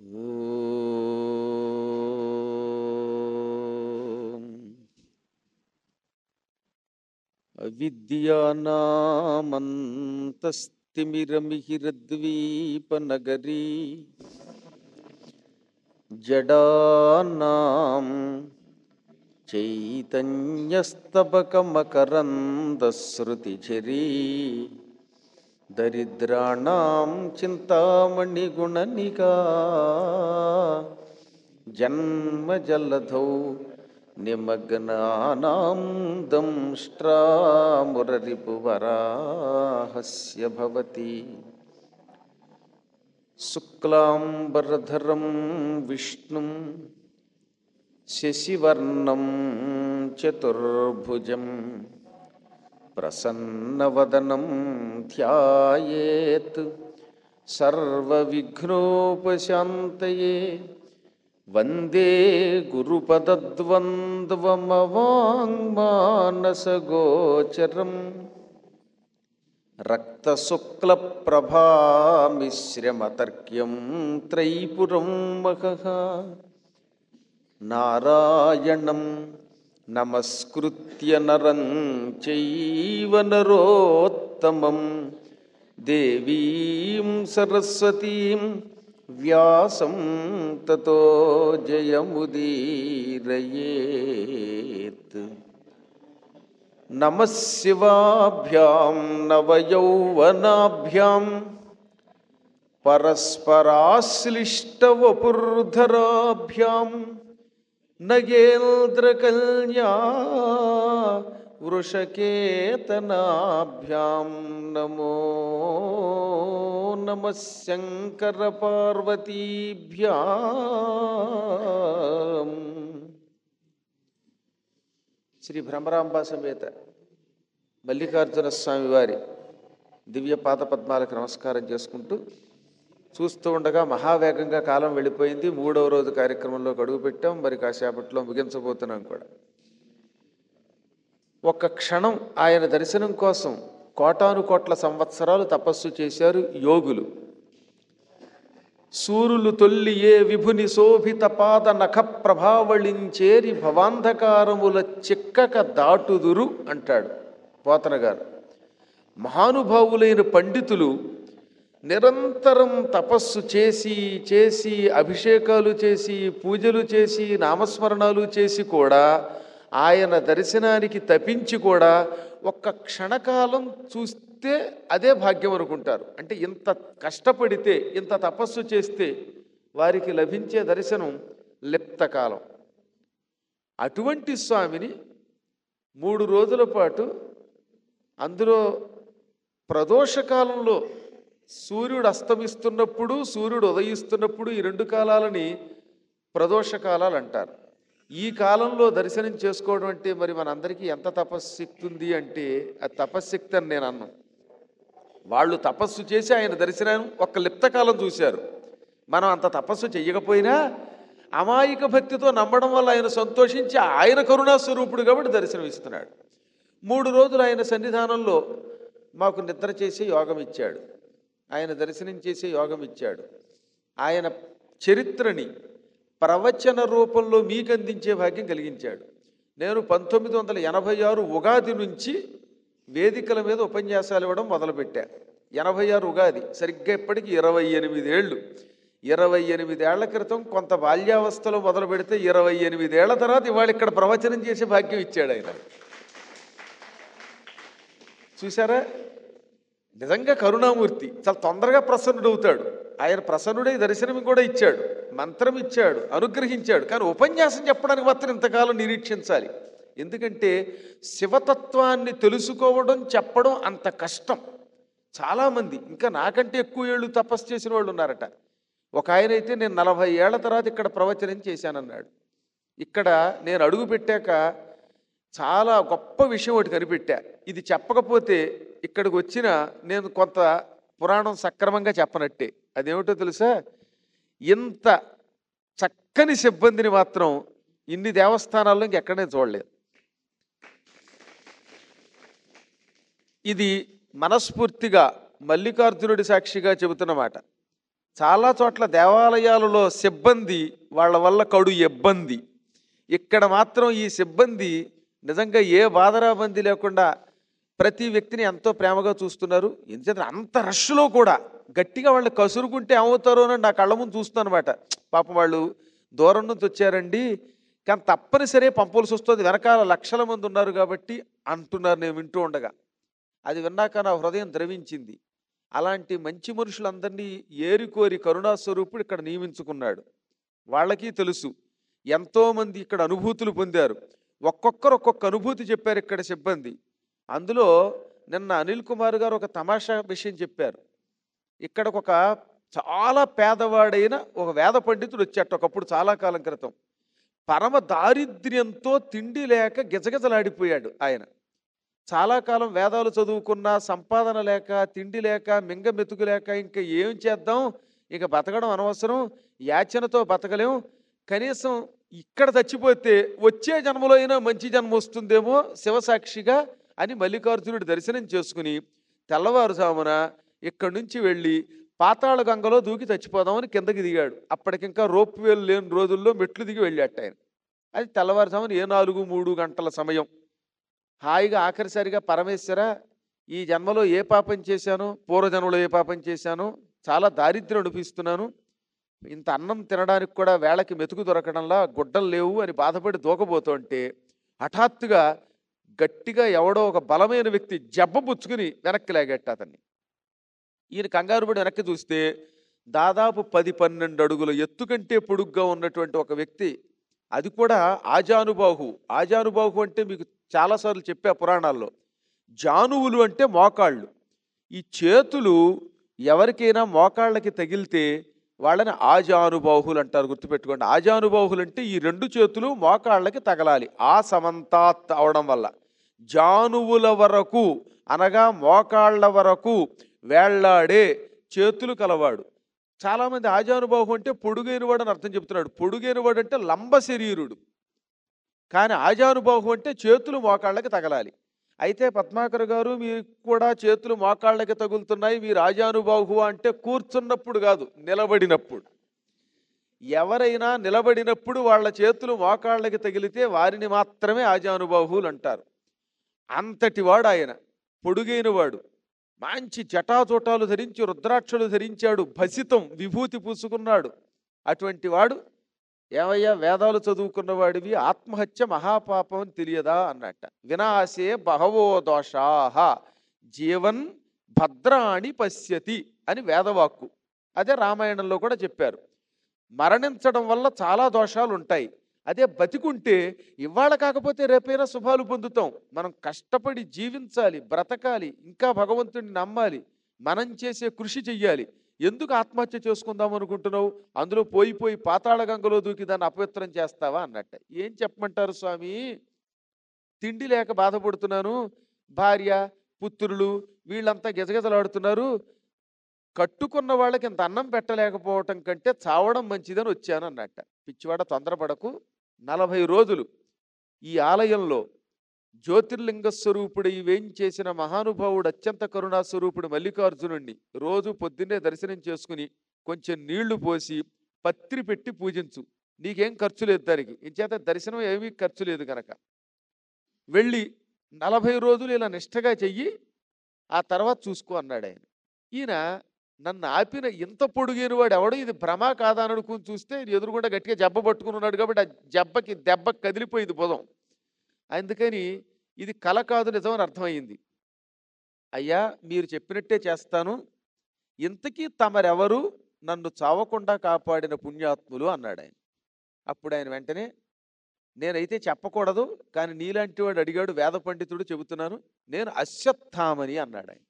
ఓం అవిద్యానామంతస్తిమిరమిహిరద్వీపనగరీ జడానాం చైతన్యస్తబకమకరందశ్రుతిఝరీ దరిద్రాణం చింతామణిగుణనికా జన్మజలధౌ నిమగ్నానాం దంష్ట్రామురరిపువరాహస్య భవతి శుక్లాంబరధరం విష్ణుం శశివర్ణం చతుర్భుజం ప్రసన్నవదనం ధ్యాయేత్ సర్వవిఘ్నోపశాంతయే వందే గురుపదద్వంద్వమవాङ्మానసగోచరం రక్తశుక్లప్రభామిశ్రమతర్క్యం త్రైపురం మహః నారాయణం నమస్కృత్య నరం చైవ నరోత్తమం దేవీం సరస్వతీం వ్యాసం తతో జయముదీరయేత్ నమః శివాభ్యాం నవయౌవనాభ్యాం పరస్పరాశ్లిష్టవపుర్ధరాభ్యాం నగేంద్రకల్యా వృషకేతనాభ్యాం నమో నమ శంకరపార్వతీభ్యాం శ్రీ భ్రమరాంబ సమేత మల్లికార్జున స్వామి వారి దివ్య పాద పద్మాలకు నమస్కారం చేసుకుంటూ చూస్తూ ఉండగా మహావేగంగా కాలం వెళ్ళిపోయింది మూడవ రోజు కార్యక్రమంలోకి అడుగు పెట్టాం మరి కాసేపట్లో ముగించబోతున్నాం కూడా ఒక్క క్షణం ఆయన దర్శనం కోసం కోటాను కోట్ల సంవత్సరాలు తపస్సు చేశారు యోగులు సూరులు తొల్లి ఏ విభుని శోభిత పాద నఖ ప్రభావళించేరి భవాంధకారముల చిక్కక దాటుదురు అంటాడు పోతన గారు మహానుభావులైన పండితులు నిరంతరం తపస్సు చేసి చేసి అభిషేకాలు చేసి పూజలు చేసి నామస్మరణాలు చేసి కూడా ఆయన దర్శనానికి తపించి కూడా ఒక్క క్షణకాలం చూస్తే అదే భాగ్యం అనుకుంటారు అంటే ఇంత కష్టపడితే ఇంత తపస్సు చేస్తే వారికి లభించే దర్శనం లిప్తకాలం అటువంటి స్వామిని మూడు రోజుల పాటు అందులో ప్రదోషకాలంలో సూర్యుడు అస్తమిస్తున్నప్పుడు సూర్యుడు ఉదయిస్తున్నప్పుడు ఈ రెండు కాలాలని ప్రదోష కాలాలు అంటారు ఈ కాలంలో దర్శనం చేసుకోవడం అంటే మరి మనందరికీ ఎంత తపశ్శక్తి ఉంది అంటే అది తపశ్శక్తి అని నేను అన్నాను వాళ్ళు తపస్సు చేసి ఆయన దర్శనం ఒక్క లిప్తకాలం చూశారు మనం అంత తపస్సు చెయ్యకపోయినా అమాయక భక్తితో నమ్మడం వల్ల ఆయన సంతోషించి ఆయన కరుణా స్వరూపుడు కాబట్టి దర్శనం ఇస్తున్నాడు మూడు రోజులు ఆయన సన్నిధానంలో మాకు నిద్ర చేసే యోగం ఇచ్చాడు ఆయన దర్శనం చేసే యోగం ఇచ్చాడు ఆయన చరిత్రని ప్రవచన రూపంలో మీకు అందించే భాగ్యం కలిగించాడు నేను పంతొమ్మిది వందల ఎనభై ఆరు ఉగాది నుంచి వేదికల మీద ఉపన్యాసాలు ఇవ్వడం మొదలుపెట్టా ఎనభై ఆరు ఉగాది సరిగ్గా ఇప్పటికి ఇరవై ఎనిమిదేళ్ళు ఇరవై ఎనిమిదేళ్ల క్రితం కొంత బాల్యావస్థలో మొదలు పెడితే ఇరవై ఎనిమిదేళ్ల తర్వాత ఇవాళ ఇక్కడ ప్రవచనం చేసే భాగ్యం ఇచ్చాడు ఆయన చూసారా నిజంగా కరుణామూర్తి చాలా తొందరగా ప్రసన్నుడవుతాడు ఆయన ప్రసన్నుడై దర్శనం కూడా ఇచ్చాడు మంత్రం ఇచ్చాడు అనుగ్రహించాడు కానీ ఉపన్యాసం చెప్పడానికి మాత్రం ఇంతకాలం నిరీక్షించాలి ఎందుకంటే శివతత్వాన్ని తెలుసుకోవడం చెప్పడం అంత కష్టం చాలామంది ఇంకా నాకంటే ఎక్కువ ఏళ్ళు తపస్సు చేసిన వాళ్ళు ఉన్నారట ఒక ఆయన అయితే నేను నలభై ఏళ్ల తర్వాత ఇక్కడ ప్రవచనం చేశానన్నాడు ఇక్కడ నేను అడుగు పెట్టాక చాలా గొప్ప విషయం ఒకటి కనిపెట్టా ఇది చెప్పకపోతే ఇక్కడికి వచ్చిన నేను కొంత పురాణం సక్రమంగా చెప్పనట్టే అదేమిటో తెలుసా ఇంత చక్కని సిబ్బందిని మాత్రం ఇన్ని దేవస్థానాల్లో ఇంకెక్కడే చూడలేదు ఇది మనస్ఫూర్తిగా మల్లికార్జునుడి సాక్షిగా చెబుతున్నమాట చాలా చోట్ల దేవాలయాలలో సిబ్బంది వాళ్ళ వల్ల కడు ఇబ్బంది ఇక్కడ మాత్రం ఈ సిబ్బంది నిజంగా ఏ బాధరాబంది లేకుండా ప్రతి వ్యక్తిని ఎంతో ప్రేమగా చూస్తున్నారు ఎందుకంటే అంత రష్లో కూడా గట్టిగా వాళ్ళు కసురుకుంటే ఏమవుతారో అని నా కళ్ళ ముందు చూస్తున్నాను అనమాట పాపం వాళ్ళు దూరం నుంచి వచ్చారండి కానీ తప్పనిసరి పంపవలసి వస్తుంది వెనకాల లక్షల మంది ఉన్నారు కాబట్టి అంటున్నారు నేను వింటూ ఉండగా అది విన్నాక నా హృదయం ద్రవించింది అలాంటి మంచి మనుషులందరినీ ఏరికోరి కరుణాస్వరూపుడు ఇక్కడ నియమించుకున్నాడు వాళ్ళకి తెలుసు ఎంతోమంది ఇక్కడ అనుభూతులు పొందారు ఒక్కొక్కరు ఒక్కొక్క అనుభూతి చెప్పారు ఇక్కడ సిబ్బంది అందులో నిన్న అనిల్ కుమార్ గారు ఒక తమాషా విషయం చెప్పారు ఇక్కడ ఒక చాలా పేదవాడైన ఒక వేద పండితుడు వచ్చాట ఒకప్పుడు చాలా కాలం క్రితం పరమ దారిద్ర్యంతో తిండి లేక గిజగిజలాడిపోయాడు ఆయన చాలా కాలం వేదాలు చదువుకున్న సంపాదన లేక తిండి లేక మింగ మెతుకు లేక ఇంకా ఏం చేద్దాం ఇక బతకడం అనవసరం యాచనతో బతకలేం కనీసం ఇక్కడ చచ్చిపోతే వచ్చే జన్మలో అయినా మంచి జన్మ వస్తుందేమో శివసాక్షిగా అని మల్లికార్జునుడి దర్శనం చేసుకుని తెల్లవారుజామున ఇక్కడి నుంచి వెళ్ళి పాతాళ గంగలో దూకి చచ్చిపోదామని కిందకి దిగాడు అప్పటికింకా రోప్ వేలు లేని రోజుల్లో మెట్లు దిగి వెళ్ళాట ఆయన అది తెల్లవారుజామున ఏ నాలుగు మూడు గంటల సమయం హాయిగా ఆఖరిసరిగా పరమేశ్వర ఈ జన్మలో ఏ పాపం చేశాను పూర్వజన్మలో ఏ పాపం చేశాను చాలా దారిద్ర్యం అనిపిస్తున్నాను ఇంత అన్నం తినడానికి కూడా వేళకి మెతుకు దొరకడంలా గుడ్డలు లేవు అని బాధపడి దూకబోతుంటే హఠాత్తుగా గట్టిగా ఎవడో ఒక బలమైన వ్యక్తి జబ్బ పుచ్చుకుని వెనక్కి లాగట్ట అతన్ని ఈయన కంగారు పడి వెనక్కి చూస్తే దాదాపు పది పన్నెండు అడుగుల ఎత్తు కంటే పొడుగ్గా ఉన్నటువంటి ఒక వ్యక్తి అది కూడా ఆజానుబాహు ఆజానుబాహు అంటే మీకు చాలాసార్లు చెప్పా పురాణాల్లో జానువులు అంటే మోకాళ్ళు ఈ చేతులు ఎవరికైనా మోకాళ్ళకి తగిలితే వాళ్ళని ఆజానుబాహులు అంటారు గుర్తుపెట్టుకోండి ఆజానుబాహులు అంటే ఈ రెండు చేతులు మోకాళ్ళకి తగలాలి ఆ సమంతాత్ అవడం వల్ల జానువుల వరకు అనగా మోకాళ్ళ వరకు వేళ్లాడే చేతులు కలవాడు చాలామంది ఆజానుబాహు అంటే పొడుగైనవాడు అని అర్థం చెప్తున్నాడు పొడుగైనవాడు అంటే లంబ శరీరుడు కానీ ఆజానుబాహు అంటే చేతులు మోకాళ్ళకి తగలాలి అయితే పద్మాకర్ గారు మీరు కూడా చేతులు మోకాళ్ళకి తగులుతున్నాయి మీరు ఆజానుబాహు అంటే కూర్చున్నప్పుడు కాదు నిలబడినప్పుడు ఎవరైనా నిలబడినప్పుడు వాళ్ళ చేతులు మోకాళ్ళకి తగిలితే వారిని మాత్రమే ఆజానుబాహువులు అంటారు అంతటి వాడు ఆయన పొడుగైనవాడు మంచి జటాజోటాలు ధరించి రుద్రాక్షలు ధరించాడు భసితం విభూతి పూసుకున్నాడు అటువంటి వాడు ఏమయ్యా వేదాలు చదువుకున్నవాడివి ఆత్మహత్య మహాపాపం అని తెలియదా అన్నట్ట వినాశే బహవో దోషాహ జీవన్ భద్రాణి పశ్యతి అని వేదవాక్కు అదే రామాయణంలో కూడా చెప్పారు మరణించడం వల్ల చాలా దోషాలు ఉంటాయి అదే బతికుంటే ఇవాళ కాకపోతే రేపైనా శుభాలు పొందుతాం మనం కష్టపడి జీవించాలి బ్రతకాలి ఇంకా భగవంతుడిని నమ్మాలి మనం చేసే కృషి చెయ్యాలి ఎందుకు ఆత్మహత్య చేసుకుందాం అనుకుంటున్నావు అందులో పోయి పోయి పాతాళ గంగలో దూకి దాన్ని అపవిత్రం చేస్తావా అన్నట్ట ఏం చెప్పమంటారు స్వామి తిండి లేక బాధపడుతున్నాను భార్య పుత్రులు వీళ్ళంతా గిజగిజలాడుతున్నారు కట్టుకున్న వాళ్ళకి ఇంత అన్నం పెట్టలేకపోవటం కంటే చావడం మంచిదని వచ్చాను అన్నట్ట పిచ్చివాడ తొందరపడకు నలభై రోజులు ఈ ఆలయంలో జ్యోతిర్లింగ స్వరూపుడు ఇవేం చేసిన మహానుభావుడు అత్యంత కరుణా స్వరూపుడు మల్లికార్జునుణ్ణి రోజు పొద్దున్నే దర్శనం చేసుకుని కొంచెం నీళ్లు పోసి పత్రి పెట్టి పూజించు నీకేం ఖర్చు లేదు దానికి ఇంచేత దర్శనం ఏమీ ఖర్చు లేదు కనుక వెళ్ళి నలభై రోజులు ఇలా నిష్టగా చెయ్యి ఆ తర్వాత చూసుకో అన్నాడు ఆయన ఈయన నన్ను ఆపిన ఇంత పొడుగైన వాడు ఎవడు ఇది భ్రమ కాదా అని అనుకుని చూస్తే ఎదురుగుండా గట్టిగా జబ్బ పట్టుకుని ఉన్నాడు కాబట్టి ఆ జబ్బకి దెబ్బ కదిలిపోయింది బుధం అందుకని ఇది కల కాదు నిజం అని అర్థమైంది అయ్యా మీరు చెప్పినట్టే చేస్తాను ఇంతకీ తమరెవరు నన్ను చావకుండా కాపాడిన పుణ్యాత్ములు అన్నాడు ఆయన అప్పుడు ఆయన వెంటనే నేనైతే చెప్పకూడదు కానీ నీలాంటి వాడు అడిగాడు వేద పండితుడు చెబుతున్నాను నేను అశ్వత్థామని అన్నాడు ఆయన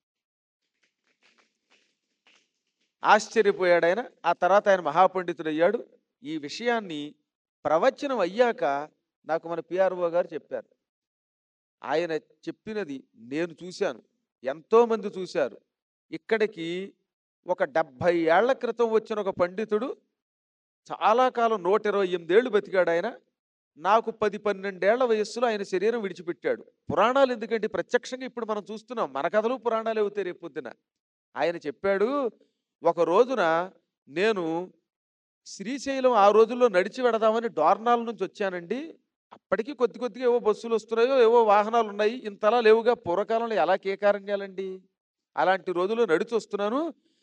ఆశ్చర్యపోయాడు ఆయన ఆ తర్వాత ఆయన మహాపండితుడు అయ్యాడు ఈ విషయాన్ని ప్రవచనం అయ్యాక నాకు మన పిఆర్ఓ గారు చెప్పారు ఆయన చెప్పినది నేను చూశాను ఎంతోమంది చూశారు ఇక్కడికి ఒక డెబ్భై ఏళ్ల క్రితం వచ్చిన ఒక పండితుడు చాలా కాలం నూట ఇరవై ఎనిమిదేళ్ళు బతికాడు ఆయన నాకు పది పన్నెండేళ్ల వయస్సులో ఆయన శరీరం విడిచిపెట్టాడు పురాణాలు ఎందుకంటే ప్రత్యక్షంగా ఇప్పుడు మనం చూస్తున్నాం మన కథలు పురాణాలు అవుతాయి రేపు పొద్దున ఆయన చెప్పాడు ఒక రోజున నేను శ్రీశైలం ఆ రోజుల్లో నడిచి వెడదామని డోర్నాల నుంచి వచ్చానండి అప్పటికి కొద్ది కొద్దిగా ఏవో బస్సులు వస్తున్నాయో ఏవో వాహనాలు ఉన్నాయి ఇంతలా లేవుగా పూర్వకాలంలో ఎలా కేకారణ్యాలండి అలాంటి రోజుల్లో నడిచి వస్తున్నాను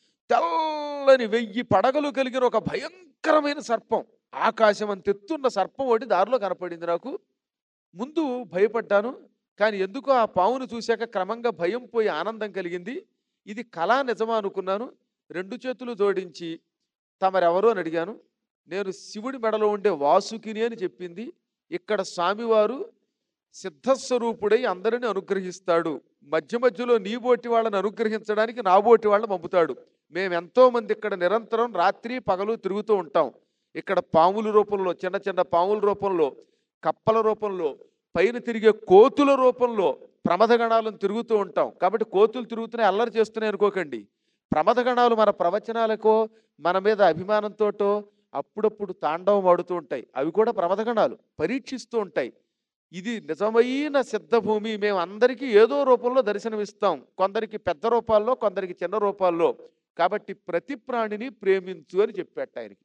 తెల్లని వెయ్యి పడగలు కలిగిన ఒక భయంకరమైన సర్పం ఆకాశం అంత ఎత్తున్న సర్పం ఒకటి దారిలో కనపడింది నాకు ముందు భయపడ్డాను కానీ ఎందుకో ఆ పావును చూశాక క్రమంగా భయం పోయి ఆనందం కలిగింది ఇది కళా నిజమా అనుకున్నాను రెండు చేతులు జోడించి తమరెవరో అని అడిగాను నేను శివుడి మెడలో ఉండే వాసుకిని అని చెప్పింది ఇక్కడ స్వామివారు సిద్ధస్వరూపుడై అందరిని అనుగ్రహిస్తాడు మధ్య మధ్యలో నీ బోటి వాళ్ళని అనుగ్రహించడానికి నా బోటి వాళ్ళని పంపుతాడు మేము ఎంతో మంది ఇక్కడ నిరంతరం రాత్రి పగలు తిరుగుతూ ఉంటాం ఇక్కడ పాముల రూపంలో చిన్న చిన్న పాముల రూపంలో కప్పల రూపంలో పైన తిరిగే కోతుల రూపంలో ప్రమదగణాలను తిరుగుతూ ఉంటాం కాబట్టి కోతులు తిరుగుతున్నాయి అల్లరి చేస్తున్నాయి అనుకోకండి ప్రమదగణాలు మన ప్రవచనాలకో మన మీద అభిమానంతోటో అప్పుడప్పుడు తాండవం ఆడుతూ ఉంటాయి అవి కూడా ప్రమదగణాలు పరీక్షిస్తూ ఉంటాయి ఇది నిజమైన సిద్ధభూమి మేము అందరికీ ఏదో రూపంలో దర్శనమిస్తాం కొందరికి పెద్ద రూపాల్లో కొందరికి చిన్న రూపాల్లో కాబట్టి ప్రతి ప్రాణిని ప్రేమించు అని చెప్పాట ఆయనకి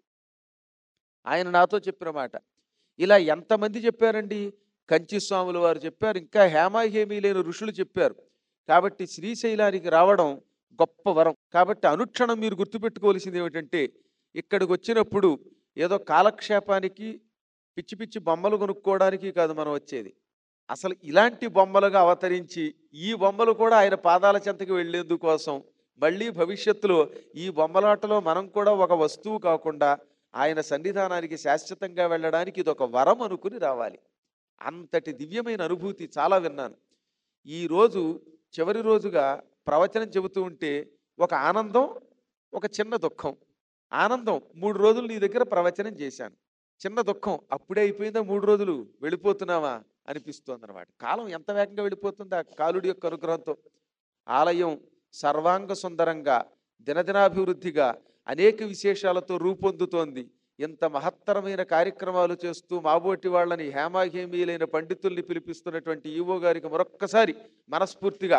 ఆయన నాతో చెప్పిన మాట ఇలా ఎంతమంది చెప్పారండి కంచి స్వాముల వారు చెప్పారు ఇంకా హేమాహేమీ లేని ఋషులు చెప్పారు కాబట్టి శ్రీశైలానికి రావడం గొప్ప వరం కాబట్టి అనుక్షణం మీరు గుర్తుపెట్టుకోవాల్సింది ఏమిటంటే ఇక్కడికి వచ్చినప్పుడు ఏదో కాలక్షేపానికి పిచ్చి పిచ్చి బొమ్మలు కొనుక్కోవడానికి కాదు మనం వచ్చేది అసలు ఇలాంటి బొమ్మలుగా అవతరించి ఈ బొమ్మలు కూడా ఆయన పాదాల చెంతకి వెళ్ళేందుకోసం మళ్ళీ భవిష్యత్తులో ఈ బొమ్మలాటలో మనం కూడా ఒక వస్తువు కాకుండా ఆయన సన్నిధానానికి శాశ్వతంగా వెళ్ళడానికి ఇది ఒక వరం అనుకుని రావాలి అంతటి దివ్యమైన అనుభూతి చాలా విన్నాను ఈరోజు చివరి రోజుగా ప్రవచనం చెబుతూ ఉంటే ఒక ఆనందం ఒక చిన్న దుఃఖం ఆనందం మూడు రోజులు నీ దగ్గర ప్రవచనం చేశాను చిన్న దుఃఖం అప్పుడే అయిపోయిందా మూడు రోజులు వెళ్ళిపోతున్నావా అనిపిస్తోంది అనమాట కాలం ఎంత వేగంగా వెళ్ళిపోతుందా కాలుడి యొక్క అనుగ్రహంతో ఆలయం సర్వాంగ సుందరంగా దినదినాభివృద్ధిగా అనేక విశేషాలతో రూపొందుతోంది ఇంత మహత్తరమైన కార్యక్రమాలు చేస్తూ మాబోటి వాళ్ళని హేమాహేమీలైన పండితుల్ని పిలిపిస్తున్నటువంటి ఈవో గారికి మరొక్కసారి మనస్ఫూర్తిగా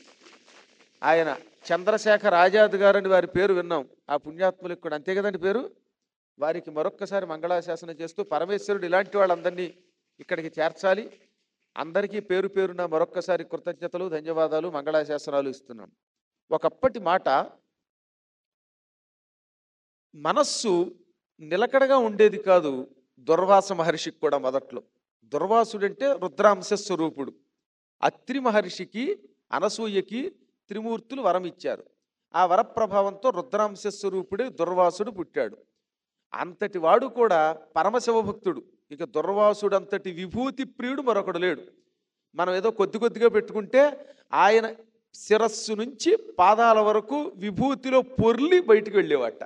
ఆయన చంద్రశేఖర్ ఆజాద్ గారని వారి పేరు విన్నాం ఆ పుణ్యాత్ములకు కూడా అంతే కదండి పేరు వారికి మరొక్కసారి మంగళాశాసనం చేస్తూ పరమేశ్వరుడు ఇలాంటి వాళ్ళందరినీ ఇక్కడికి చేర్చాలి అందరికీ పేరు పేరున మరొక్కసారి కృతజ్ఞతలు ధన్యవాదాలు మంగళాశాసనాలు ఇస్తున్నాం ఒకప్పటి మాట మనస్సు నిలకడగా ఉండేది కాదు దుర్వాస మహర్షికి కూడా మొదట్లో దుర్వాసుడంటే రుద్రాంశ స్వరూపుడు అత్రి మహర్షికి అనసూయకి త్రిమూర్తులు వరం ఇచ్చారు ఆ వరప్రభావంతో రుద్రాంశ స్వరూపుడే దుర్వాసుడు పుట్టాడు అంతటి వాడు కూడా పరమశివభక్తుడు ఇక దుర్వాసుడు అంతటి విభూతి ప్రియుడు మరొకడు లేడు మనం ఏదో కొద్ది కొద్దిగా పెట్టుకుంటే ఆయన శిరస్సు నుంచి పాదాల వరకు విభూతిలో పొర్లి బయటికి వెళ్ళేవాట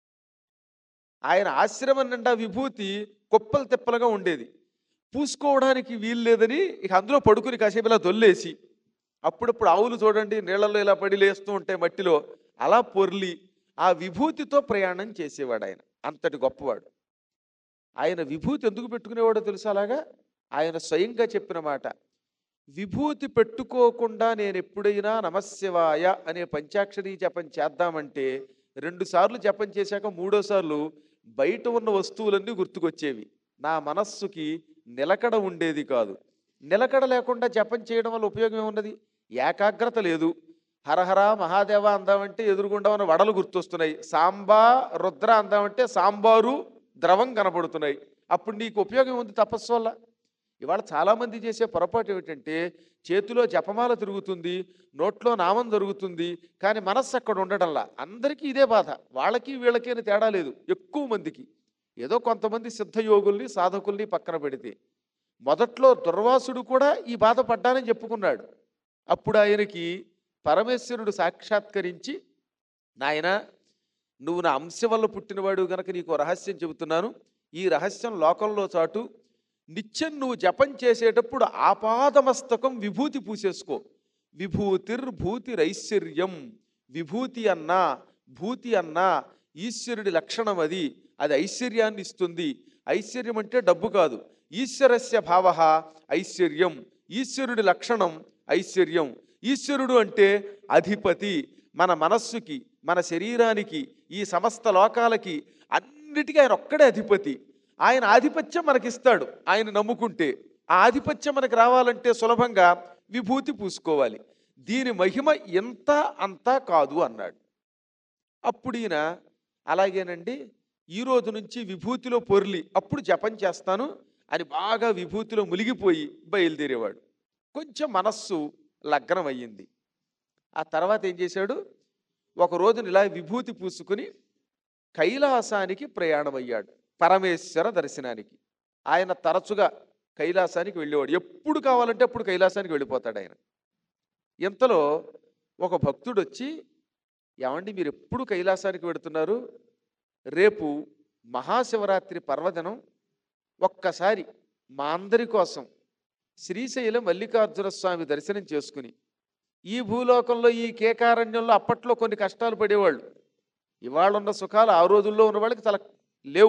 ఆయన ఆశ్రమం నిండా విభూతి కుప్పలు తిప్పలుగా ఉండేది పూసుకోవడానికి వీలు లేదని ఇక అందులో పడుకుని కాసేపు ఇలా దొల్లేసి అప్పుడప్పుడు ఆవులు చూడండి నీళ్ళల్లో ఇలా పడి లేస్తూ ఉంటాయి మట్టిలో అలా పొర్లి ఆ విభూతితో ప్రయాణం చేసేవాడు ఆయన అంతటి గొప్పవాడు ఆయన విభూతి ఎందుకు పెట్టుకునేవాడో తెలుసా అలాగా ఆయన స్వయంగా చెప్పిన మాట విభూతి పెట్టుకోకుండా నేను ఎప్పుడైనా నమశివాయ అనే పంచాక్షరి జపం చేద్దామంటే రెండు సార్లు జపం చేశాక మూడోసార్లు బయట ఉన్న వస్తువులన్నీ గుర్తుకొచ్చేవి నా మనస్సుకి నిలకడ ఉండేది కాదు నిలకడ లేకుండా జపం చేయడం వల్ల ఉపయోగం ఏమున్నది ఏకాగ్రత లేదు హరహర మహాదేవ అందామంటే ఎదురుగుండా ఉన్న వడలు గుర్తొస్తున్నాయి సాంబా రుద్ర అందామంటే సాంబారు ద్రవం కనబడుతున్నాయి అప్పుడు నీకు ఉపయోగం ఉంది తపస్సు వల్ల ఇవాళ చాలామంది చేసే పొరపాటు ఏమిటంటే చేతిలో జపమాల తిరుగుతుంది నోట్లో నామం జరుగుతుంది కానీ మనస్సు అక్కడ ఉండడంలా అందరికీ ఇదే బాధ వాళ్ళకి వీళ్ళకి అని తేడా లేదు ఎక్కువ మందికి ఏదో కొంతమంది సిద్ధయోగుల్ని సాధకుల్ని పక్కన పెడితే మొదట్లో దుర్వాసుడు కూడా ఈ బాధ పడ్డానని చెప్పుకున్నాడు అప్పుడు ఆయనకి పరమేశ్వరుడు సాక్షాత్కరించి నాయన నువ్వు నా అంశ వల్ల పుట్టినవాడు గనక నీకు ఓ రహస్యం చెబుతున్నాను ఈ రహస్యం లోకంలో చాటు నిత్యం నువ్వు జపం చేసేటప్పుడు ఆపాదమస్తకం విభూతి పూసేసుకో విభూతిర్భూతిరైశ్వర్యం విభూతి అన్నా భూతి అన్నా ఈశ్వరుడి లక్షణం అది అది ఐశ్వర్యాన్ని ఇస్తుంది ఐశ్వర్యం అంటే డబ్బు కాదు ఈశ్వరస్య భావ ఐశ్వర్యం ఈశ్వరుడి లక్షణం ఐశ్వర్యం ఈశ్వరుడు అంటే అధిపతి మన మనస్సుకి మన శరీరానికి ఈ సమస్త లోకాలకి అన్నిటికీ ఆయన ఒక్కడే అధిపతి ఆయన ఆధిపత్యం మనకిస్తాడు ఆయన నమ్ముకుంటే ఆ ఆధిపత్యం మనకి రావాలంటే సులభంగా విభూతి పూసుకోవాలి దీని మహిమ ఎంత అంతా కాదు అన్నాడు అప్పుడు ఈయన అలాగేనండి ఈ రోజు నుంచి విభూతిలో పొర్లి అప్పుడు జపం చేస్తాను అని బాగా విభూతిలో మునిగిపోయి బయలుదేరేవాడు కొంచెం మనస్సు లగ్నం అయ్యింది ఆ తర్వాత ఏం చేశాడు ఒక రోజున ఇలా విభూతి పూసుకుని కైలాసానికి ప్రయాణమయ్యాడు పరమేశ్వర దర్శనానికి ఆయన తరచుగా కైలాసానికి వెళ్ళేవాడు ఎప్పుడు కావాలంటే అప్పుడు కైలాసానికి వెళ్ళిపోతాడు ఆయన ఇంతలో ఒక భక్తుడు వచ్చి ఏమండి మీరు ఎప్పుడు కైలాసానికి వెడుతున్నారు రేపు మహాశివరాత్రి పర్వదినం ఒక్కసారి మా అందరి కోసం శ్రీశైలం మల్లికార్జున స్వామి దర్శనం చేసుకుని ఈ భూలోకంలో ఈ కేకారణ్యంలో అప్పట్లో కొన్ని కష్టాలు పడేవాళ్ళు ఇవాళ ఉన్న సుఖాలు ఆ రోజుల్లో ఉన్న వాళ్ళకి చాలా లేవు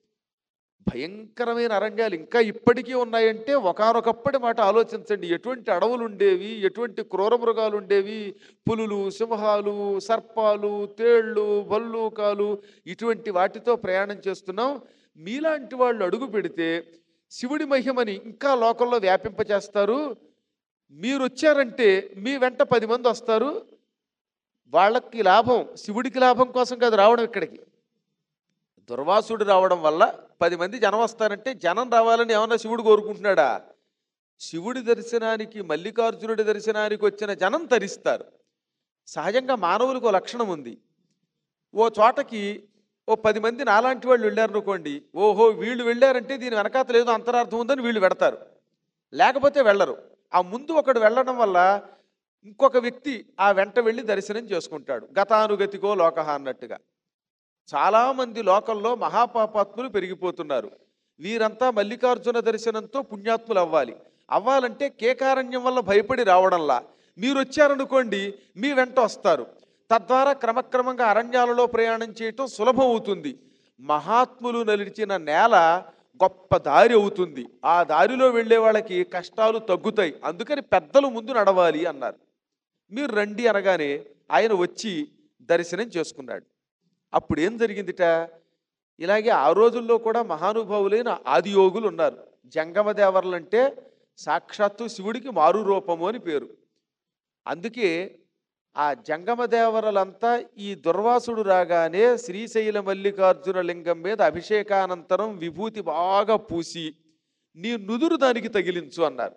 భయంకరమైన అరణ్యాలు ఇంకా ఇప్పటికీ ఉన్నాయంటే ఒకనొకప్పటి మాట ఆలోచించండి ఎటువంటి అడవులు ఉండేవి ఎటువంటి క్రూర మృగాలు ఉండేవి పులులు సింహాలు సర్పాలు తేళ్ళు భల్లూకాలు ఇటువంటి వాటితో ప్రయాణం చేస్తున్నాం మీలాంటి వాళ్ళు అడుగు పెడితే శివుడి మహిమని ఇంకా లోకంలో వ్యాపింపచేస్తారు మీరు వచ్చారంటే మీ వెంట పది మంది వస్తారు వాళ్ళకి లాభం శివుడికి లాభం కోసం కాదు రావడం ఇక్కడికి దుర్వాసుడు రావడం వల్ల పది మంది జనం వస్తారంటే జనం రావాలని ఏమన్నా శివుడు కోరుకుంటున్నాడా శివుడి దర్శనానికి మల్లికార్జునుడి దర్శనానికి వచ్చిన జనం తరిస్తారు సహజంగా మానవులకు ఓ లక్షణం ఉంది ఓ చోటకి ఓ పది మంది నాలాంటి వాళ్ళు వెళ్ళారనుకోండి ఓహో వీళ్ళు వెళ్ళారంటే దీని వెనకాతలు ఏదో అంతరార్థం ఉందని వీళ్ళు పెడతారు లేకపోతే వెళ్ళరు ఆ ముందు ఒకడు వెళ్ళడం వల్ల ఇంకొక వ్యక్తి ఆ వెంట వెళ్ళి దర్శనం చేసుకుంటాడు గతానుగతికో లోకహ అన్నట్టుగా చాలామంది లోకంలో మహాపాపాత్ములు పెరిగిపోతున్నారు వీరంతా మల్లికార్జున దర్శనంతో పుణ్యాత్ములు అవ్వాలి అవ్వాలంటే కేకారణ్యం వల్ల భయపడి రావడంలా మీరు వచ్చారనుకోండి మీ వెంట వస్తారు తద్వారా క్రమక్రమంగా అరణ్యాలలో ప్రయాణం చేయటం సులభం అవుతుంది మహాత్ములు నలిచిన నేల గొప్ప దారి అవుతుంది ఆ దారిలో వెళ్ళే వాళ్ళకి కష్టాలు తగ్గుతాయి అందుకని పెద్దలు ముందు నడవాలి అన్నారు మీరు రండి అనగానే ఆయన వచ్చి దర్శనం చేసుకున్నాడు అప్పుడు ఏం జరిగిందిట ఇలాగే ఆ రోజుల్లో కూడా మహానుభావులైన ఆదియోగులు ఉన్నారు జంగమ దేవర్లు అంటే సాక్షాత్తు శివుడికి మారు రూపము అని పేరు అందుకే ఆ జంగమ దేవరలంతా ఈ దుర్వాసుడు రాగానే శ్రీశైల మల్లికార్జున లింగం మీద అభిషేకానంతరం విభూతి బాగా పూసి నీ నుదురు దానికి తగిలించు అన్నారు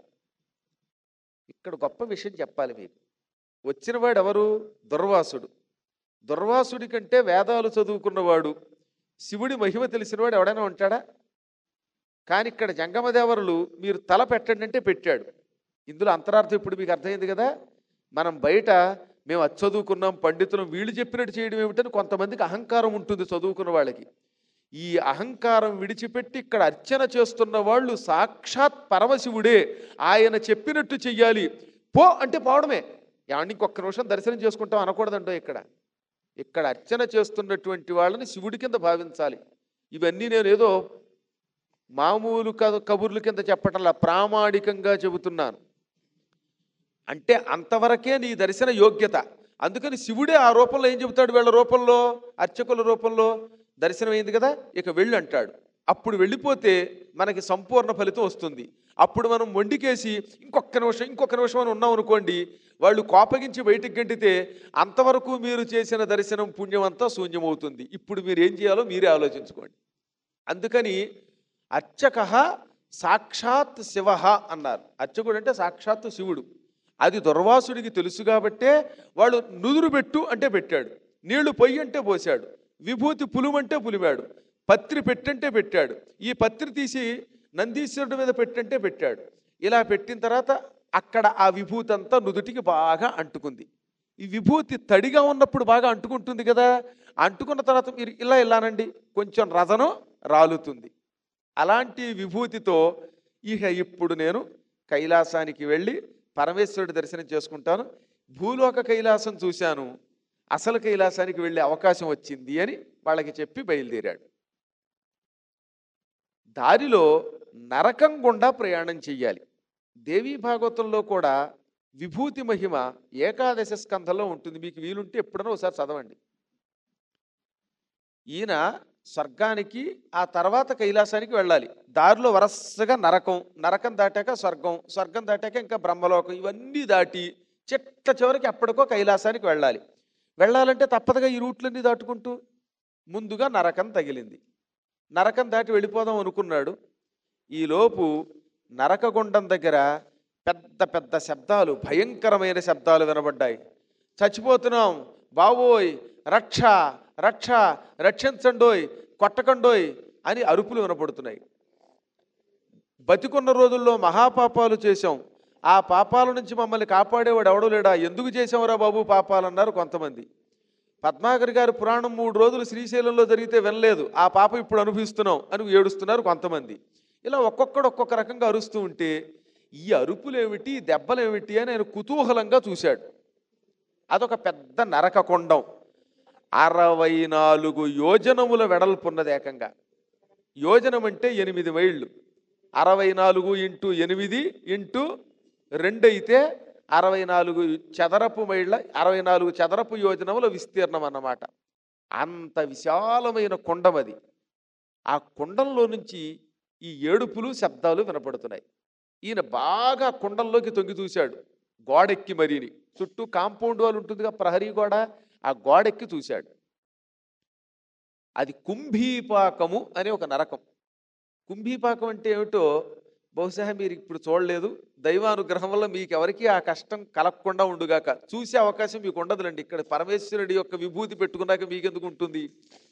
ఇక్కడ గొప్ప విషయం చెప్పాలి మీకు వచ్చినవాడు ఎవరు దుర్వాసుడు దుర్వాసుడి కంటే వేదాలు చదువుకున్నవాడు శివుడి మహిమ తెలిసినవాడు ఎవడైనా ఉంటాడా కానీ ఇక్కడ జంగమదేవరులు మీరు తల పెట్టండి అంటే పెట్టాడు ఇందులో అంతరార్థం ఇప్పుడు మీకు అర్థమైంది కదా మనం బయట మేము అది చదువుకున్నాం పండితులం వీళ్ళు చెప్పినట్టు చేయడం ఏమిటని కొంతమందికి అహంకారం ఉంటుంది చదువుకున్న వాళ్ళకి ఈ అహంకారం విడిచిపెట్టి ఇక్కడ అర్చన చేస్తున్న వాళ్ళు సాక్షాత్ పరమశివుడే ఆయన చెప్పినట్టు చెయ్యాలి పో అంటే పోవడమే ఏమండి ఇంకొక నిమిషం దర్శనం చేసుకుంటాం అనకూడదంటో ఇక్కడ ఇక్కడ అర్చన చేస్తున్నటువంటి వాళ్ళని శివుడి కింద భావించాలి ఇవన్నీ నేను ఏదో మామూలు క- కబుర్ల కింద చెప్పటంలా ప్రామాణికంగా చెబుతున్నాను అంటే అంతవరకే నీ దర్శన యోగ్యత అందుకని శివుడే ఆ రూపంలో ఏం చెబుతాడు వీళ్ళ రూపంలో అర్చకుల రూపంలో దర్శనం అయింది కదా ఇక వెళ్ళు అంటాడు అప్పుడు వెళ్ళిపోతే మనకి సంపూర్ణ ఫలితం వస్తుంది అప్పుడు మనం మొండికేసి ఇంకొక నిమిషం ఇంకొక నిమిషం అని ఉన్నాం అనుకోండి వాళ్ళు కోపగించి బయటికి గంటితే అంతవరకు మీరు చేసిన దర్శనం పుణ్యం అంతా శూన్యమవుతుంది ఇప్పుడు మీరు ఏం చేయాలో మీరే ఆలోచించుకోండి అందుకని అర్చక సాక్షాత్ శివ అన్నారు అర్చకుడు అంటే సాక్షాత్ శివుడు అది దుర్వాసుడికి తెలుసు కాబట్టే వాడు నుదురు పెట్టు అంటే పెట్టాడు నీళ్లు పొయ్యి అంటే పోశాడు విభూతి పులుమంటే పులిమాడు పత్రి పెట్టంటే పెట్టాడు ఈ పత్రి తీసి నందీశ్వరుడి మీద పెట్టంటే పెట్టాడు ఇలా పెట్టిన తర్వాత అక్కడ ఆ విభూతి అంతా నుదుటికి బాగా అంటుకుంది ఈ విభూతి తడిగా ఉన్నప్పుడు బాగా అంటుకుంటుంది కదా అంటుకున్న తర్వాత మీరు ఇలా ఇలానండి కొంచెం రజనం రాలుతుంది అలాంటి విభూతితో ఇక ఇప్పుడు నేను కైలాసానికి వెళ్ళి పరమేశ్వరుడి దర్శనం చేసుకుంటాను భూలోక కైలాసం చూశాను అసలు కైలాసానికి వెళ్ళే అవకాశం వచ్చింది అని వాళ్ళకి చెప్పి బయలుదేరాడు దారిలో నరకం గుండా ప్రయాణం చెయ్యాలి దేవీ భాగవతంలో కూడా విభూతి మహిమ ఏకాదశ స్కంధంలో ఉంటుంది మీకు వీలుంటే ఎప్పుడైనా ఒకసారి చదవండి ఈయన స్వర్గానికి ఆ తర్వాత కైలాసానికి వెళ్ళాలి దారిలో వరసగా నరకం నరకం దాటాక స్వర్గం స్వర్గం దాటాక ఇంకా బ్రహ్మలోకం ఇవన్నీ దాటి చిట్ట చివరికి ఎప్పటికో కైలాసానికి వెళ్ళాలి వెళ్ళాలంటే తప్పదుగా ఈ రూట్లన్నీ దాటుకుంటూ ముందుగా నరకం తగిలింది నరకం దాటి వెళ్ళిపోదాం అనుకున్నాడు ఈలోపు నరకగుండం దగ్గర పెద్ద పెద్ద శబ్దాలు భయంకరమైన శబ్దాలు వినబడ్డాయి చచ్చిపోతున్నాం బావోయ్ రక్ష రక్ష రక్షించండోయ్ కొట్టకండోయ్ అని అరుపులు వినపడుతున్నాయి బతికున్న రోజుల్లో మహాపాపాలు చేశాం ఆ పాపాల నుంచి మమ్మల్ని కాపాడేవాడు ఎవడూ లేడా ఎందుకు చేసావురా బాబు పాపాలు అన్నారు కొంతమంది పద్మాకర్ గారి పురాణం మూడు రోజులు శ్రీశైలంలో జరిగితే వినలేదు ఆ పాప ఇప్పుడు అనుభవిస్తున్నాం అని ఏడుస్తున్నారు కొంతమంది ఇలా ఒక్కొక్కడు ఒక్కొక్క రకంగా అరుస్తూ ఉంటే ఈ అరుపులేమిటి ఈ దెబ్బలేమిటి అని ఆయన కుతూహలంగా చూశాడు అదొక పెద్ద నరక కొండం అరవై నాలుగు యోజనముల వెడల్పున్నది ఏకంగా యోజనం అంటే ఎనిమిది మైళ్ళు అరవై నాలుగు ఇంటూ ఎనిమిది ఇంటూ రెండు అయితే అరవై నాలుగు చదరపు మైళ్ళ అరవై నాలుగు చదరపు యోజనముల విస్తీర్ణం అన్నమాట అంత విశాలమైన కొండం అది ఆ కుండంలో నుంచి ఈ ఏడుపులు శబ్దాలు వినపడుతున్నాయి ఈయన బాగా కుండంలోకి తొంగి చూశాడు గోడెక్కి మరీని చుట్టూ కాంపౌండ్ వాళ్ళు ఉంటుందిగా ప్రహరీ గోడ ఆ గోడెక్కి చూశాడు అది కుంభీపాకము అనే ఒక నరకం కుంభీపాకం అంటే ఏమిటో బహుశా మీరు ఇప్పుడు చూడలేదు దైవానుగ్రహం వల్ల మీకు ఎవరికి ఆ కష్టం కలగకుండా ఉండుగాక చూసే అవకాశం మీకు ఉండదులండి ఇక్కడ పరమేశ్వరుడి యొక్క విభూతి పెట్టుకున్నాక మీకెందుకు ఉంటుంది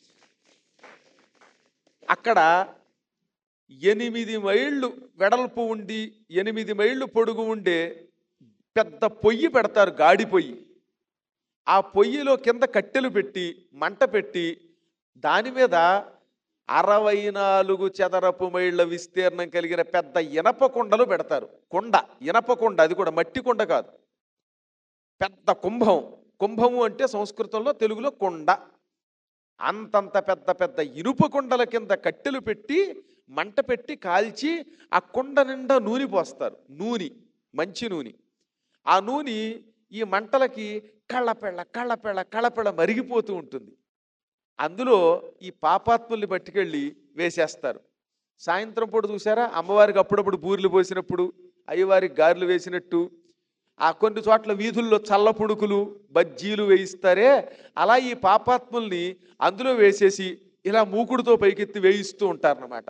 అక్కడ ఎనిమిది మైళ్ళు వెడల్పు ఉండి ఎనిమిది మైళ్ళు పొడుగు ఉండే పెద్ద పొయ్యి పెడతారు గాడి పొయ్యి ఆ పొయ్యిలో కింద కట్టెలు పెట్టి మంట పెట్టి దాని మీద అరవై నాలుగు చదరపు మైళ్ళ విస్తీర్ణం కలిగిన పెద్ద ఇనప కుండలు పెడతారు కుండ ఇనప కుండ అది కూడా మట్టి కుండ కాదు పెద్ద కుంభం కుంభము అంటే సంస్కృతంలో తెలుగులో కుండ అంతంత పెద్ద పెద్ద ఇనుప కుండల కింద కట్టెలు పెట్టి మంట పెట్టి కాల్చి ఆ కుండ నిండా నూనె పోస్తారు నూనె మంచి నూనె ఆ నూనె ఈ మంటలకి కళ్ళపెళ్ళ కళ్ళపెళ్ళ కళ్ళపెళ్ళ మరిగిపోతూ ఉంటుంది అందులో ఈ పాపాత్ముల్ని పట్టుకెళ్ళి వేసేస్తారు సాయంత్రం పూట చూసారా అమ్మవారికి అప్పుడప్పుడు బూరెలు పోసినప్పుడు అయ్యవారికి గారెలు వేసినట్టు ఆ కొన్ని చోట్ల వీధుల్లో చల్ల పుడుకులు బజ్జీలు వేయిస్తారే అలా ఈ పాపాత్ముల్ని అందులో వేసేసి ఇలా మూకుడుతో పైకెత్తి వేయిస్తూ ఉంటారన్నమాట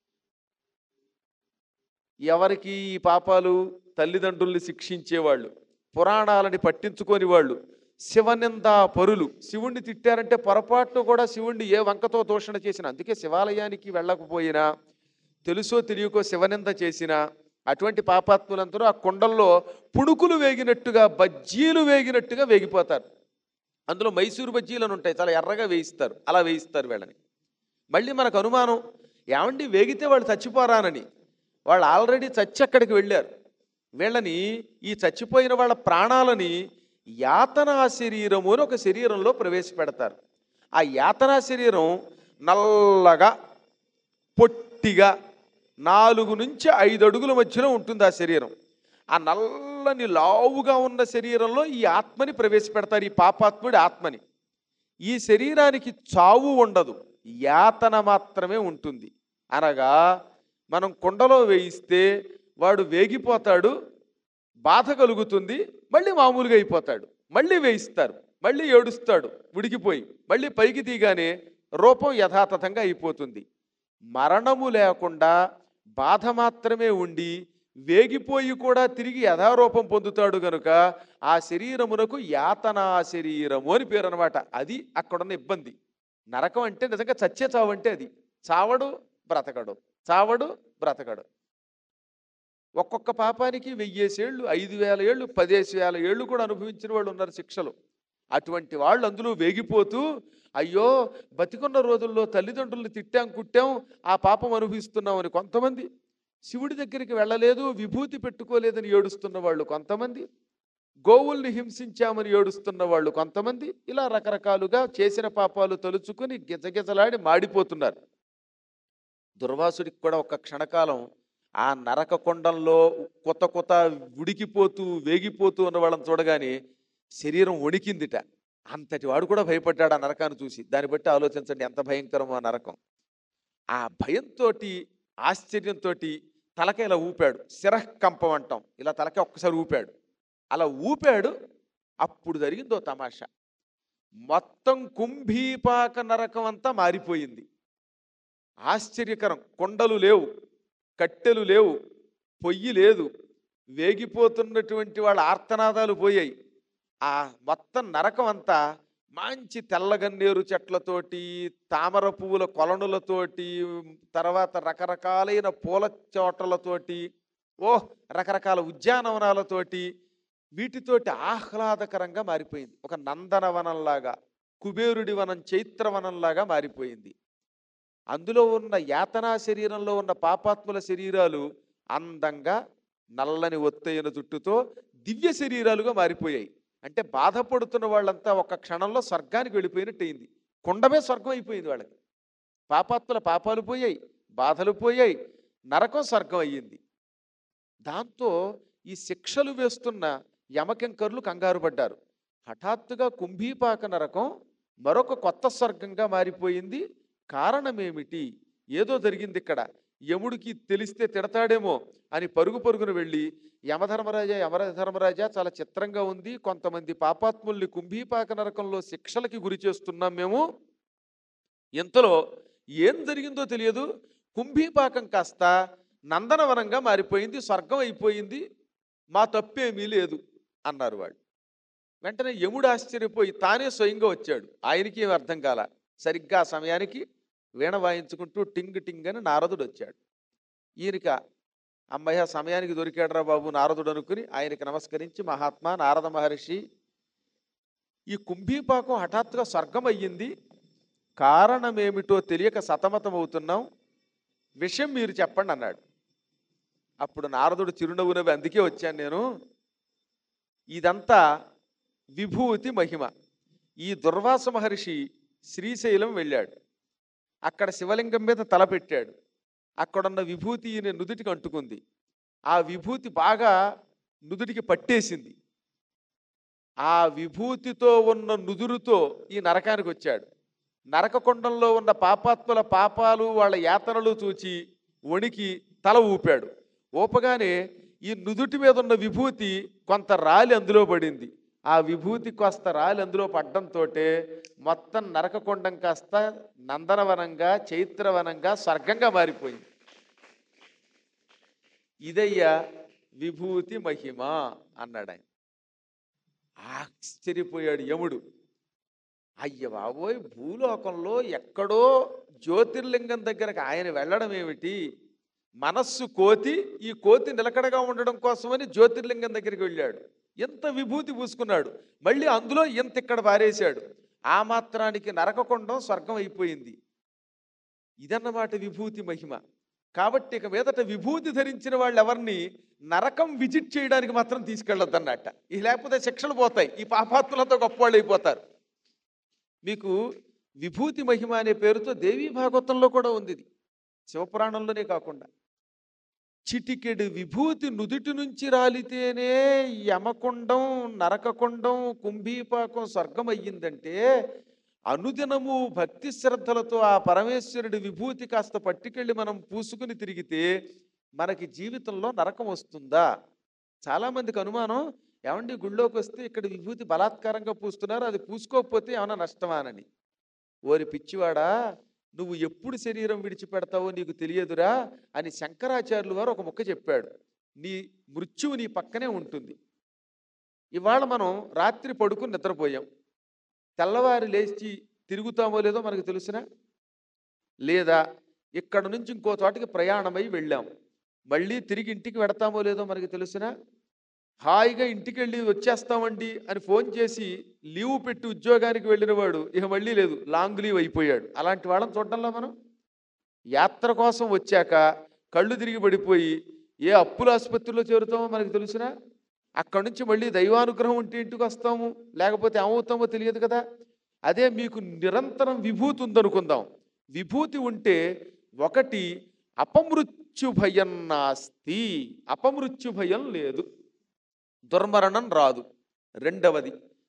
ఎవరికి ఈ పాపాలు తల్లిదండ్రుల్ని శిక్షించేవాళ్ళు పురాణాలని పట్టించుకొని వాళ్ళు శివనిందా పరులు శివుణ్ణి తిట్టారంటే పొరపాటును కూడా శివుణ్ణి ఏ వంకతో దూషణ చేసిన అందుకే శివాలయానికి వెళ్ళకపోయినా తెలుసో తెలియకో శివనింద చేసిన అటువంటి పాపాత్ములందరూ ఆ కుండల్లో పుణుకులు వేగినట్టుగా బజ్జీలు వేగినట్టుగా వేగిపోతారు అందులో మైసూరు బజ్జీలు అని ఉంటాయి చాలా ఎర్రగా వేయిస్తారు అలా వేయిస్తారు వీళ్ళని మళ్ళీ మనకు అనుమానం ఏమండి వేగితే వాళ్ళు చచ్చిపోరానని వాళ్ళు ఆల్రెడీ చచ్చి అక్కడికి వెళ్ళారు వీళ్ళని ఈ చచ్చిపోయిన వాళ్ళ ప్రాణాలని యాతనా శరీరము అని ఒక శరీరంలో ప్రవేశపెడతారు ఆ యాతనా శరీరం నల్లగా పొట్టిగా నాలుగు నుంచి ఐదు అడుగుల మధ్యలో ఉంటుంది ఆ శరీరం ఆ నల్లని లావుగా ఉన్న శరీరంలో ఈ ఆత్మని ప్రవేశపెడతారు ఈ పాపాత్ముడి ఆత్మని ఈ శరీరానికి చావు ఉండదు యాతన మాత్రమే ఉంటుంది అనగా మనం కుండలో వేయిస్తే వాడు వేగిపోతాడు బాధ కలుగుతుంది మళ్ళీ మామూలుగా అయిపోతాడు మళ్ళీ వేయిస్తారు మళ్ళీ ఏడుస్తాడు ఉడికిపోయి మళ్ళీ పైకి తీగానే రూపం యథాతథంగా అయిపోతుంది మరణము లేకుండా బాధ మాత్రమే ఉండి వేగిపోయి కూడా తిరిగి యథారూపం పొందుతాడు గనుక ఆ శరీరమునకు యాతనా శరీరము అని పేరు అనమాట అది అక్కడున్న ఇబ్బంది నరకం అంటే నిజంగా చచ్చే చావు అంటే అది చావడు బ్రతకడు చావడు బ్రతకడు ఒక్కొక్క పాపానికి వెయ్యేసేళ్ళు ఐదు వేల ఏళ్ళు పదేసి వేల ఏళ్ళు కూడా అనుభవించిన వాళ్ళు ఉన్నారు శిక్షలు అటువంటి వాళ్ళు అందులో వేగిపోతూ అయ్యో బతికున్న రోజుల్లో తల్లిదండ్రుల్ని తిట్టాం కుట్టాం ఆ పాపం అనుభవిస్తున్నామని కొంతమంది శివుడి దగ్గరికి వెళ్ళలేదు విభూతి పెట్టుకోలేదని ఏడుస్తున్న వాళ్ళు కొంతమంది గోవుల్ని హింసించామని ఏడుస్తున్న వాళ్ళు కొంతమంది ఇలా రకరకాలుగా చేసిన పాపాలు తలుచుకుని గిజగిజలాడి మాడిపోతున్నారు దుర్వాసుడికి కూడా ఒక క్షణకాలం ఆ నరక కొండంలో కొత్త కొత్త ఉడికిపోతూ వేగిపోతూ ఉన్న వాళ్ళని చూడగానే శరీరం వణికిందిట అంతటి వాడు కూడా భయపడ్డాడు ఆ నరకాన్ని చూసి దాన్ని బట్టి ఆలోచించండి ఎంత భయంకరమో ఆ నరకం ఆ భయంతో ఆశ్చర్యంతో తలక ఇలా ఊపాడు శిరకంపం అంటాం ఇలా తలక ఒక్కసారి ఊపాడు అలా ఊపాడు అప్పుడు జరిగిందో తమాషా మొత్తం కుంభీపాక నరకం అంతా మారిపోయింది ఆశ్చర్యకరం కొండలు లేవు కట్టెలు లేవు పొయ్యి లేదు వేగిపోతున్నటువంటి వాళ్ళ ఆర్తనాదాలు పోయాయి ఆ మొత్తం నరకం అంతా మంచి తెల్లగన్నేరు చెట్లతోటి తామర పువ్వుల కొలనులతోటి తర్వాత రకరకాలైన పూల చోటలతోటి ఓ రకరకాల ఉద్యానవనాలతోటి వీటితోటి ఆహ్లాదకరంగా మారిపోయింది ఒక నందనవనంలాగా కుబేరుడి వనం చైత్రవనంలాగా మారిపోయింది అందులో ఉన్న యాతనా శరీరంలో ఉన్న పాపాత్ముల శరీరాలు అందంగా నల్లని ఒత్తైన జుట్టుతో దివ్య శరీరాలుగా మారిపోయాయి అంటే బాధపడుతున్న వాళ్ళంతా ఒక క్షణంలో స్వర్గానికి వెళ్ళిపోయినట్టు అయింది కుండమే స్వర్గం అయిపోయింది వాళ్ళకి పాపాత్ముల పాపాలు పోయాయి బాధలు పోయాయి నరకం స్వర్గం అయ్యింది దాంతో ఈ శిక్షలు వేస్తున్న యమకింకర్లు కంగారు పడ్డారు హఠాత్తుగా కుంభీపాక నరకం మరొక కొత్త స్వర్గంగా మారిపోయింది కారణమేమిటి ఏదో జరిగింది ఇక్కడ యముడికి తెలిస్తే తిడతాడేమో అని పరుగు పరుగున వెళ్ళి యమధర్మరాజా యమధర్మరాజా చాలా చిత్రంగా ఉంది కొంతమంది పాపాత్ముల్ని కుంభీపాక నరకంలో శిక్షలకి గురి చేస్తున్నాం మేము ఇంతలో ఏం జరిగిందో తెలియదు కుంభీపాకం కాస్త నందనవనంగా మారిపోయింది స్వర్గం అయిపోయింది మా తప్పేమీ లేదు అన్నారు వాళ్ళు వెంటనే యముడు ఆశ్చర్యపోయి తానే స్వయంగా వచ్చాడు ఆయనకి ఏమి అర్థం కాల సరిగ్గా ఆ సమయానికి వీణ వాయించుకుంటూ టింగ్ టింగ్ అని నారదుడు వచ్చాడు ఈయనక అమ్మయ్య సమయానికి దొరికాడరా బాబు నారదుడు అనుకుని ఆయనకి నమస్కరించి మహాత్మా నారద మహర్షి ఈ కుంభీపాకం హఠాత్తుగా స్వర్గం అయ్యింది కారణమేమిటో తెలియక సతమతమవుతున్నాం విషయం మీరు చెప్పండి అన్నాడు అప్పుడు నారదుడు చిరునవ్వు నవ్వి అందుకే వచ్చాను నేను ఇదంతా విభూతి మహిమ ఈ దుర్వాస మహర్షి శ్రీశైలం వెళ్ళాడు అక్కడ శివలింగం మీద తల పెట్టాడు అక్కడున్న విభూతి ఈయన నుదుటికి అంటుకుంది ఆ విభూతి బాగా నుదుటికి పట్టేసింది ఆ విభూతితో ఉన్న నుదురుతో ఈ నరకానికి వచ్చాడు నరకకొండంలో ఉన్న పాపాత్ముల పాపాలు వాళ్ళ యాతనలు చూచి వణికి తల ఊపాడు ఊపగానే ఈ నుదుటి మీద ఉన్న విభూతి కొంత రాలి అందులో పడింది ఆ విభూతి కాస్త రాలి అందులో పడ్డంతో మొత్తం నరకకొండం కాస్త నందనవనంగా చైత్రవనంగా స్వర్గంగా మారిపోయింది ఇదయ్యా విభూతి మహిమ అన్నాడు ఆయన ఆశ్చర్యపోయాడు యముడు అయ్య బాబోయ్ భూలోకంలో ఎక్కడో జ్యోతిర్లింగం దగ్గరకు ఆయన వెళ్ళడం ఏమిటి మనస్సు కోతి ఈ కోతి నిలకడగా ఉండడం కోసమని జ్యోతిర్లింగం దగ్గరికి వెళ్ళాడు ఎంత విభూతి పూసుకున్నాడు మళ్ళీ అందులో ఎంత ఇక్కడ పారేశాడు ఆ మాత్రానికి నరకకొండం స్వర్గం అయిపోయింది ఇదన్నమాట విభూతి మహిమ కాబట్టి ఇక మీదట విభూతి ధరించిన వాళ్ళు ఎవరిని నరకం విజిట్ చేయడానికి మాత్రం తీసుకెళ్ళొద్దు అన్నట్ట ఈ లేకపోతే శిక్షలు పోతాయి ఈ పాపాత్ములతో గొప్పవాళ్ళు అయిపోతారు మీకు విభూతి మహిమ అనే పేరుతో దేవీ భాగవతంలో కూడా ఉంది ఇది శివపురాణంలోనే కాకుండా చిటికెడు విభూతి నుదుటి నుంచి రాలితేనే యమకొండం నరకకొండం కుంభీపాకం స్వర్గం అయ్యిందంటే అనుదినము భక్తి శ్రద్ధలతో ఆ పరమేశ్వరుడి విభూతి కాస్త పట్టుకెళ్ళి మనం పూసుకుని తిరిగితే మనకి జీవితంలో నరకం వస్తుందా చాలామందికి అనుమానం ఏమండి గుళ్ళోకి వస్తే ఇక్కడ విభూతి బలాత్కారంగా పూస్తున్నారు అది పూసుకోకపోతే ఏమైనా నష్టమానని ఓరి పిచ్చివాడా నువ్వు ఎప్పుడు శరీరం విడిచిపెడతావో నీకు తెలియదురా అని శంకరాచార్యులు వారు ఒక ముక్క చెప్పాడు నీ మృత్యువు నీ పక్కనే ఉంటుంది ఇవాళ మనం రాత్రి పడుకుని నిద్రపోయాం తెల్లవారి లేచి తిరుగుతామో లేదో మనకు తెలుసునా లేదా ఇక్కడ నుంచి ఇంకో చోటికి ప్రయాణమై వెళ్ళాం మళ్ళీ తిరిగి ఇంటికి వెడతామో లేదో మనకి తెలుసునా హాయిగా ఇంటికి వెళ్ళి వచ్చేస్తామండి అని ఫోన్ చేసి లీవ్ పెట్టి ఉద్యోగానికి వెళ్ళిన వాడు ఇక మళ్ళీ లేదు లాంగ్ లీవ్ అయిపోయాడు అలాంటి వాళ్ళని చూడడంలో మనం యాత్ర కోసం వచ్చాక కళ్ళు తిరిగి పడిపోయి ఏ అప్పుల ఆసుపత్రిలో చేరుతామో మనకు తెలుసునా అక్కడి నుంచి మళ్ళీ దైవానుగ్రహం ఉంటే ఇంటికి వస్తాము లేకపోతే ఏమవుతామో తెలియదు కదా అదే మీకు నిరంతరం విభూతి ఉందనుకుందాం విభూతి ఉంటే ఒకటి అపమృత్యు భయం నాస్తి అపమృత్యు భయం లేదు దుర్మరణం రాదు రెండవది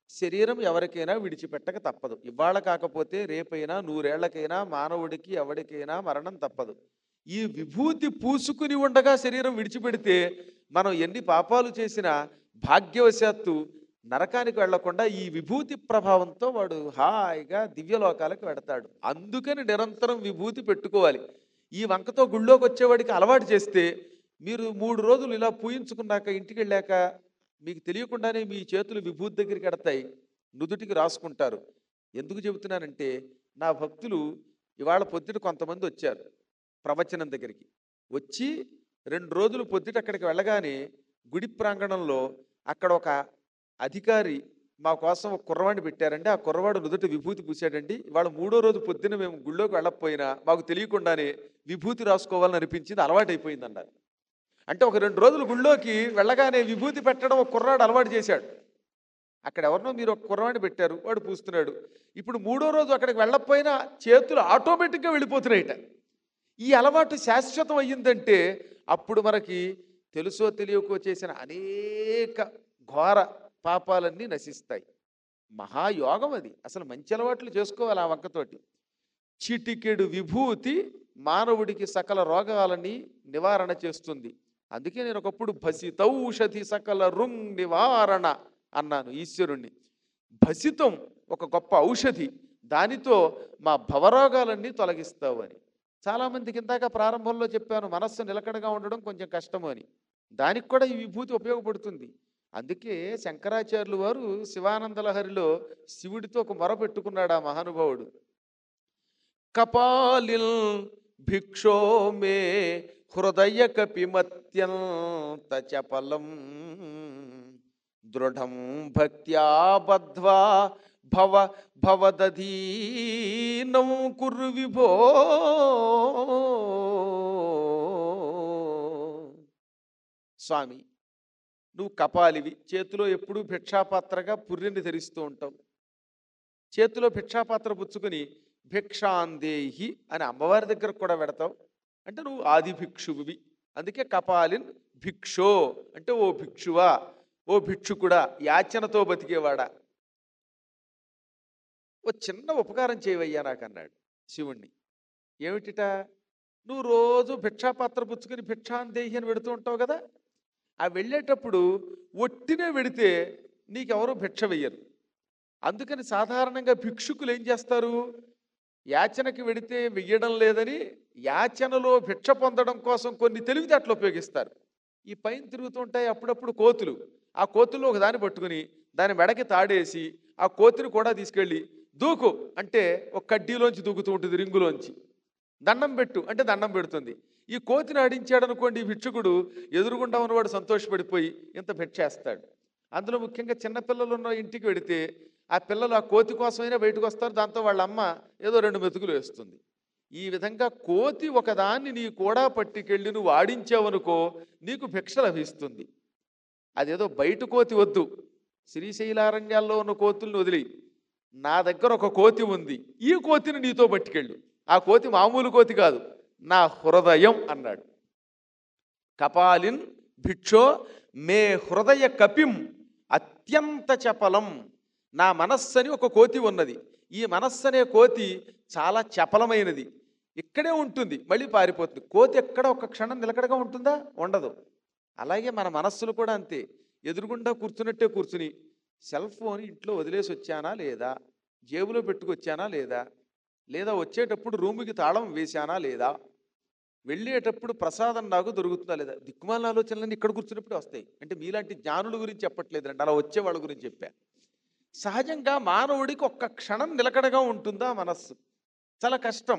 శరీరం ఎవరికైనా విడిచిపెట్టక తప్పదు ఇవాళ కాకపోతే రేపైనా నూరేళ్లకైనా మానవుడికి ఎవరికైనా మరణం తప్పదు ఈ విభూతి పూసుకుని ఉండగా శరీరం విడిచిపెడితే మనం ఎన్ని పాపాలు చేసినా భాగ్యవశాత్తు నరకానికి వెళ్లకుండా ఈ విభూతి ప్రభావంతో వాడు హాయిగా దివ్యలోకాలకు వెడతాడు అందుకని నిరంతరం విభూతి పెట్టుకోవాలి ఈ వంకతో గుళ్ళోకి వచ్చేవాడికి అలవాటు చేస్తే మీరు మూడు రోజులు ఇలా పూయించుకున్నాక ఇంటికి వెళ్ళాక మీకు తెలియకుండానే మీ చేతులు విభూతి దగ్గరికి ఎడతాయి నుదుటికి రాసుకుంటారు ఎందుకు చెబుతున్నానంటే నా భక్తులు ఇవాళ పొద్దుట కొంతమంది వచ్చారు ప్రవచనం దగ్గరికి వచ్చి రెండు రోజులు పొద్దుట అక్కడికి వెళ్ళగానే గుడి ప్రాంగణంలో అక్కడ ఒక అధికారి మా కోసం ఒక కుర్రవాడిని పెట్టారండి ఆ కుర్రవాడు నుదుట విభూతి పూసాడండి ఇవాళ మూడో రోజు పొద్దున మేము గుళ్ళోకి వెళ్ళకపోయినా మాకు తెలియకుండానే విభూతి రాసుకోవాలని అనిపించింది అలవాటైపోయింది అన్నారు అంటే ఒక రెండు రోజులు గుళ్ళోకి వెళ్ళగానే విభూతి పెట్టడం ఒక కుర్రాడు అలవాటు చేశాడు అక్కడ ఎవరినో మీరు ఒక కుర్రవాడిని పెట్టారు వాడు పూస్తున్నాడు ఇప్పుడు మూడో రోజు అక్కడికి వెళ్ళకపోయినా చేతులు ఆటోమేటిక్గా వెళ్ళిపోతున్నాయిట ఈ అలవాటు శాశ్వతం అయ్యిందంటే అప్పుడు మనకి తెలుసో తెలియకో చేసిన అనేక ఘోర పాపాలన్నీ నశిస్తాయి మహాయోగం అది అసలు మంచి అలవాట్లు చేసుకోవాలి ఆ వంకతోటి చిటికెడు విభూతి మానవుడికి సకల రోగాలని నివారణ చేస్తుంది అందుకే నేను ఒకప్పుడు భసితౌషధి సకల రుంగ్ నివారణ అన్నాను ఈశ్వరుణ్ణి భసితం ఒక గొప్ప ఔషధి దానితో మా భవరోగాలన్నీ తొలగిస్తావు అని చాలామందికి ఇందాక ప్రారంభంలో చెప్పాను మనస్సు నిలకడగా ఉండడం కొంచెం కష్టము అని దానికి కూడా ఈ విభూతి ఉపయోగపడుతుంది అందుకే శంకరాచార్యులు వారు శివానంద లహరిలో శివుడితో ఒక మొర పెట్టుకున్నాడు ఆ మహానుభావుడు కపాలిల్ భిక్షో మే హృదయ కపిమత్యంత చపలం దృఢం భక్త్యా బద్ధ్వా భవ భవదధీనం కురు విభో స్వామి నువ్వు కపాలివి చేతిలో ఎప్పుడూ భిక్షాపాత్రగా పుర్రెని ధరిస్తూ ఉంటావు చేతిలో భిక్షాపాత్ర పుచ్చుకుని భిక్షాందేహి అని అమ్మవారి దగ్గర కూడా పెడతావు అంటే నువ్వు ఆది భిక్షువువి అందుకే కపాలిన్ భిక్షో అంటే ఓ భిక్షువా ఓ భిక్షుకుడా యాచనతో బతికేవాడా ఓ చిన్న ఉపకారం చేయవయ్యా నాకు అన్నాడు శివుణ్ణి ఏమిటిట నువ్వు రోజు భిక్షాపాత్ర పుచ్చుకుని భిక్షాందేహి అని పెడుతూ ఉంటావు కదా ఆ వెళ్ళేటప్పుడు ఒట్టినే వెడితే నీకెవరూ భిక్ష వెయ్యరు అందుకని సాధారణంగా భిక్షుకులు ఏం చేస్తారు యాచనకి వెడితే వెయ్యడం లేదని యాచనలో భిక్ష పొందడం కోసం కొన్ని తెలివితేటలు ఉపయోగిస్తారు ఈ పైన తిరుగుతుంటాయి అప్పుడప్పుడు కోతులు ఆ కోతుల్లో ఒక దాన్ని పట్టుకుని దాని మెడకి తాడేసి ఆ కోతిని కూడా తీసుకెళ్ళి దూకు అంటే ఒక కడ్డీలోంచి దూకుతూ ఉంటుంది రింగులోంచి దండం పెట్టు అంటే దండం పెడుతుంది ఈ కోతిని ఆడించాడు అనుకోండి ఈ భిక్షుకుడు ఎదురుగుండా ఉన్నవాడు సంతోషపడిపోయి ఇంత భిక్షేస్తాడు అందులో ముఖ్యంగా చిన్నపిల్లలు ఉన్న ఇంటికి వెడితే ఆ పిల్లలు ఆ కోతి కోసమైనా బయటకు వస్తారు దాంతో వాళ్ళ అమ్మ ఏదో రెండు మెతుకులు వేస్తుంది ఈ విధంగా కోతి ఒకదాన్ని నీ కూడా పట్టుకెళ్ళి నువ్వు ఆడించావనుకో నీకు భిక్ష లభిస్తుంది అదేదో బయట కోతి వద్దు శ్రీశైలారణ్యాల్లో ఉన్న కోతుల్ని వదిలి నా దగ్గర ఒక కోతి ఉంది ఈ కోతిని నీతో పట్టుకెళ్ళు ఆ కోతి మామూలు కోతి కాదు నా హృదయం అన్నాడు కపాలిన్ భిక్షో మే హృదయ కపిం అత్యంత చపలం నా మనస్సు అని ఒక కోతి ఉన్నది ఈ మనస్సు అనే కోతి చాలా చపలమైనది ఇక్కడే ఉంటుంది మళ్ళీ పారిపోతుంది కోతి ఎక్కడ ఒక క్షణం నిలకడగా ఉంటుందా ఉండదు అలాగే మన మనస్సులు కూడా అంతే ఎదురుగుండా కూర్చున్నట్టే కూర్చుని సెల్ ఫోన్ ఇంట్లో వదిలేసి వచ్చానా లేదా జేబులో పెట్టుకొచ్చానా లేదా లేదా వచ్చేటప్పుడు రూముకి తాళం వేశానా లేదా వెళ్ళేటప్పుడు ప్రసాదం నాకు దొరుకుతుందా లేదా దిక్కుమాల ఆలోచనలన్నీ ఇక్కడ కూర్చున్నప్పుడే వస్తాయి అంటే మీలాంటి జ్ఞానుల గురించి చెప్పట్లేదండి అలా వచ్చే వాళ్ళ గురించి చెప్పా సహజంగా మానవుడికి ఒక్క క్షణం నిలకడగా ఉంటుందా మనస్సు చాలా కష్టం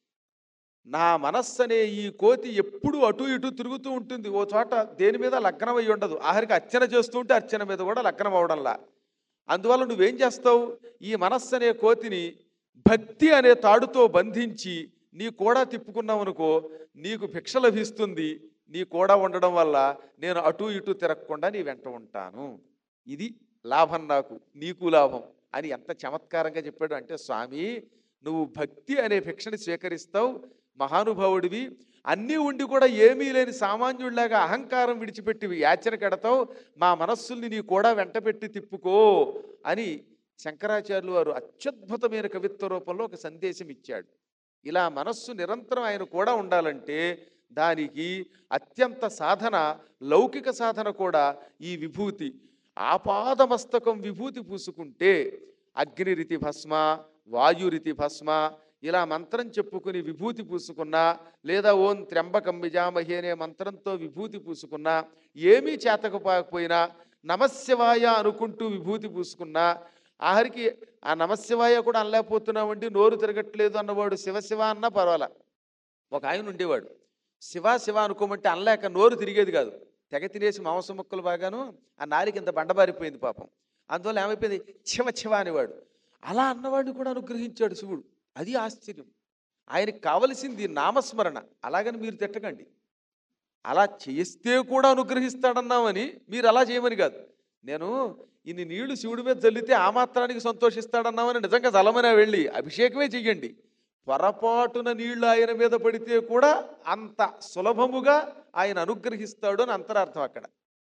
నా మనస్సు అనే ఈ కోతి ఎప్పుడు అటు ఇటు తిరుగుతూ ఉంటుంది ఓ చోట దేని మీద లగ్నం అయి ఉండదు ఆఖరికి అర్చన చేస్తూ ఉంటే అర్చన మీద కూడా లగ్నం అవడంలా అందువల్ల నువ్వేం చేస్తావు ఈ మనస్సు అనే కోతిని భక్తి అనే తాడుతో బంధించి నీ కూడా తిప్పుకున్నావు అనుకో నీకు భిక్ష లభిస్తుంది నీ కూడా ఉండడం వల్ల నేను అటు ఇటు తిరగకుండా నీ వెంట ఉంటాను ఇది లాభం నాకు నీకు లాభం అని ఎంత చమత్కారంగా చెప్పాడు అంటే స్వామి నువ్వు భక్తి అనే భిక్షని స్వీకరిస్తావు మహానుభావుడివి అన్నీ ఉండి కూడా ఏమీ లేని సామాన్యుడిలాగా అహంకారం విడిచిపెట్టి యాచన కడతావు మా మనస్సుల్ని నీ కూడా వెంటబెట్టి తిప్పుకో అని శంకరాచార్యులు వారు అత్యద్భుతమైన కవిత్వ రూపంలో ఒక సందేశం ఇచ్చాడు ఇలా మనస్సు నిరంతరం ఆయన కూడా ఉండాలంటే దానికి అత్యంత సాధన లౌకిక సాధన కూడా ఈ విభూతి ఆపాదమస్తకం విభూతి పూసుకుంటే అగ్నిరితి భస్మ వాయురితి భస్మ ఇలా మంత్రం చెప్పుకుని విభూతి పూసుకున్నా లేదా ఓం త్ర్యంబకం విజామహి అనే మంత్రంతో విభూతి పూసుకున్నా ఏమీ చేతకపోకపోయినా నమస్యవాయ అనుకుంటూ విభూతి పూసుకున్నా ఆఖరికి ఆ నమస్యవాయ కూడా అనలేకపోతున్నామండి నోరు తిరగట్లేదు అన్నవాడు శివశివ అన్నా పర్వాలా ఒక ఆయన ఉండేవాడు శివ శివ అనుకోమంటే అనలేక నోరు తిరిగేది కాదు తెగ తినేసి మాంసం ముక్కలు బాగాను ఆ నాలికి ఇంత బండబారిపోయింది పాపం అందువల్ల ఏమైపోయింది చివ చివ అనేవాడు అలా అన్నవాడిని కూడా అనుగ్రహించాడు శివుడు అది ఆశ్చర్యం ఆయనకి కావలసింది నామస్మరణ అలాగని మీరు తిట్టకండి అలా చేస్తే కూడా అనుగ్రహిస్తాడన్నామని మీరు అలా చేయమని కాదు నేను ఇన్ని నీళ్లు శివుడి మీద చల్లితే ఆ మాత్రానికి సంతోషిస్తాడన్నామని నిజంగా చల్లమనే వెళ్ళి అభిషేకమే చెయ్యండి పొరపాటున నీళ్లు ఆయన మీద పడితే కూడా అంత సులభముగా ఆయన అనుగ్రహిస్తాడు అని అంతరార్థం అక్కడ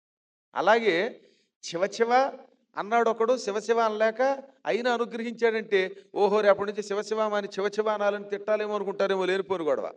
అలాగే శివ శివ అన్నాడు ఒకడు శివశివ అనలేక అయినా అనుగ్రహించాడంటే ఓహో రేపటి నుంచి శివశివ అని శివశివ అనాలని తిట్టాలేమో అనుకుంటారేమో లేనిపోను గొడవ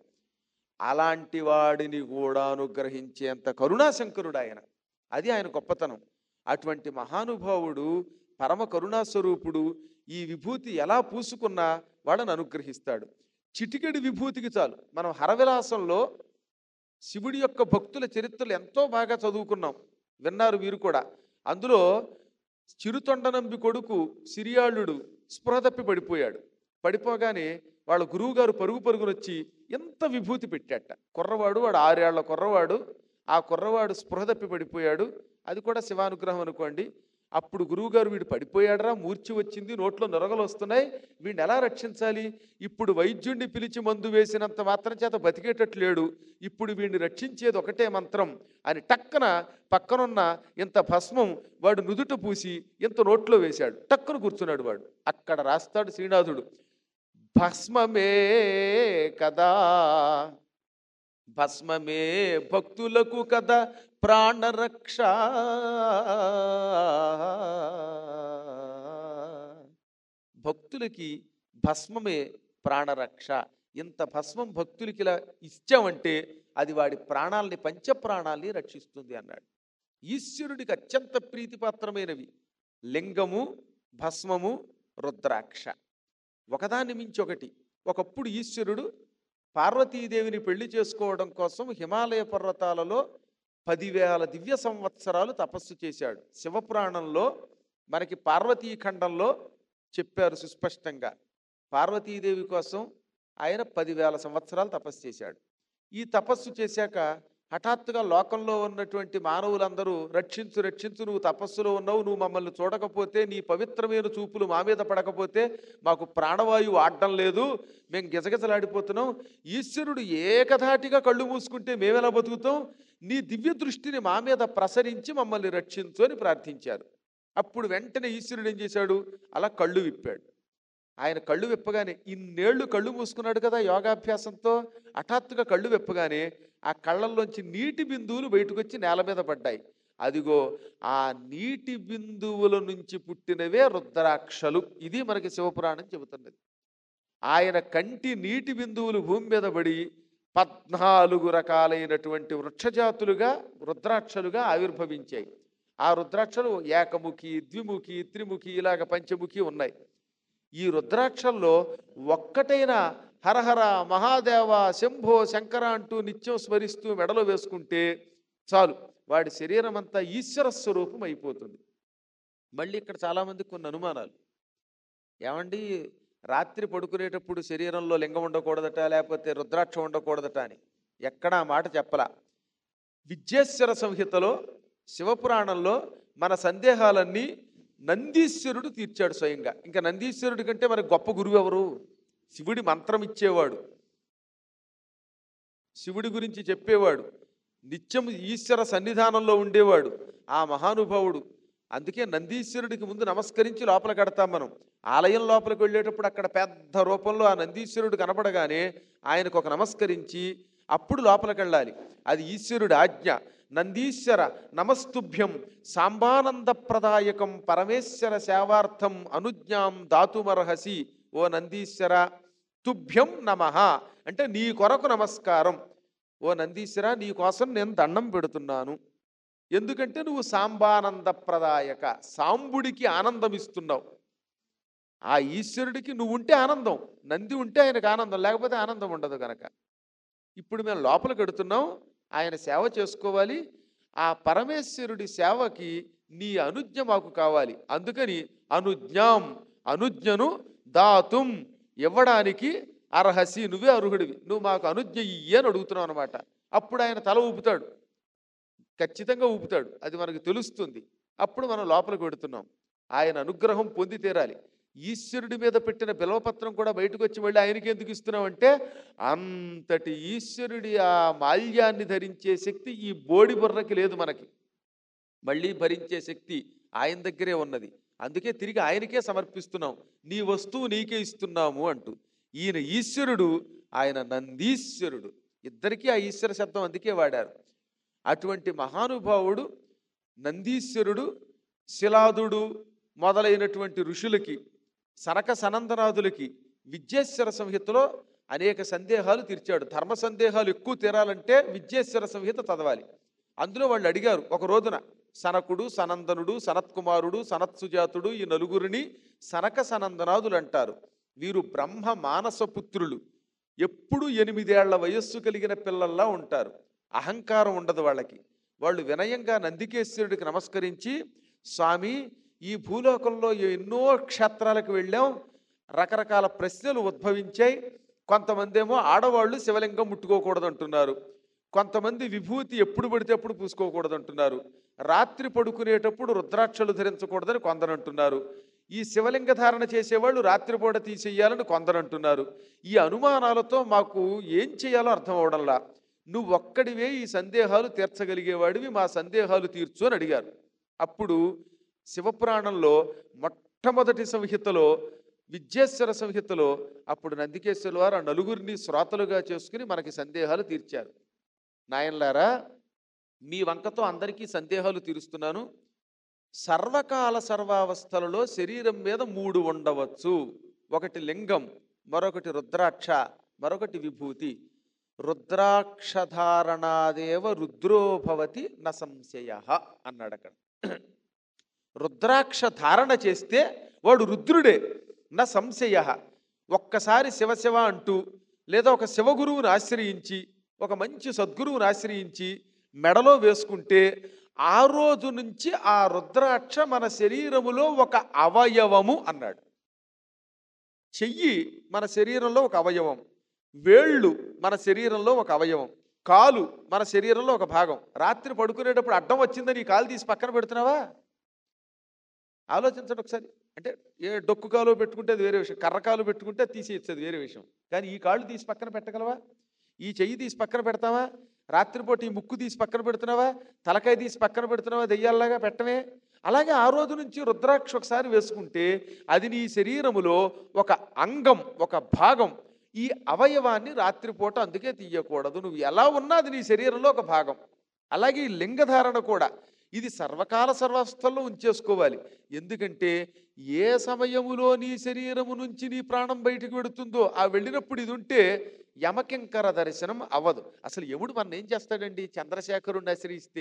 అలాంటి వాడిని కూడా అనుగ్రహించేంత కరుణాశంకరుడు ఆయన అది ఆయన గొప్పతనం అటువంటి మహానుభావుడు పరమ కరుణాస్వరూపుడు ఈ విభూతి ఎలా పూసుకున్నా వాడని అనుగ్రహిస్తాడు చిటికెడి విభూతికి చాలు మనం హరవిలాసంలో శివుడి యొక్క భక్తుల చరిత్రలు ఎంతో బాగా చదువుకున్నాం విన్నారు మీరు కూడా అందులో చిరుతొండనంబి కొడుకు సిరియాళుడు స్పృహ తప్పి పడిపోయాడు పడిపోగానే వాళ్ళ గురువుగారు పరుగు పరుగునొచ్చి ఎంత విభూతి పెట్టాట కుర్రవాడు వాడు ఆరేళ్ల కుర్రవాడు ఆ కుర్రవాడు స్పృహ తప్పి పడిపోయాడు అది కూడా శివానుగ్రహం అనుకోండి అప్పుడు గురువుగారు వీడు పడిపోయాడరా మూర్చి వచ్చింది నోట్లో నొరగలు వస్తున్నాయి వీడిని ఎలా రక్షించాలి ఇప్పుడు వైద్యుణ్ణి పిలిచి మందు వేసినంత మాత్రం చేత బతికేటట్లు లేడు ఇప్పుడు వీడిని రక్షించేది ఒకటే మంత్రం అని టక్కన పక్కనున్న ఇంత భస్మం వాడు నుదుట పూసి ఇంత నోట్లో వేశాడు టక్కున కూర్చున్నాడు వాడు అక్కడ రాస్తాడు శ్రీనాథుడు భస్మమే కదా భస్మమే భక్తులకు కదా ప్రాణరక్ష భక్తులకి భస్మమే ప్రాణరక్ష ఇంత భస్మం భక్తులకి ఇలా ఇచ్చామంటే అది వాడి ప్రాణాలని పంచప్రాణాల్ని రక్షిస్తుంది అన్నాడు ఈశ్వరుడికి అత్యంత ప్రీతిపాత్రమైనవి లింగము భస్మము రుద్రాక్ష ఒకదాన్ని మించి ఒకటి ఒకప్పుడు ఈశ్వరుడు పార్వతీదేవిని పెళ్లి చేసుకోవడం కోసం హిమాలయ పర్వతాలలో పదివేల దివ్య సంవత్సరాలు తపస్సు చేశాడు శివపురాణంలో మనకి పార్వతీ ఖండంలో చెప్పారు సుస్పష్టంగా పార్వతీదేవి కోసం ఆయన పదివేల సంవత్సరాలు తపస్సు చేశాడు ఈ తపస్సు చేశాక హఠాత్తుగా లోకంలో ఉన్నటువంటి మానవులందరూ రక్షించు రక్షించు నువ్వు తపస్సులో ఉన్నావు నువ్వు మమ్మల్ని చూడకపోతే నీ పవిత్రమైన చూపులు మా మీద పడకపోతే మాకు ప్రాణవాయువు ఆడడం లేదు మేము గిజగిజలాడిపోతున్నాం ఈశ్వరుడు ఏకధాటిగా కళ్ళు మూసుకుంటే మేమెలా బతుకుతాం నీ దివ్య దృష్టిని మా మీద ప్రసరించి మమ్మల్ని రక్షించు అని ప్రార్థించారు అప్పుడు వెంటనే ఈశ్వరుడు ఏం చేశాడు అలా కళ్ళు విప్పాడు ఆయన కళ్ళు విప్పగానే ఇన్నేళ్లు కళ్ళు మూసుకున్నాడు కదా యోగాభ్యాసంతో హఠాత్తుగా కళ్ళు విప్పగానే ఆ కళ్ళల్లోంచి నీటి బిందువులు బయటకు వచ్చి నేల మీద పడ్డాయి అదిగో ఆ నీటి బిందువుల నుంచి పుట్టినవే రుద్రాక్షలు ఇది మనకి శివపురాణం చెబుతున్నది ఆయన కంటి నీటి బిందువులు భూమి మీద పడి పద్నాలుగు రకాలైనటువంటి వృక్షజాతులుగా రుద్రాక్షలుగా ఆవిర్భవించాయి ఆ రుద్రాక్షలు ఏకముఖి ద్విముఖి త్రిముఖి ఇలాగ పంచముఖి ఉన్నాయి ఈ రుద్రాక్షల్లో ఒక్కటైన హరహర మహాదేవ శంభో శంకర అంటూ నిత్యం స్మరిస్తూ మెడలో వేసుకుంటే చాలు వాడి శరీరం అంతా ఈశ్వర స్వరూపం అయిపోతుంది మళ్ళీ ఇక్కడ చాలామంది కొన్ని అనుమానాలు ఏమండి రాత్రి పడుకునేటప్పుడు శరీరంలో లింగం ఉండకూడదట లేకపోతే రుద్రాక్ష ఉండకూడదట అని ఎక్కడా ఆ మాట చెప్పలా విద్యేశ్వర సంహితలో శివపురాణంలో మన సందేహాలన్నీ నందీశ్వరుడు తీర్చాడు స్వయంగా ఇంకా నందీశ్వరుడి కంటే మరి గొప్ప గురువు ఎవరు శివుడి మంత్రం ఇచ్చేవాడు శివుడి గురించి చెప్పేవాడు నిత్యం ఈశ్వర సన్నిధానంలో ఉండేవాడు ఆ మహానుభావుడు అందుకే నందీశ్వరుడికి ముందు నమస్కరించి లోపల కడతాం మనం ఆలయం లోపలికి వెళ్ళేటప్పుడు అక్కడ పెద్ద రూపంలో ఆ నందీశ్వరుడు కనపడగానే ఆయనకు ఒక నమస్కరించి అప్పుడు లోపలికి వెళ్ళాలి అది ఈశ్వరుడి ఆజ్ఞ నందీశ్వర నమస్తుభ్యం సాంబానందప్రదాయకం పరమేశ్వర సేవార్థం అనుజ్ఞాం దాతుమర్హసి ఓ నందీశ్వర తుభ్యం నమ అంటే నీ కొరకు నమస్కారం ఓ నందీశ్వర నీ కోసం నేను దండం పెడుతున్నాను ఎందుకంటే నువ్వు సాంబానందప్రదాయక సాంబుడికి ఆనందం ఇస్తున్నావు ఆ ఈశ్వరుడికి నువ్వు ఉంటే ఆనందం నంది ఉంటే ఆయనకు ఆనందం లేకపోతే ఆనందం ఉండదు కనుక ఇప్పుడు మేము లోపలికి వెడుతున్నాం ఆయన సేవ చేసుకోవాలి ఆ పరమేశ్వరుడి సేవకి నీ అనుజ్ఞ మాకు కావాలి అందుకని అనుజ్ఞాం అనుజ్ఞను దాతుం ఇవ్వడానికి అర్హసి నువ్వే అర్హుడివి నువ్వు మాకు అనుజ్ఞ ఇయ్యి అని అడుగుతున్నావు అనమాట అప్పుడు ఆయన తల ఊపుతాడు ఖచ్చితంగా ఊపుతాడు అది మనకు తెలుస్తుంది అప్పుడు మనం లోపలికి పెడుతున్నాం ఆయన అనుగ్రహం పొంది తీరాలి ఈశ్వరుడి మీద పెట్టిన బిలవపత్రం కూడా బయటకు వచ్చి మళ్ళీ ఆయనకి ఎందుకు ఇస్తున్నామంటే అంతటి ఈశ్వరుడి ఆ మాల్యాన్ని ధరించే శక్తి ఈ బోడి బుర్రకి లేదు మనకి మళ్ళీ భరించే శక్తి ఆయన దగ్గరే ఉన్నది అందుకే తిరిగి ఆయనకే సమర్పిస్తున్నాం నీ వస్తువు నీకే ఇస్తున్నాము అంటూ ఈయన ఈశ్వరుడు ఆయన నందీశ్వరుడు ఇద్దరికీ ఆ ఈశ్వర శబ్దం అందుకే వాడారు అటువంటి మహానుభావుడు నందీశ్వరుడు శిలాదుడు మొదలైనటువంటి ఋషులకి సనక సనందనాథులకి విద్యేశ్వర సంహితలో అనేక సందేహాలు తీర్చాడు ధర్మ సందేహాలు ఎక్కువ తీరాలంటే విద్యేశ్వర సంహిత చదవాలి అందులో వాళ్ళు అడిగారు ఒక రోజున సనకుడు సనందనుడు సనత్కుమారుడు సనత్సుజాతుడు ఈ నలుగురిని సనక సనందనాథులు అంటారు వీరు బ్రహ్మ మానస పుత్రులు ఎప్పుడు ఎనిమిదేళ్ల వయస్సు కలిగిన పిల్లల్లా ఉంటారు అహంకారం ఉండదు వాళ్ళకి వాళ్ళు వినయంగా నందికేశ్వరుడికి నమస్కరించి స్వామి ఈ భూలోకంలో ఎన్నో క్షేత్రాలకు వెళ్ళాం రకరకాల ప్రశ్నలు ఉద్భవించాయి కొంతమంది ఏమో ఆడవాళ్ళు శివలింగం ముట్టుకోకూడదు అంటున్నారు కొంతమంది విభూతి ఎప్పుడు పడితే అప్పుడు పూసుకోకూడదు అంటున్నారు రాత్రి పడుకునేటప్పుడు రుద్రాక్షలు ధరించకూడదని కొందరు అంటున్నారు ఈ శివలింగ ధారణ చేసేవాళ్ళు రాత్రిపూట తీసేయాలని కొందరు అంటున్నారు ఈ అనుమానాలతో మాకు ఏం చేయాలో అర్థం అవడంలా నువ్వు ఒక్కడివే ఈ సందేహాలు తీర్చగలిగేవాడివి మా సందేహాలు తీర్చు అని అడిగారు అప్పుడు శివపురాణంలో మొట్టమొదటి సంహితలో విద్యేశ్వర సంహితలో అప్పుడు నందికేశ్వర వారు ఆ నలుగురిని శ్రోతలుగా చేసుకుని మనకి సందేహాలు తీర్చారు నాయనలారా మీ వంకతో అందరికీ సందేహాలు తీరుస్తున్నాను సర్వకాల సర్వావస్థలలో శరీరం మీద మూడు ఉండవచ్చు ఒకటి లింగం మరొకటి రుద్రాక్ష మరొకటి విభూతి రుద్రాక్షధారణాదేవ రుద్రోభవతి న సంశయ అన్నాడు అక్కడ రుద్రాక్ష ధారణ చేస్తే వాడు రుద్రుడే నా సంశయ ఒక్కసారి శివశివ అంటూ లేదా ఒక శివగురువుని ఆశ్రయించి ఒక మంచి సద్గురువుని ఆశ్రయించి మెడలో వేసుకుంటే ఆ రోజు నుంచి ఆ రుద్రాక్ష మన శరీరములో ఒక అవయవము అన్నాడు చెయ్యి మన శరీరంలో ఒక అవయవం వేళ్ళు మన శరీరంలో ఒక అవయవం కాలు మన శరీరంలో ఒక భాగం రాత్రి పడుకునేటప్పుడు అడ్డం వచ్చిందని ఈ కాలు తీసి పక్కన పెడుతున్నావా ఆలోచించండి ఒకసారి అంటే ఏ డొక్కు కాలు పెట్టుకుంటే అది వేరే విషయం కర్ర కాలు పెట్టుకుంటే తీసేయచ్చు అది వేరే విషయం కానీ ఈ కాళ్ళు తీసి పక్కన పెట్టగలవా ఈ చెయ్యి తీసి పక్కన పెడతావా రాత్రిపూట ఈ ముక్కు తీసి పక్కన పెడుతున్నావా తలకాయ తీసి పక్కన పెడుతున్నావా దెయ్యాల్లాగా పెట్టమే అలాగే ఆ రోజు నుంచి రుద్రాక్ష ఒకసారి వేసుకుంటే అది నీ శరీరములో ఒక అంగం ఒక భాగం ఈ అవయవాన్ని రాత్రిపూట అందుకే తీయకూడదు నువ్వు ఎలా ఉన్నా అది నీ శరీరంలో ఒక భాగం అలాగే ఈ లింగధారణ కూడా ఇది సర్వకాల సర్వస్థల్లో ఉంచేసుకోవాలి ఎందుకంటే ఏ సమయములో నీ శరీరము నుంచి నీ ప్రాణం బయటకు వెడుతుందో ఆ వెళ్ళినప్పుడు ఇది ఉంటే యమకింకర దర్శనం అవ్వదు అసలు యముడు మన ఏం చేస్తాడండి చంద్రశేఖరుణ్ణి ఆశ్రయిస్తే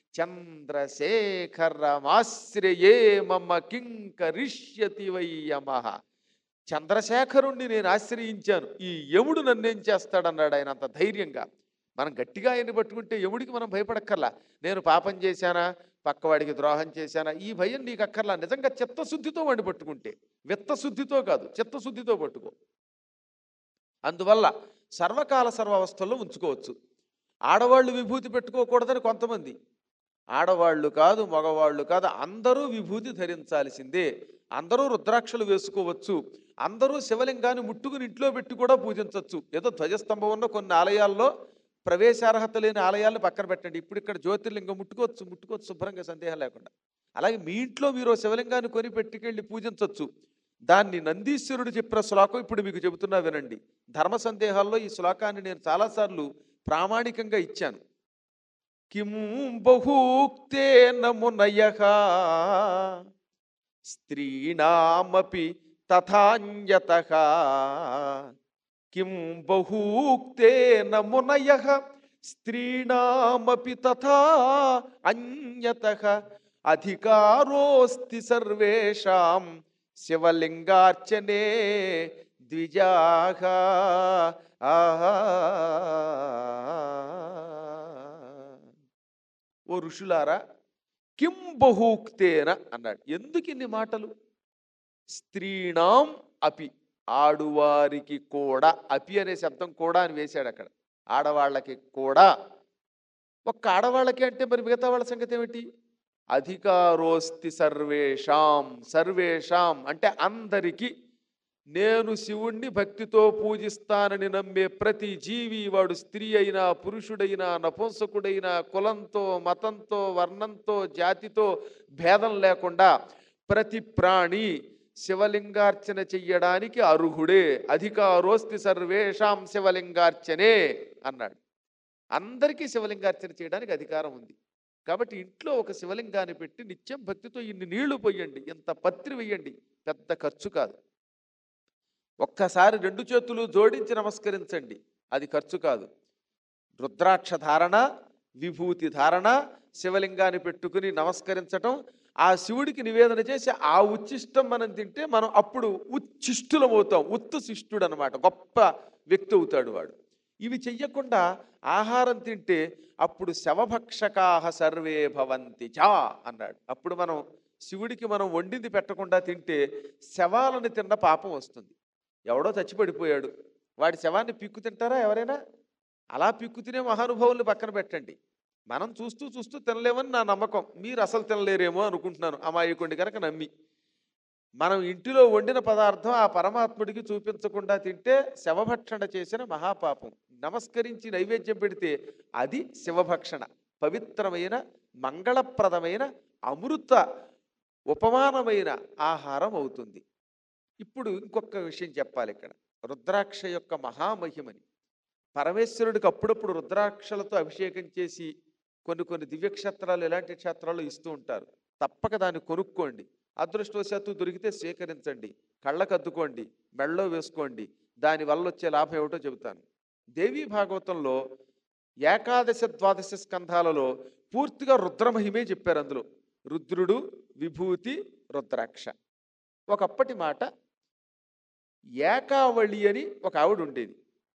చంద్రశేఖరమాశ్రయే మమ కింకరిష్యతి వై యమః చంద్రశేఖరుణ్ణి నేను ఆశ్రయించాను ఈ యముడు నన్నేం చేస్తాడన్నాడు ఆయన అంత ధైర్యంగా మనం గట్టిగా ఆయన్ని పట్టుకుంటే యముడికి మనం భయపడక్కర్లా నేను పాపం చేశానా పక్కవాడికి ద్రోహం చేశానా ఈ భయం నీకు అక్కర్లా నిజంగా చిత్తశుద్ధితో వాడిని పట్టుకుంటే విత్తశుద్ధితో కాదు చిత్తశుద్ధితో పట్టుకో అందువల్ల సర్వకాల సర్వావస్థల్లో ఉంచుకోవచ్చు ఆడవాళ్ళు విభూతి పెట్టుకోకూడదని కొంతమంది ఆడవాళ్ళు కాదు మగవాళ్ళు కాదు అందరూ విభూతి ధరించాల్సిందే అందరూ రుద్రాక్షలు వేసుకోవచ్చు అందరూ శివలింగాన్ని ముట్టుకుని ఇంట్లో పెట్టి కూడా పూజించవచ్చు ఏదో ధ్వజస్తంభం ఉన్న కొన్ని ఆలయాల్లో ప్రవేశార్హత లేని ఆలయాలను పక్కన పెట్టండి ఇప్పుడు ఇక్కడ జ్యోతిర్లింగం ముట్టుకోవచ్చు ముట్టుకోవచ్చు శుభ్రంగా సందేహం లేకుండా అలాగే మీ ఇంట్లో మీరు ఓ శివలింగాన్ని కొని పెట్టుకెళ్ళి పూజించవచ్చు దాన్ని నందీశ్వరుడు చెప్పిన శ్లోకం ఇప్పుడు మీకు చెబుతున్నా వినండి ధర్మ సందేహాల్లో ఈ శ్లోకాన్ని నేను చాలాసార్లు ప్రామాణికంగా ఇచ్చాను కిం బహూక్తేన మునయ స్త్రీణామపి తథాన్యత కిం బహూక్తేన మునయ స్త్రీణామపి తథా అన్యత అధికారోస్తి సర్వేషాం శివలింగార్చనే ద్విజాహ ఆహా ఓ ఋషులారా కిం బహూక్తేన అన్నాడు ఎందుకు ఇన్ని మాటలు స్త్రీణాం అపి ఆడువారికి కూడా అపి అనే శబ్దం కూడా అని వేశాడు అక్కడ ఆడవాళ్ళకి కూడా ఒక్క ఆడవాళ్ళకి అంటే మరి మిగతా వాళ్ళ సంగతి ఏమిటి అధికారోస్తి సర్వేషాం సర్వేషాం అంటే అందరికీ నేను శివుణ్ణి భక్తితో పూజిస్తానని నమ్మే ప్రతి జీవి వాడు స్త్రీ అయినా పురుషుడైనా నపుంసకుడైనా కులంతో మతంతో వర్ణంతో జాతితో భేదం లేకుండా ప్రతి ప్రాణి శివలింగార్చన చెయ్యడానికి అర్హుడే అధికారోస్తి సర్వేషాం శివలింగార్చనే అన్నాడు అందరికీ శివలింగార్చన చేయడానికి అధికారం ఉంది కాబట్టి ఇంట్లో ఒక శివలింగాన్ని పెట్టి నిత్యం భక్తితో ఇన్ని నీళ్లు పోయండి ఇంత పత్రి వేయండి పెద్ద ఖర్చు కాదు ఒక్కసారి రెండు చేతులు జోడించి నమస్కరించండి అది ఖర్చు కాదు రుద్రాక్ష ధారణ విభూతి ధారణ శివలింగాన్ని పెట్టుకుని నమస్కరించటం ఆ శివుడికి నివేదన చేసి ఆ ఉచ్చిష్టం మనం తింటే మనం అప్పుడు ఉచ్చిష్టులం అవుతాం ఉత్తు శిష్టుడు అనమాట గొప్ప వ్యక్తి అవుతాడు వాడు ఇవి చెయ్యకుండా ఆహారం తింటే అప్పుడు శవభక్షకాహ సర్వే భవంతి చా అన్నాడు అప్పుడు మనం శివుడికి మనం వండింది పెట్టకుండా తింటే శవాలను తిన్న పాపం వస్తుంది ఎవడో చచ్చిపడిపోయాడు వాడి శవాన్ని పిక్కు తింటారా ఎవరైనా అలా పిక్కు తినే మహానుభావుల్ని పక్కన పెట్టండి మనం చూస్తూ చూస్తూ తినలేమని నా నమ్మకం మీరు అసలు తినలేరేమో అనుకుంటున్నాను అమాయకుడి కనుక నమ్మి మనం ఇంటిలో వండిన పదార్థం ఆ పరమాత్ముడికి చూపించకుండా తింటే శవభక్షణ చేసిన మహాపాపం నమస్కరించి నైవేద్యం పెడితే అది శివభక్షణ పవిత్రమైన మంగళప్రదమైన అమృత ఉపమానమైన ఆహారం అవుతుంది ఇప్పుడు ఇంకొక విషయం చెప్పాలి ఇక్కడ రుద్రాక్ష యొక్క మహామహిమని పరమేశ్వరుడికి అప్పుడప్పుడు రుద్రాక్షలతో అభిషేకం చేసి కొన్ని కొన్ని దివ్యక్షేత్రాలు ఎలాంటి క్షేత్రాలు ఇస్తూ ఉంటారు తప్పక దాన్ని కొనుక్కోండి అదృష్టవశాత్తు దొరికితే స్వీకరించండి కళ్ళకు అద్దుకోండి మెళ్ళలో వేసుకోండి దానివల్ల వచ్చే లాభం ఏమిటో చెబుతాను దేవీ భాగవతంలో ఏకాదశ ద్వాదశ స్కంధాలలో పూర్తిగా రుద్రమహిమే చెప్పారు అందులో రుద్రుడు విభూతి రుద్రాక్ష ఒకప్పటి మాట ఏకావళి అని ఒక ఆవిడ ఉండేది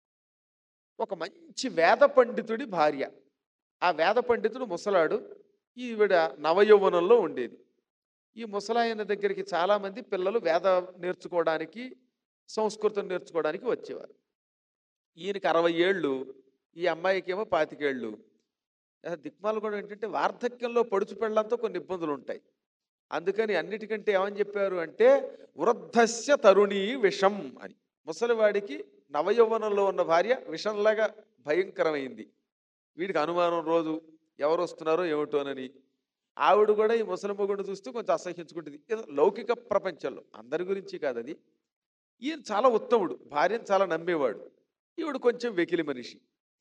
ఒక మంచి వేద పండితుడి భార్య ఆ వేద పండితుడు ముసలాడు ఈవిడ నవయౌవనంలో ఉండేది ఈ ముసలాయన దగ్గరికి చాలామంది పిల్లలు వేద నేర్చుకోవడానికి సంస్కృతం నేర్చుకోవడానికి వచ్చేవారు ఈయనకి అరవై ఏళ్ళు ఈ అమ్మాయికి ఏమో పాతికేళ్ళు ఆ దిక్మాలు కూడా ఏంటంటే వార్ధక్యంలో పడుచు పెళ్ళంతో కొన్ని ఇబ్బందులు ఉంటాయి అందుకని అన్నిటికంటే ఏమని చెప్పారు అంటే వృద్ధస్య తరుణీ విషం అని ముసలివాడికి నవయౌవనంలో ఉన్న భార్య విషంలాగా భయంకరమైంది వీడికి అనుమానం రోజు ఎవరు వస్తున్నారో ఏమిటోనని ఆవిడ కూడా ఈ ముసలి మొగుడు చూస్తూ కొంచెం అసహ్యించుకుంటుంది ఏదో లౌకిక ప్రపంచంలో అందరి గురించి కాదు అది ఈయన చాలా ఉత్తముడు భార్యను చాలా నమ్మేవాడు ఈవిడ కొంచెం వెకిలి మనిషి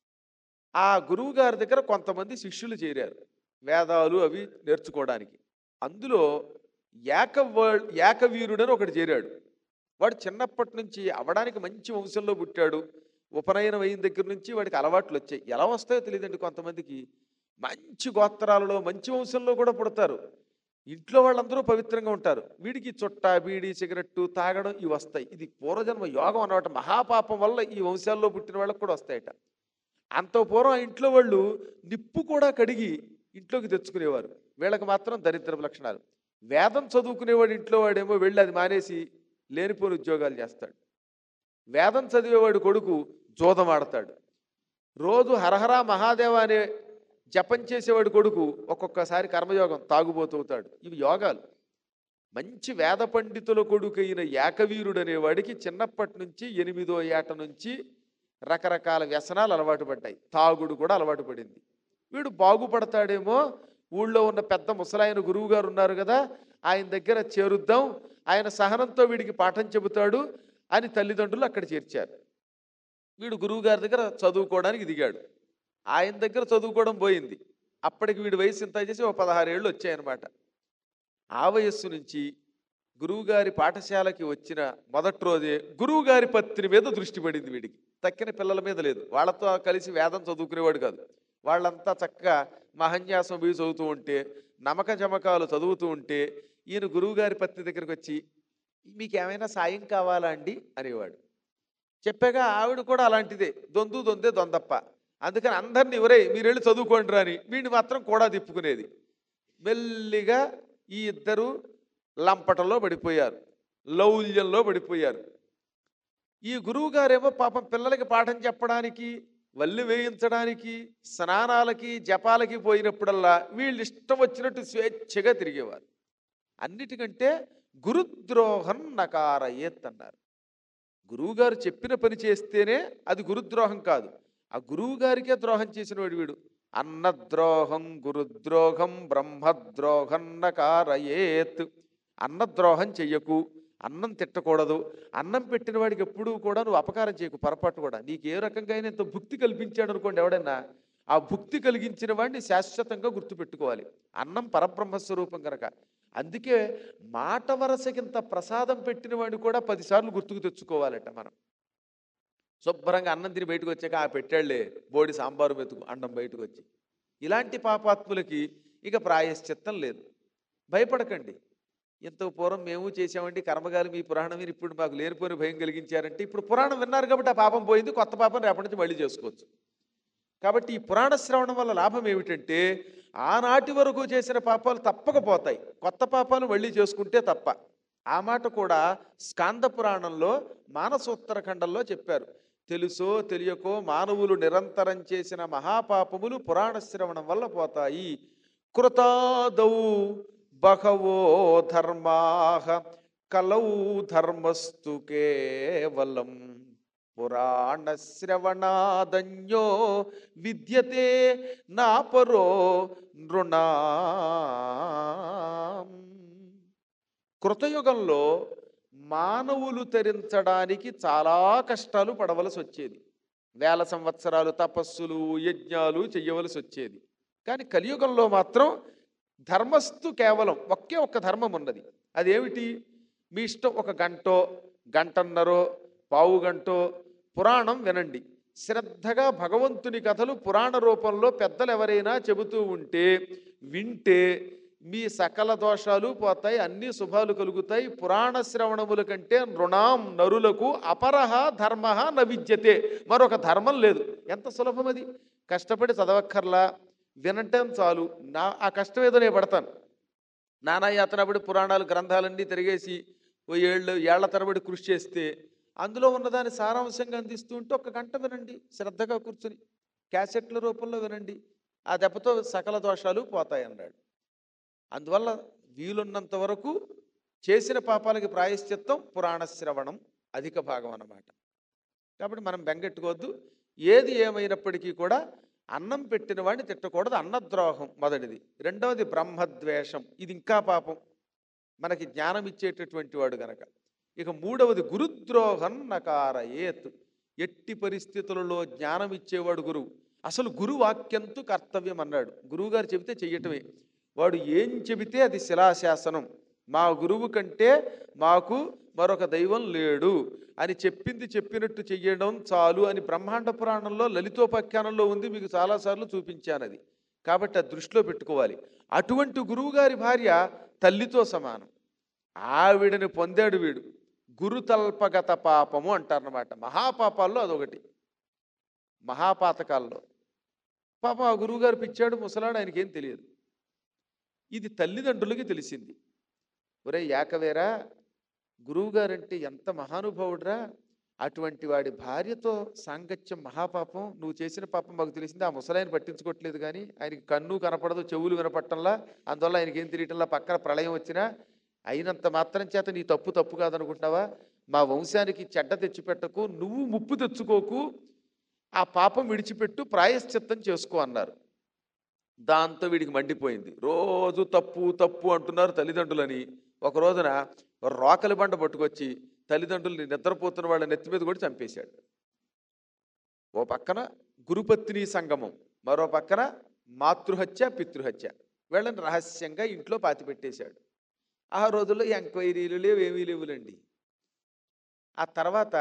ఆ గురువు గారి దగ్గర కొంతమంది శిష్యులు చేరారు వేదాలు అవి నేర్చుకోవడానికి అందులో ఏక వరల్డ్ ఏకవీరుడని ఒకటి చేరాడు వాడు చిన్నప్పటి నుంచి అవడానికి మంచి వంశంలో పుట్టాడు ఉపనయనం అయిన దగ్గర నుంచి వాడికి అలవాట్లు వచ్చాయి ఎలా వస్తాయో తెలియదండి కొంతమందికి మంచి గోత్రాలలో మంచి వంశంలో కూడా పుడతారు ఇంట్లో వాళ్ళందరూ పవిత్రంగా ఉంటారు వీడికి చుట్ట బీడి సిగరెట్టు తాగడం ఇవి వస్తాయి ఇది పూర్వజన్మ యోగం అన్నమాట మహాపాపం వల్ల ఈ వంశాల్లో పుట్టిన వాళ్ళకి కూడా వస్తాయట అంత పూర్వం ఆ ఇంట్లో వాళ్ళు నిప్పు కూడా కడిగి ఇంట్లోకి తెచ్చుకునేవారు వీళ్ళకి మాత్రం దరిద్రపు లక్షణాలు వేదం చదువుకునేవాడు ఇంట్లో వాడేమో వెళ్ళి అది మానేసి లేనిపోని ఉద్యోగాలు చేస్తాడు వేదం చదివేవాడు కొడుకు జోదం ఆడతాడు రోజు హరహర మహాదేవ అనే జపం చేసేవాడు కొడుకు ఒక్కొక్కసారి కర్మయోగం తాగుబోతవుతాడు ఇవి యోగాలు మంచి వేద పండితుల కొడుకైన ఏకవీరుడు అనేవాడికి చిన్నప్పటి నుంచి ఎనిమిదో ఏట నుంచి రకరకాల వ్యసనాలు అలవాటు పడ్డాయి తాగుడు కూడా అలవాటు పడింది వీడు బాగుపడతాడేమో ఊళ్ళో ఉన్న పెద్ద ముసలాయన గురువు గారు ఉన్నారు కదా ఆయన దగ్గర చేరుద్దాం ఆయన సహనంతో వీడికి పాఠం చెబుతాడు అని తల్లిదండ్రులు అక్కడ చేర్చారు వీడు గురువు గారి దగ్గర చదువుకోవడానికి దిగాడు ఆయన దగ్గర చదువుకోవడం పోయింది అప్పటికి వీడి వయసు ఇంత చేసి ఒక పదహారేళ్ళు వచ్చాయన్నమాట ఆ వయస్సు నుంచి గురువుగారి పాఠశాలకి వచ్చిన మొదటి రోజే గురువుగారి పత్రి మీద దృష్టి పడింది వీడికి తక్కిన పిల్లల మీద లేదు వాళ్ళతో కలిసి వేదం చదువుకునేవాడు కాదు వాళ్ళంతా చక్కగా మహన్యాసం పోయి చదువుతూ ఉంటే నమక జమకాలు చదువుతూ ఉంటే ఈయన గురువుగారి పత్ని దగ్గరికి వచ్చి మీకు ఏమైనా సాయం కావాలా అండి అనేవాడు చెప్పాగా ఆవిడ కూడా అలాంటిదే దొందు దొందే దొందప్ప అందుకని అందరిని ఎవరే మీరు వెళ్ళి చదువుకోండి రాని వీడిని మాత్రం కూడా తిప్పుకునేది మెల్లిగా ఈ ఇద్దరు లంపటంలో పడిపోయారు లౌల్యంలో పడిపోయారు ఈ గురువు గారేమో పాపం పిల్లలకి పాఠం చెప్పడానికి వల్లి వేయించడానికి స్నానాలకి జపాలకి పోయినప్పుడల్లా వీళ్ళు ఇష్టం వచ్చినట్టు స్వేచ్ఛగా తిరిగేవారు అన్నిటికంటే గురుద్రోహం నకారయేత్ అన్నారు గురువుగారు చెప్పిన పని చేస్తేనే అది గురుద్రోహం కాదు ఆ గురువు గారికే ద్రోహం చేసిన వాడు వీడు అన్నద్రోహం గురుద్రోహం బ్రహ్మద్రోహం నకారయేత్ అన్నద్రోహం చెయ్యకు అన్నం తిట్టకూడదు అన్నం పెట్టిన వాడికి ఎప్పుడూ కూడా నువ్వు అపకారం చేయకు పొరపాటు కూడా నీకు ఏ రకంగా అయినా ఇంత భుక్తి కల్పించాడు అనుకోండి ఎవడైనా ఆ భుక్తి కలిగించిన వాడిని శాశ్వతంగా గుర్తుపెట్టుకోవాలి అన్నం పరబ్రహ్మ స్వరూపం కనుక అందుకే మాట వరసకింత ప్రసాదం పెట్టిన వాడిని కూడా పదిసార్లు గుర్తుకు తెచ్చుకోవాలట మనం శుభ్రంగా అన్నం తిని బయటకు వచ్చాక ఆ పెట్టాళ్లే బోడి సాంబారు మెతుకు అన్నం బయటకు వచ్చి ఇలాంటి పాపాత్ములకి ఇక ప్రాయశ్చిత్తం లేదు భయపడకండి ఇంత పూర్వం మేము చేసామండి కర్మగాలి మీ పురాణం మీరు ఇప్పుడు మాకు లేనిపోని భయం కలిగించారంటే ఇప్పుడు పురాణం విన్నారు కాబట్టి ఆ పాపం పోయింది కొత్త పాపం రేపటి నుంచి మళ్ళీ చేసుకోవచ్చు కాబట్టి ఈ పురాణ శ్రవణం వల్ల లాభం ఏమిటంటే ఆనాటి వరకు చేసిన పాపాలు తప్పకపోతాయి కొత్త పాపాలు మళ్ళీ చేసుకుంటే తప్ప ఆ మాట కూడా స్కాంద పురాణంలో మానసోత్తరఖండంలో చెప్పారు తెలుసో తెలియకో మానవులు నిరంతరం చేసిన మహాపాపములు పురాణ శ్రవణం వల్ల పోతాయి కృతాదౌ బహవో ధర్మాహ కలౌ ధర్మస్తు కేవలం పురాణ శ్రవణాదన్యో విద్యతే నా పరో నృణా కృతయుగంలో మానవులు తరించడానికి చాలా కష్టాలు పడవలసి వచ్చేది వేల సంవత్సరాలు తపస్సులు యజ్ఞాలు చెయ్యవలసి వచ్చేది కానీ కలియుగంలో మాత్రం ధర్మస్తు కేవలం ఒకే ఒక్క ధర్మం ఉన్నది అదేమిటి మీ ఇష్టం ఒక గంటో గంటన్నరో పావు గంటో పురాణం వినండి శ్రద్ధగా భగవంతుని కథలు పురాణ రూపంలో పెద్దలు ఎవరైనా చెబుతూ ఉంటే వింటే మీ సకల దోషాలు పోతాయి అన్ని శుభాలు కలుగుతాయి పురాణ శ్రవణముల కంటే నృణాం నరులకు అపరహ ధర్మ న విద్యతే మరొక ధర్మం లేదు ఎంత సులభం అది కష్టపడి చదవక్కర్లా వినటం చాలు నా ఆ కష్టం ఏదో నేను పడతాను నానా యాతనబడి పురాణాలు గ్రంథాలన్నీ తిరిగేసి ఓ ఏళ్ళు ఏళ్ల తరబడి కృషి చేస్తే అందులో ఉన్నదాన్ని సారాంశంగా అందిస్తూ ఉంటే ఒక గంట వినండి శ్రద్ధగా కూర్చుని క్యాసెట్ల రూపంలో వినండి ఆ దెబ్బతో సకల దోషాలు పోతాయి అన్నాడు అందువల్ల వీలున్నంత వరకు చేసిన పాపాలకి ప్రాయశ్చిత్తం పురాణ శ్రవణం అధిక భాగం అన్నమాట కాబట్టి మనం బెంగెట్టుకోవద్దు ఏది ఏమైనప్పటికీ కూడా అన్నం పెట్టిన వాడిని తిట్టకూడదు అన్నద్రోహం మొదటిది రెండవది బ్రహ్మద్వేషం ఇది ఇంకా పాపం మనకి జ్ఞానం ఇచ్చేటటువంటి వాడు గనక ఇక మూడవది గురుద్రోహం నకారయేత్ ఎట్టి పరిస్థితులలో జ్ఞానం ఇచ్చేవాడు గురువు అసలు గురు వాక్యంతో కర్తవ్యం అన్నాడు గురువుగారు చెబితే చెయ్యటమే వాడు ఏం చెబితే అది శిలాశాసనం మా గురువు కంటే మాకు మరొక దైవం లేడు అని చెప్పింది చెప్పినట్టు చెయ్యడం చాలు అని బ్రహ్మాండ పురాణంలో లలితోపాఖ్యానంలో ఉంది మీకు చాలాసార్లు చూపించాను అది కాబట్టి అది దృష్టిలో పెట్టుకోవాలి అటువంటి గురువుగారి భార్య తల్లితో సమానం ఆవిడని పొందాడు వీడు గురుతల్పగత పాపము అంటారనమాట మహాపాపాల్లో అదొకటి మహాపాతకాల్లో పాపం ఆ గురువుగారు పిచ్చాడు ముసలాడు ఆయనకేం తెలియదు ఇది తల్లిదండ్రులకి తెలిసింది ఒరే యాకవేరా గురువుగారంటే ఎంత మహానుభావుడురా అటువంటి వాడి భార్యతో సాంగత్యం మహాపాపం నువ్వు చేసిన పాపం మాకు తెలిసింది ఆ ముసలాయన పట్టించుకోవట్లేదు కానీ ఆయనకి కన్ను కనపడదు చెవులు వినపట్టంలా అందువల్ల ఆయనకి ఏం తెలియటంలా పక్కన ప్రళయం వచ్చినా అయినంత మాత్రం చేత నీ తప్పు తప్పు కాదనుకుంటున్నావా మా వంశానికి చెడ్డ తెచ్చిపెట్టకు నువ్వు ముప్పు తెచ్చుకోకు ఆ పాపం విడిచిపెట్టు ప్రాయశ్చిత్తం చేసుకో అన్నారు దాంతో వీడికి మండిపోయింది రోజు తప్పు తప్పు అంటున్నారు తల్లిదండ్రులని ఒక రోజున రోకలి బండ పట్టుకొచ్చి తల్లిదండ్రుల్ని నిద్రపోతున్న వాళ్ళ నెత్తి మీద కూడా చంపేశాడు ఓ పక్కన గురుపత్ని సంగమం మరో పక్కన మాతృహత్య పితృహత్య వీళ్ళని రహస్యంగా ఇంట్లో పాతి పెట్టేశాడు ఆ రోజుల్లో ఎంక్వైరీలు లేవు ఏమీ లేవులండి ఆ తర్వాత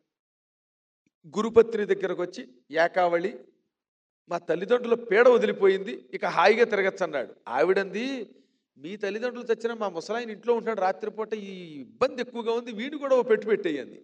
గురుపత్ని దగ్గరకు వచ్చి ఏకావళి మా తల్లిదండ్రుల పీడ వదిలిపోయింది ఇక హాయిగా తిరగచ్చు అన్నాడు ఆవిడంది మీ తల్లిదండ్రులు తెచ్చిన మా ముసలాయన ఇంట్లో ఉంటాడు రాత్రిపూట ఈ ఇబ్బంది ఎక్కువగా ఉంది వీడిని కూడా ఓ పెట్టి పెట్టేయండి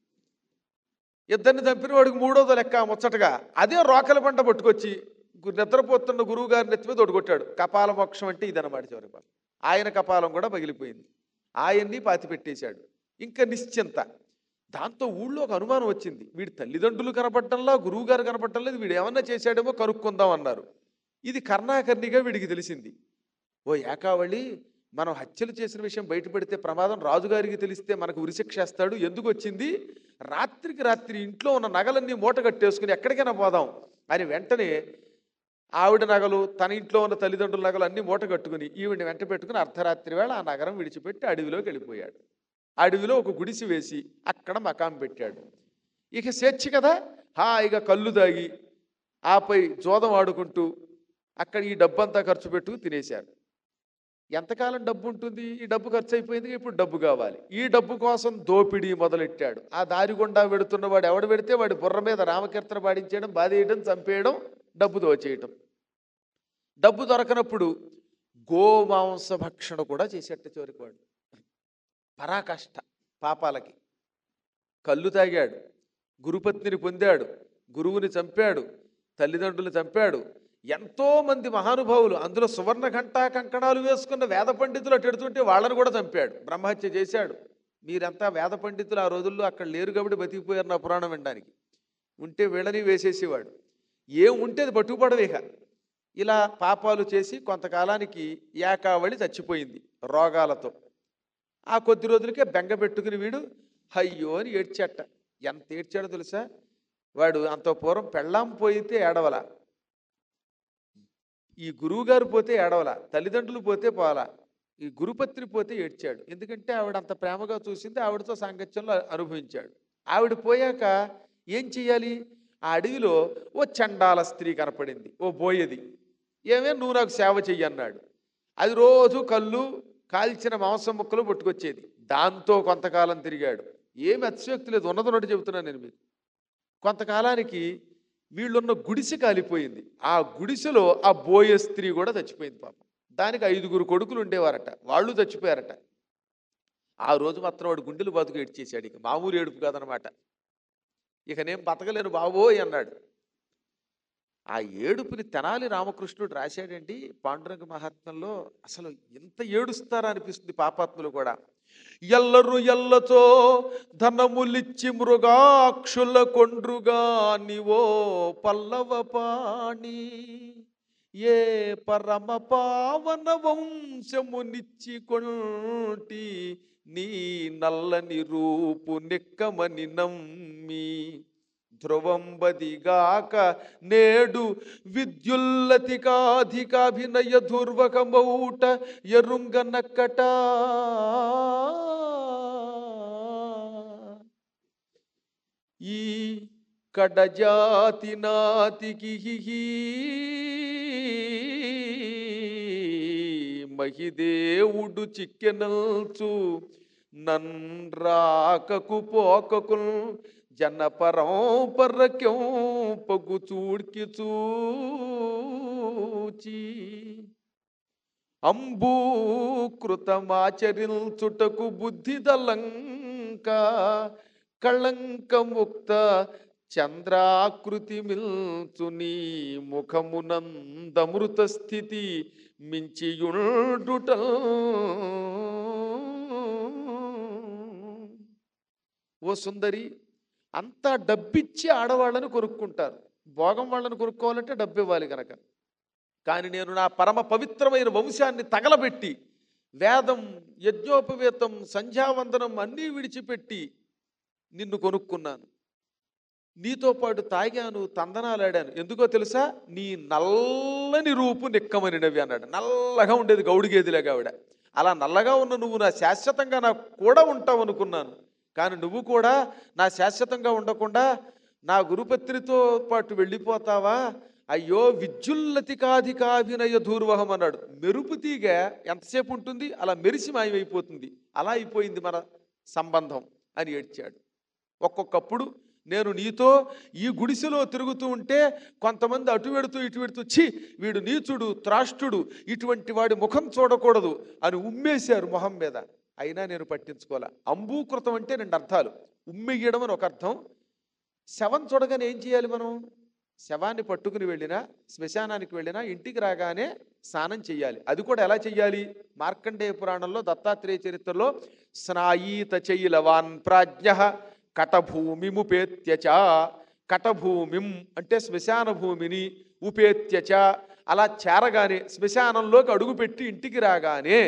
ఇద్దరిని చంపిన వాడికి మూడోదో లెక్క ముచ్చటగా అదే రోకల పంట పట్టుకొచ్చి గు- నిద్రపోతున్న గురువు గారి నెత్తి మీద కొట్టాడు కపాల మోక్షం అంటే ఇదన్నమాట చివరి పాలు ఆయన కపాలం కూడా పగిలిపోయింది ఆయన్ని పాతి పెట్టేశాడు ఇంకా నిశ్చింత దాంతో ఊళ్ళో ఒక అనుమానం వచ్చింది వీడి తల్లిదండ్రులు కనపడటంలా గురువు గారు కనపడటం లేదు వీడు ఏమన్నా చేశాడేమో కనుక్కుందాం అన్నారు ఇది కర్ణాకర్ణిగా వీడికి తెలిసింది ఓ ఏకావళి మనం హత్యలు చేసిన విషయం బయటపెడితే ప్రమాదం రాజుగారికి తెలిస్తే మనకు ఉరిశిక్షేస్తాడు ఎందుకు వచ్చింది రాత్రికి రాత్రి ఇంట్లో ఉన్న నగలన్నీ మూట కట్టేసుకుని ఎక్కడికైనా పోదాం అని వెంటనే ఆవిడ నగలు తన ఇంట్లో ఉన్న తల్లిదండ్రుల నగలు అన్నీ మూట కట్టుకుని ఈవిడిని వెంట పెట్టుకుని అర్ధరాత్రి వేళ ఆ నగరం విడిచిపెట్టి అడవిలోకి వెళ్ళిపోయాడు అడవిలో ఒక గుడిసి వేసి అక్కడ మకాం పెట్టాడు ఇక స్వేచ్ఛ కదా హాయిగా కళ్ళు దాగి ఆపై జోదం ఆడుకుంటూ అక్కడ ఈ డబ్బంతా ఖర్చు పెట్టుకు తినేశారు ఎంతకాలం డబ్బు ఉంటుంది ఈ డబ్బు ఖర్చు అయిపోయింది ఇప్పుడు డబ్బు కావాలి ఈ డబ్బు కోసం దోపిడీ మొదలెట్టాడు ఆ దారి గుండా వెడుతున్న వాడు ఎవడు పెడితే వాడి బుర్ర మీద రామకీర్తన పాడించేయడం బాధేయడం చంపేయడం డబ్బు దోచేయటం డబ్బు దొరకనప్పుడు గోమాంస భక్షణ కూడా చేసేట చివరికి వాడు పరాకాష్ట పాపాలకి కళ్ళు తాగాడు గురుపత్నిని పొందాడు గురువుని చంపాడు తల్లిదండ్రులు చంపాడు ఎంతో మంది మహానుభావులు అందులో సువర్ణ ఘంటా కంకణాలు వేసుకున్న వేద పండితులు అటు ఎడుతుంటే వాళ్ళని కూడా చంపాడు బ్రహ్మహత్య చేశాడు మీరంతా వేద పండితులు ఆ రోజుల్లో అక్కడ లేరు కాబట్టి బతికిపోయారు నా పురాణం వినడానికి ఉంటే వీళ్ళని వేసేసేవాడు ఏం ఉంటే అది పట్టుకుపడవేక ఇలా పాపాలు చేసి కొంతకాలానికి ఏకావళి చచ్చిపోయింది రోగాలతో ఆ కొద్ది రోజులకే బెంగ పెట్టుకుని వీడు అయ్యో అని ఏడ్చాట ఎంత ఏడ్చాడో తెలుసా వాడు అంత పూర్వం పెళ్ళాం పోయితే ఏడవల ఈ గురువుగారు పోతే ఏడవల తల్లిదండ్రులు పోతే పోలా ఈ గురుపత్రి పోతే ఏడ్చాడు ఎందుకంటే ఆవిడ అంత ప్రేమగా చూసింది ఆవిడతో సాంగత్యంలో అనుభవించాడు ఆవిడ పోయాక ఏం చెయ్యాలి ఆ అడవిలో ఓ చండాల స్త్రీ కనపడింది ఓ బోయది ఏమే నువ్వు నాకు సేవ చెయ్యి అన్నాడు అది రోజు కళ్ళు కాల్చిన మాంసం ముక్కలు పట్టుకొచ్చేది దాంతో కొంతకాలం తిరిగాడు ఏమి అతిశయోక్తి లేదు ఉన్నది ఉన్నట్టు చెబుతున్నాను నేను మీకు కొంతకాలానికి వీళ్ళున్న గుడిసె కాలిపోయింది ఆ గుడిసెలో ఆ బోయ స్త్రీ కూడా చచ్చిపోయింది పాపం దానికి ఐదుగురు కొడుకులు ఉండేవారట వాళ్ళు చచ్చిపోయారట ఆ రోజు మాత్రం వాడు గుండెలు బతుకు ఏడ్చేశాడు ఇక మామూలు ఏడుపు కాదనమాట ఇక నేను బతకలేను బావోయ్ అన్నాడు ఆ ఏడుపుని తెనాలి రామకృష్ణుడు రాశాడండి పాండురంగ మహాత్మ్యంలో అసలు ఎంత ఏడుస్తారా అనిపిస్తుంది పాపాత్ములు కూడా ఎల్లరు ఎల్లతో ధనములిచ్చి మృగాక్షుల కొండ్రుగా నివో పల్లవ పాణి ఏ పరమ పావన వంశమునిచ్చి కొంటి నీ నల్లని రూపు నిక్కమని నమ్మి ధ్రువంబదిగాక నేడు విద్యుల్లతికాధికాభినయ దుర్వకమౌట ఎరుంగనక్కట ఈ కడజాతి నాతికి మహిదేవుడు చిక్కెనల్చు నన్రాకకు పోకకు జనపరం పర్రక్యం పగు చూడ్కి చూచి అంబూకృతమాచరించుటకు బుద్ధిదలంక కళంకముక్త చంద్రాకృతి మిల్చు నీ ముఖమునందమృత స్థితి మించియుండుట ఓ సుందరి అంతా డబ్బిచ్చి ఆడవాళ్ళని కొనుక్కుంటారు భోగం వాళ్ళని కొనుక్కోవాలంటే డబ్బు ఇవ్వాలి కనుక కానీ నేను నా పరమ పవిత్రమైన వంశాన్ని తగలబెట్టి వేదం యజ్ఞోపవేతం సంధ్యావందనం అన్నీ విడిచిపెట్టి నిన్ను కొనుక్కున్నాను నీతో పాటు తాగాను తందనాలాడాను ఎందుకో తెలుసా నీ నల్లని రూపు నిక్కమని నవ్వి అన్నాడు నల్లగా ఉండేది గౌడిగేదిలాగా ఆవిడ అలా నల్లగా ఉన్న నువ్వు నా శాశ్వతంగా నాకు కూడా ఉంటావు అనుకున్నాను కానీ నువ్వు కూడా నా శాశ్వతంగా ఉండకుండా నా గురుపత్రితో పాటు వెళ్ళిపోతావా అయ్యో విద్యుల్లతికాధికాభినయ దూర్వహం అన్నాడు మెరుపు తీగ ఎంతసేపు ఉంటుంది అలా మెరిసి మాయమైపోతుంది అలా అయిపోయింది మన సంబంధం అని ఏడ్చాడు ఒక్కొక్కప్పుడు నేను నీతో ఈ గుడిసెలో తిరుగుతూ ఉంటే కొంతమంది అటు వెడుతూ ఇటు వెడుతూ ఛీ వీడు నీచుడు త్రాష్టుడు ఇటువంటి వాడి ముఖం చూడకూడదు అని ఉమ్మేశారు మొహం మీద అయినా నేను పట్టించుకోలే అంబూకృతం అంటే రెండు అర్థాలు ఉమ్మెయ్యడం అని ఒక అర్థం శవం చూడగానే ఏం చేయాలి మనం శవాన్ని పట్టుకుని వెళ్ళినా శ్మశానానికి వెళ్ళినా ఇంటికి రాగానే స్నానం చెయ్యాలి అది కూడా ఎలా చెయ్యాలి మార్కండేయ పురాణంలో దత్తాత్రేయ చరిత్రలో స్నాయీత చైలవాన్ ప్రాజ్ఞ కటభూమిముపేత్యచ కటభూమిం అంటే శ్మశాన భూమిని ఉపేత్యచ అలా చేరగానే శ్మశానంలోకి అడుగుపెట్టి ఇంటికి రాగానే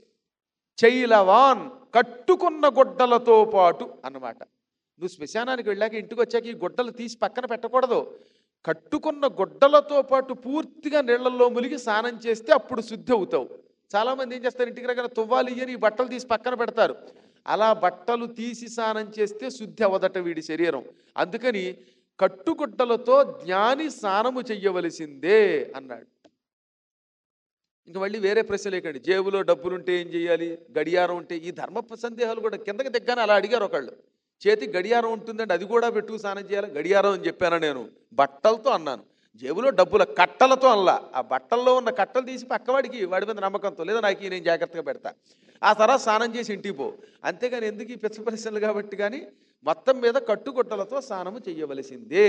చైలవాన్ కట్టుకున్న గుడ్డలతో పాటు అన్నమాట నువ్వు శ్మశానానికి వెళ్ళాక ఇంటికి వచ్చాక ఈ గుడ్డలు తీసి పక్కన పెట్టకూడదు కట్టుకున్న గుడ్డలతో పాటు పూర్తిగా నీళ్లలో మునిగి స్నానం చేస్తే అప్పుడు శుద్ధి అవుతావు చాలామంది ఏం చేస్తారు ఇంటికి రాగానే తువ్వాలి అని ఈ బట్టలు తీసి పక్కన పెడతారు అలా బట్టలు తీసి స్నానం చేస్తే శుద్ధి అవదట వీడి శరీరం అందుకని కట్టుగుడ్డలతో జ్ఞాని స్నానము చెయ్యవలసిందే అన్నాడు ఇంక మళ్ళీ వేరే ప్రశ్న లేకండి జేబులో డబ్బులుంటే ఏం చేయాలి గడియారం ఉంటే ఈ ధర్మ సందేహాలు కూడా కిందకి దిగ్గానే అలా అడిగారు ఒకళ్ళు చేతికి గడియారం ఉంటుందండి అది కూడా పెట్టుకు స్నానం చేయాలి గడియారం అని చెప్పాను నేను బట్టలతో అన్నాను జేబులో డబ్బుల కట్టలతో అనలా ఆ బట్టల్లో ఉన్న కట్టలు తీసి పక్కవాడికి వాడి మీద నమ్మకంతో లేదా నాకు ఈ నేను జాగ్రత్తగా పెడతా ఆ తర్వాత స్నానం చేసి ఇంటికి పో అంతేగాని ఎందుకు ఈ పిచ్చ ప్రశ్నలు కాబట్టి కానీ మొత్తం మీద కట్టుగుడ్డలతో స్నానము చెయ్యవలసిందే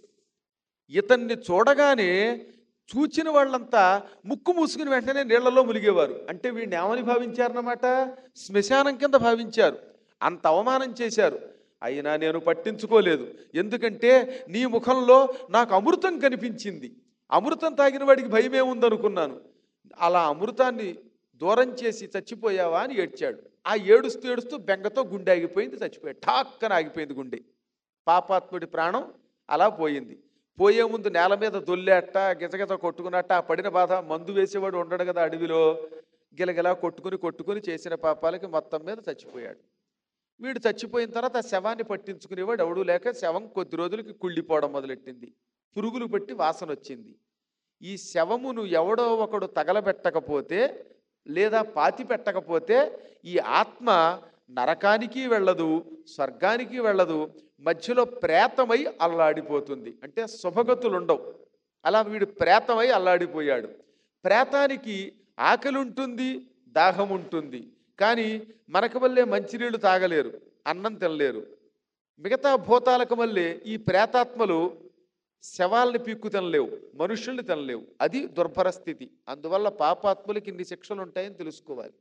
ఇతన్ని చూడగానే చూచిన వాళ్ళంతా ముక్కు మూసుకుని వెంటనే నీళ్లలో మునిగేవారు అంటే వీడిని ఏమని భావించారన్నమాట శ్మశానం కింద భావించారు అంత అవమానం చేశారు అయినా నేను పట్టించుకోలేదు ఎందుకంటే నీ ముఖంలో నాకు అమృతం కనిపించింది అమృతం తాగిన వాడికి భయమే ఉందనుకున్నాను అలా అమృతాన్ని దూరం చేసి చచ్చిపోయావా అని ఏడ్చాడు ఆ ఏడుస్తూ ఏడుస్తూ బెంగతో గుండె ఆగిపోయింది చచ్చిపోయాడు ఠాక్కన ఆగిపోయింది గుండె పాపాత్ముడి ప్రాణం అలా పోయింది పోయే ముందు నేల మీద దొల్లేట గిజగిజ కొట్టుకున్నట్ట ఆ పడిన బాధ మందు వేసేవాడు ఉండడు కదా అడవిలో గిలగిలా కొట్టుకుని కొట్టుకుని చేసిన పాపాలకి మొత్తం మీద చచ్చిపోయాడు వీడు చచ్చిపోయిన తర్వాత ఆ శవాన్ని పట్టించుకునేవాడు ఎవడు లేక శవం కొద్ది రోజులకి కుళ్ళిపోవడం మొదలెట్టింది పురుగులు పట్టి వాసన వచ్చింది ఈ శవమును ఎవడో ఒకడు తగలబెట్టకపోతే లేదా పాతి పెట్టకపోతే ఈ ఆత్మ నరకానికి వెళ్ళదు స్వర్గానికి వెళ్ళదు మధ్యలో ప్రేతమై అల్లాడిపోతుంది అంటే శుభగతులు ఉండవు అలా వీడు ప్రేతమై అల్లాడిపోయాడు ప్రేతానికి ఆకలి ఉంటుంది దాహం ఉంటుంది కానీ మనకు వల్లే మంచినీళ్ళు తాగలేరు అన్నం తినలేరు మిగతా భూతాలకు వల్లే ఈ ప్రేతాత్మలు శవాల్ని పీక్కు తినలేవు మనుషుల్ని తినలేవు అది దుర్భర స్థితి అందువల్ల పాపాత్ములకి ఇన్ని శిక్షలు ఉంటాయని తెలుసుకోవాలి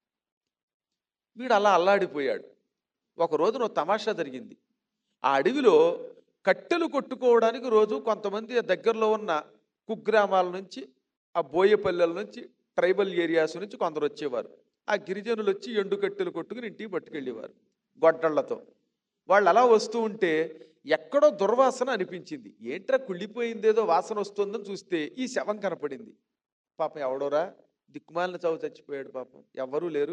వీడు అలా అల్లాడిపోయాడు ఒక రోజున ఓ తమాషా జరిగింది ఆ అడవిలో కట్టెలు కొట్టుకోవడానికి రోజు కొంతమంది ఆ దగ్గరలో ఉన్న కుగ్రామాల నుంచి ఆ బోయపల్లెల నుంచి ట్రైబల్ ఏరియాస్ నుంచి కొందరు వచ్చేవారు ఆ గిరిజనులు వచ్చి ఎండు కట్టెలు కొట్టుకుని ఇంటికి పట్టుకెళ్ళేవారు గొడ్డళ్లతో వాళ్ళు అలా వస్తూ ఉంటే ఎక్కడో దుర్వాసన అనిపించింది ఏంట్రా కుళ్ళిపోయిందేదో వాసన వస్తుందని చూస్తే ఈ శవం కనపడింది పాపం ఎవడోరా దిక్కుమాలిన చావు చచ్చిపోయాడు పాపం ఎవ్వరూ లేరు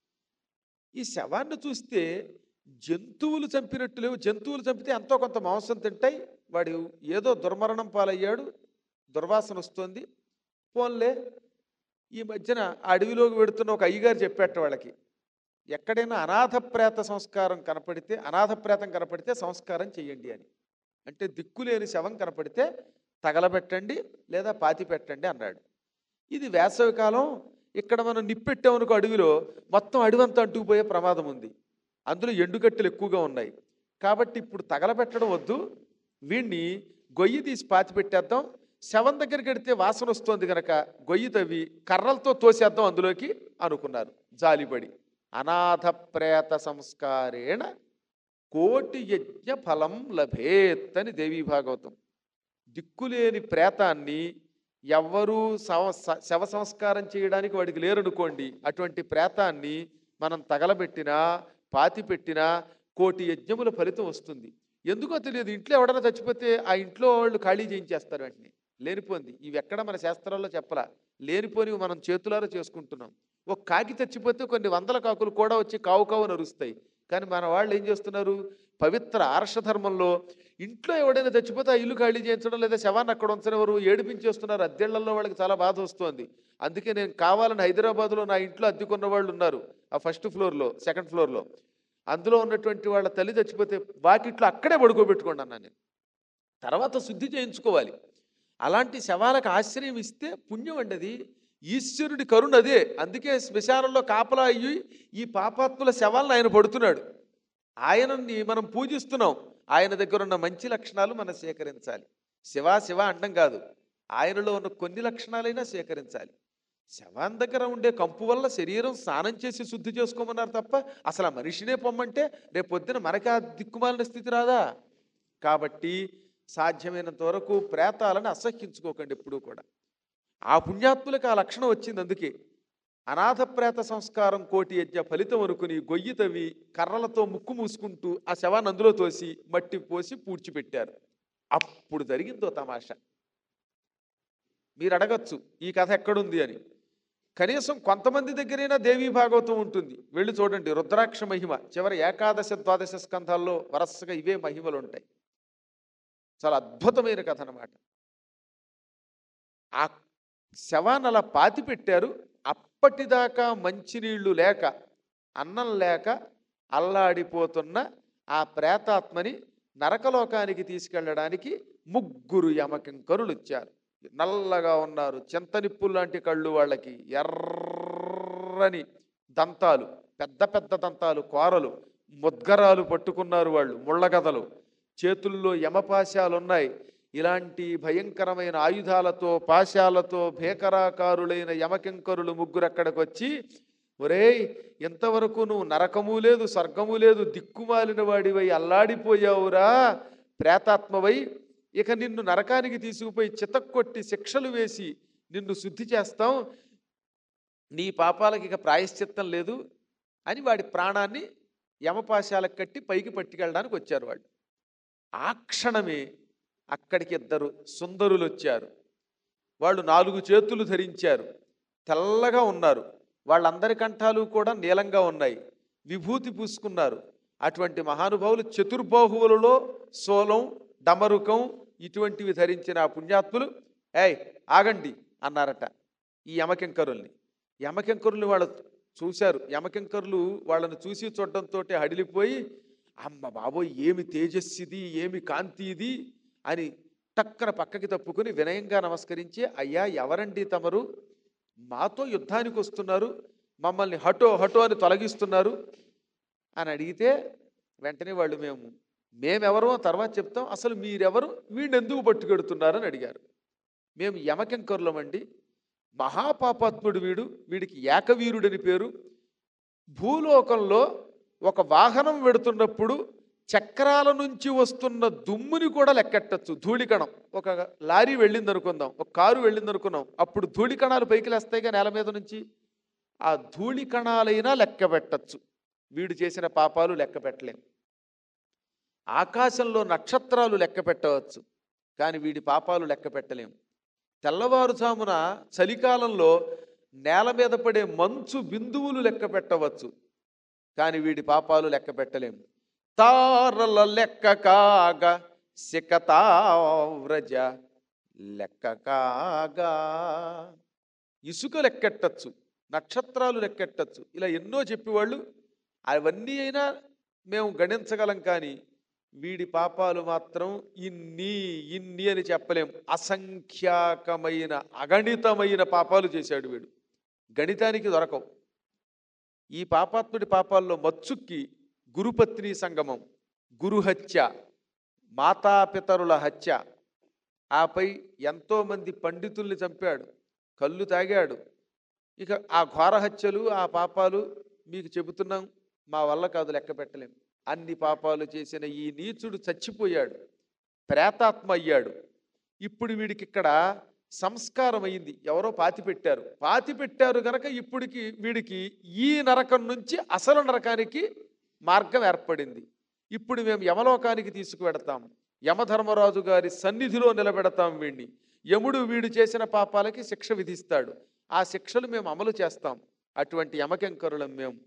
ఈ శవాన్ని చూస్తే జంతువులు చంపినట్టు లేవు జంతువులు చంపితే ఎంతో కొంత మాంసం తింటాయి వాడు ఏదో దుర్మరణం పాలయ్యాడు దుర్వాసన వస్తుంది పోన్లే ఈ మధ్యన ఆ అడవిలోకి వెడుతున్న ఒక అయ్యగారు చెప్పేట వాళ్ళకి ఎక్కడైనా అనాథ ప్రేత సంస్కారం కనపడితే అనాథ ప్రేతం కనపడితే సంస్కారం చెయ్యండి అని అంటే దిక్కులేని శవం కనపడితే తగలబెట్టండి లేదా పాతి పెట్టండి అన్నాడు ఇది వేసవికాలం ఇక్కడ మనం నిప్పెట్టామనుకో అడవిలో మొత్తం అడవంతా అంటుకుపోయే ప్రమాదం ఉంది అందులో ఎండుకట్టెలు ఎక్కువగా ఉన్నాయి కాబట్టి ఇప్పుడు తగలబెట్టడం వద్దు వీణ్ణి గొయ్యి తీసి పాతి పెట్టేద్దాం శవం దగ్గరికి వెడితే వాసన వస్తుంది కనుక గొయ్యి తవ్వి కర్రలతో తోసేద్దాం అందులోకి అనుకున్నారు జాలిపడి అనాథ ప్రేత సంస్కారేణ కోటి యజ్ఞ ఫలం లభేత్ అని దేవీ భాగవతం దిక్కులేని ప్రేతాన్ని ఎవ్వరూ శవ స- శవ సంస్కారం చేయడానికి వాడికి లేరనుకోండి అటువంటి ప్రేతాన్ని మనం తగలబెట్టినా పాతి పెట్టినా కోటి యజ్ఞముల ఫలితం వస్తుంది ఎందుకో తెలియదు ఇంట్లో ఎవడైనా చచ్చిపోతే ఆ ఇంట్లో వాళ్ళు ఖాళీ చేయించేస్తారు వెంటనే లేనిపోంది ఇవి ఎక్కడ మన శాస్త్రాల్లో చెప్పలా లేనిపోనివి మనం చేతులారా చేసుకుంటున్నాం ఒక కాకి చచ్చిపోతే కొన్ని వందల కాకులు కూడా వచ్చి కావు కావు నరుస్తాయి కానీ మన వాళ్ళు ఏం చేస్తున్నారు పవిత్ర ఆర్షధర్మంలో ఇంట్లో ఎవడైనా చచ్చిపోతే ఆ ఇల్లు ఖాళీ చేయించడం లేదా శవాన్ని అక్కడ ఉంచనివ్వరు ఏడిపించేస్తున్నారు అద్దెళ్లలో వాళ్ళకి చాలా బాధ వస్తుంది అందుకే నేను కావాలని హైదరాబాద్లో నా ఇంట్లో అద్దెకున్న వాళ్ళు ఉన్నారు ఆ ఫస్ట్ ఫ్లోర్లో సెకండ్ ఫ్లోర్లో అందులో ఉన్నటువంటి వాళ్ళ తల్లి చచ్చిపోతే వాకిట్లో అక్కడే పడుకోబెట్టుకోండి అన్నాను నేను తర్వాత శుద్ధి చేయించుకోవాలి అలాంటి శవాలకు ఆశ్రయం ఇస్తే పుణ్యం అండి అది ఈశ్వరుడి కరుణ అదే అందుకే శ్మశానంలో కాపలా అయ్యి ఈ పాపాత్ముల శవాలను ఆయన పడుతున్నాడు ఆయనని మనం పూజిస్తున్నాం ఆయన దగ్గర ఉన్న మంచి లక్షణాలు మనం సేకరించాలి శివ శివ అండం కాదు ఆయనలో ఉన్న కొన్ని లక్షణాలైనా సేకరించాలి శవం దగ్గర ఉండే కంపు వల్ల శరీరం స్నానం చేసి శుద్ధి చేసుకోమన్నారు తప్ప అసలు ఆ మనిషినే పొమ్మంటే రేపు పొద్దున మనకి ఆ దిక్కుమాలిన స్థితి రాదా కాబట్టి సాధ్యమైనంత వరకు ప్రేతాలను అసహ్యించుకోకండి ఎప్పుడూ కూడా ఆ పుణ్యాత్ములకు ఆ లక్షణం వచ్చింది అందుకే అనాథ ప్రేత సంస్కారం కోటి యజ్ఞ ఫలితం అనుకుని గొయ్యి తవ్వి కర్రలతో ముక్కు మూసుకుంటూ ఆ శవాన్ని అందులో తోసి మట్టి పోసి పూడ్చిపెట్టారు అప్పుడు జరిగిందో తమాషా మీరు అడగచ్చు ఈ కథ ఎక్కడుంది అని కనీసం కొంతమంది దగ్గరైనా దేవీ భాగవతం ఉంటుంది వెళ్ళి చూడండి రుద్రాక్ష మహిమ చివరి ఏకాదశ ద్వాదశ స్కంధాల్లో వరసగా ఇవే మహిమలు ఉంటాయి చాలా అద్భుతమైన కథ అన్నమాట ఆ శవాన్ని అలా పాతి పెట్టారు అప్పటిదాకా మంచినీళ్లు లేక అన్నం లేక అల్లాడిపోతున్న ఆ ప్రేతాత్మని నరకలోకానికి తీసుకెళ్ళడానికి ముగ్గురు యమకింకరులు వచ్చారు నల్లగా ఉన్నారు చింతనిప్పులు లాంటి కళ్ళు వాళ్ళకి ఎర్రని దంతాలు పెద్ద పెద్ద దంతాలు కోరలు ముద్గరాలు పట్టుకున్నారు వాళ్ళు ముళ్ళగదలు చేతుల్లో యమపాశాలు ఉన్నాయి ఇలాంటి భయంకరమైన ఆయుధాలతో పాశాలతో భేకరాకారులైన యమకింకరులు ముగ్గురు అక్కడికి వచ్చి ఒరేయ్ ఇంతవరకు నువ్వు నరకము లేదు స్వర్గము లేదు దిక్కుమాలిన వాడివై అల్లాడిపోయావురా ప్రేతాత్మవై ఇక నిన్ను నరకానికి తీసుకుపోయి చితక్కొట్టి శిక్షలు వేసి నిన్ను శుద్ధి చేస్తాం నీ పాపాలకి ఇక ప్రాయశ్చిత్తం లేదు అని వాడి ప్రాణాన్ని యమపాశాలకు కట్టి పైకి పట్టుకెళ్ళడానికి వచ్చారు వాళ్ళు ఆ క్షణమే అక్కడికి ఇద్దరు సుందరులు వచ్చారు వాళ్ళు నాలుగు చేతులు ధరించారు తెల్లగా ఉన్నారు వాళ్ళందరి కంఠాలు కూడా నీలంగా ఉన్నాయి విభూతి పూసుకున్నారు అటువంటి మహానుభావులు చతుర్బాహువులలో సోలం డమరుకం ఇటువంటివి ధరించిన ఆ పుణ్యాత్ములు ఏయ్ ఆగండి అన్నారట ఈ యమకింకరుల్ని యమకింకరులు వాళ్ళు చూశారు యమకింకరులు వాళ్ళని చూసి చూడడంతో హడిలిపోయి అమ్మ బాబోయ్ ఏమి తేజస్సిది ఏమి కాంతి ఇది అని టక్కన పక్కకి తప్పుకుని వినయంగా నమస్కరించి అయ్యా ఎవరండి తమరు మాతో యుద్ధానికి వస్తున్నారు మమ్మల్ని హటో హటో అని తొలగిస్తున్నారు అని అడిగితే వెంటనే వాళ్ళు మేము మేమెవరో తర్వాత చెప్తాం అసలు మీరెవరు వీడిని ఎందుకు పట్టుకెడుతున్నారని అడిగారు మేము యమకెంకరులమండి మహాపాపాత్ముడు వీడు వీడికి ఏకవీరుడని పేరు భూలోకంలో ఒక వాహనం వెడుతున్నప్పుడు చక్రాల నుంచి వస్తున్న దుమ్ముని కూడా లెక్కెట్టచ్చు ధూళికణం ఒక లారీ వెళ్ళింది అనుకుందాం ఒక కారు వెళ్ళింది అనుకున్నాం అప్పుడు ధూళికణాలు పైకి లేస్తాయిగా నేల మీద నుంచి ఆ ధూళికణాలైనా లెక్క పెట్టచ్చు వీడు చేసిన పాపాలు లెక్క పెట్టలేం ఆకాశంలో నక్షత్రాలు లెక్క పెట్టవచ్చు కానీ వీడి పాపాలు లెక్క పెట్టలేం తెల్లవారుజామున చలికాలంలో నేల మీద పడే మంచు బిందువులు లెక్క పెట్టవచ్చు కానీ వీడి పాపాలు లెక్క పెట్టలేం తారల లెక్క కాగా సికతావ్రజ లెక్క కాగా ఇసుక లెక్కెట్టచ్చు నక్షత్రాలు లెక్కెట్టచ్చు ఇలా ఎన్నో చెప్పేవాళ్ళు అవన్నీ అయినా మేము గణించగలం కానీ వీడి పాపాలు మాత్రం ఇన్ని ఇన్ని అని చెప్పలేం అసంఖ్యాకమైన అగణితమైన పాపాలు చేశాడు వీడు గణితానికి దొరకవు ఈ పాపాత్ముడి పాపాల్లో మత్సుక్కి గురుపత్ని సంగమం గురుహత్య మాతాపితరుల హత్య ఆపై ఎంతోమంది పండితుల్ని చంపాడు కళ్ళు తాగాడు ఇక ఆ ఘోర హత్యలు ఆ పాపాలు మీకు చెబుతున్నాం మా వల్ల కాదు లెక్క పెట్టలేం అన్ని పాపాలు చేసిన ఈ నీచుడు చచ్చిపోయాడు ప్రేతాత్మ అయ్యాడు ఇప్పుడు వీడికి ఇక్కడ సంస్కారం అయింది ఎవరో పాతి పెట్టారు పాతి పెట్టారు గనక ఇప్పటికి వీడికి ఈ నరకం నుంచి అసలు నరకానికి మార్గం ఏర్పడింది ఇప్పుడు మేము యమలోకానికి తీసుకువెడతాం యమధర్మరాజు గారి సన్నిధిలో నిలబెడతాం వీడిని యముడు వీడు చేసిన పాపాలకి శిక్ష విధిస్తాడు ఆ శిక్షలు మేము అమలు చేస్తాం అటువంటి యమకెంకరులం మేము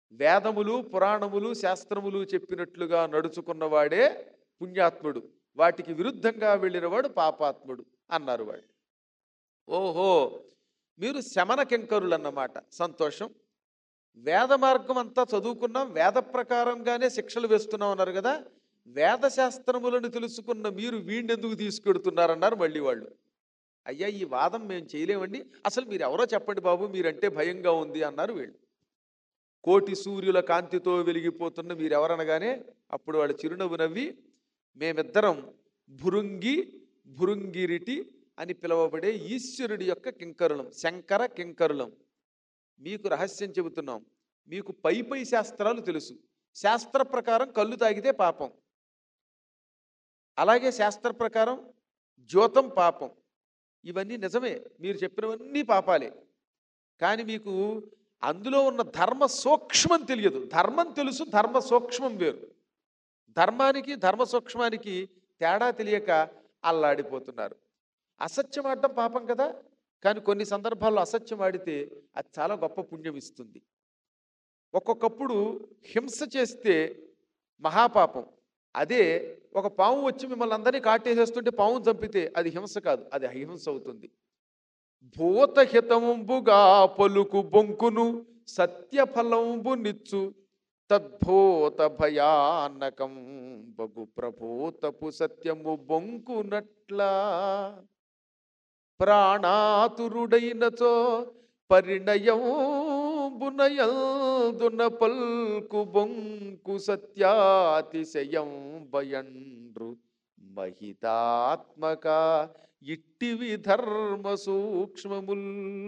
వేదములు పురాణములు శాస్త్రములు చెప్పినట్లుగా నడుచుకున్నవాడే పుణ్యాత్ముడు వాటికి విరుద్ధంగా వెళ్ళినవాడు పాపాత్ముడు అన్నారు వాళ్ళు ఓహో మీరు శమన కింకరులు అన్నమాట సంతోషం వేద మార్గం అంతా చదువుకున్నాం వేద ప్రకారంగానే శిక్షలు వేస్తున్నాం అన్నారు కదా వేద శాస్త్రములను తెలుసుకున్న మీరు వీణెందుకు తీసుకెడుతున్నారన్నారు మళ్ళీ వాళ్ళు అయ్యా ఈ వాదం మేము చేయలేమండి అసలు మీరు ఎవరో చెప్పండి బాబు మీరంటే భయంగా ఉంది అన్నారు వీళ్ళు కోటి సూర్యుల కాంతితో వెలిగిపోతున్న మీరెవరనగానే అప్పుడు వాళ్ళు చిరునవ్వు నవ్వి మేమిద్దరం భురుంగి భురుంగిరిటి అని పిలువబడే ఈశ్వరుడి యొక్క కింకరులం శంకర కింకరులం మీకు రహస్యం చెబుతున్నాం మీకు పై పై శాస్త్రాలు తెలుసు శాస్త్ర ప్రకారం కళ్ళు తాగితే పాపం అలాగే శాస్త్ర ప్రకారం జ్యోతం పాపం ఇవన్నీ నిజమే మీరు చెప్పినవన్నీ పాపాలే కానీ మీకు అందులో ఉన్న ధర్మ సూక్ష్మం తెలియదు ధర్మం తెలుసు ధర్మ సూక్ష్మం వేరు ధర్మానికి ధర్మ సూక్ష్మానికి తేడా తెలియక అల్లాడిపోతున్నారు అసత్యం ఆడటం పాపం కదా కానీ కొన్ని సందర్భాల్లో అసత్యం ఆడితే అది చాలా గొప్ప పుణ్యం ఇస్తుంది ఒక్కొక్కప్పుడు హింస చేస్తే మహాపాపం అదే ఒక పాము వచ్చి మిమ్మల్ని అందరినీ కాటేసేస్తుంటే పాము చంపితే అది హింస కాదు అది అహింస అవుతుంది భూతహితంబుగా పలుకు బొంకును సత్యఫలంబు నిచ్చు తద్భూత భయానకం బగు ప్రభూతపు సత్యము బొంకునట్లా ప్రాణాతురుడైనచో పరిణయంబునయందున పల్కు బొంకు సత్యాతిశయం భయండ్రు మహితాత్మక ఇట్టివి ధర్మ సూక్ష్మముల్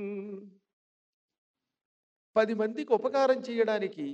పది మందికి ఉపకారం చేయడానికి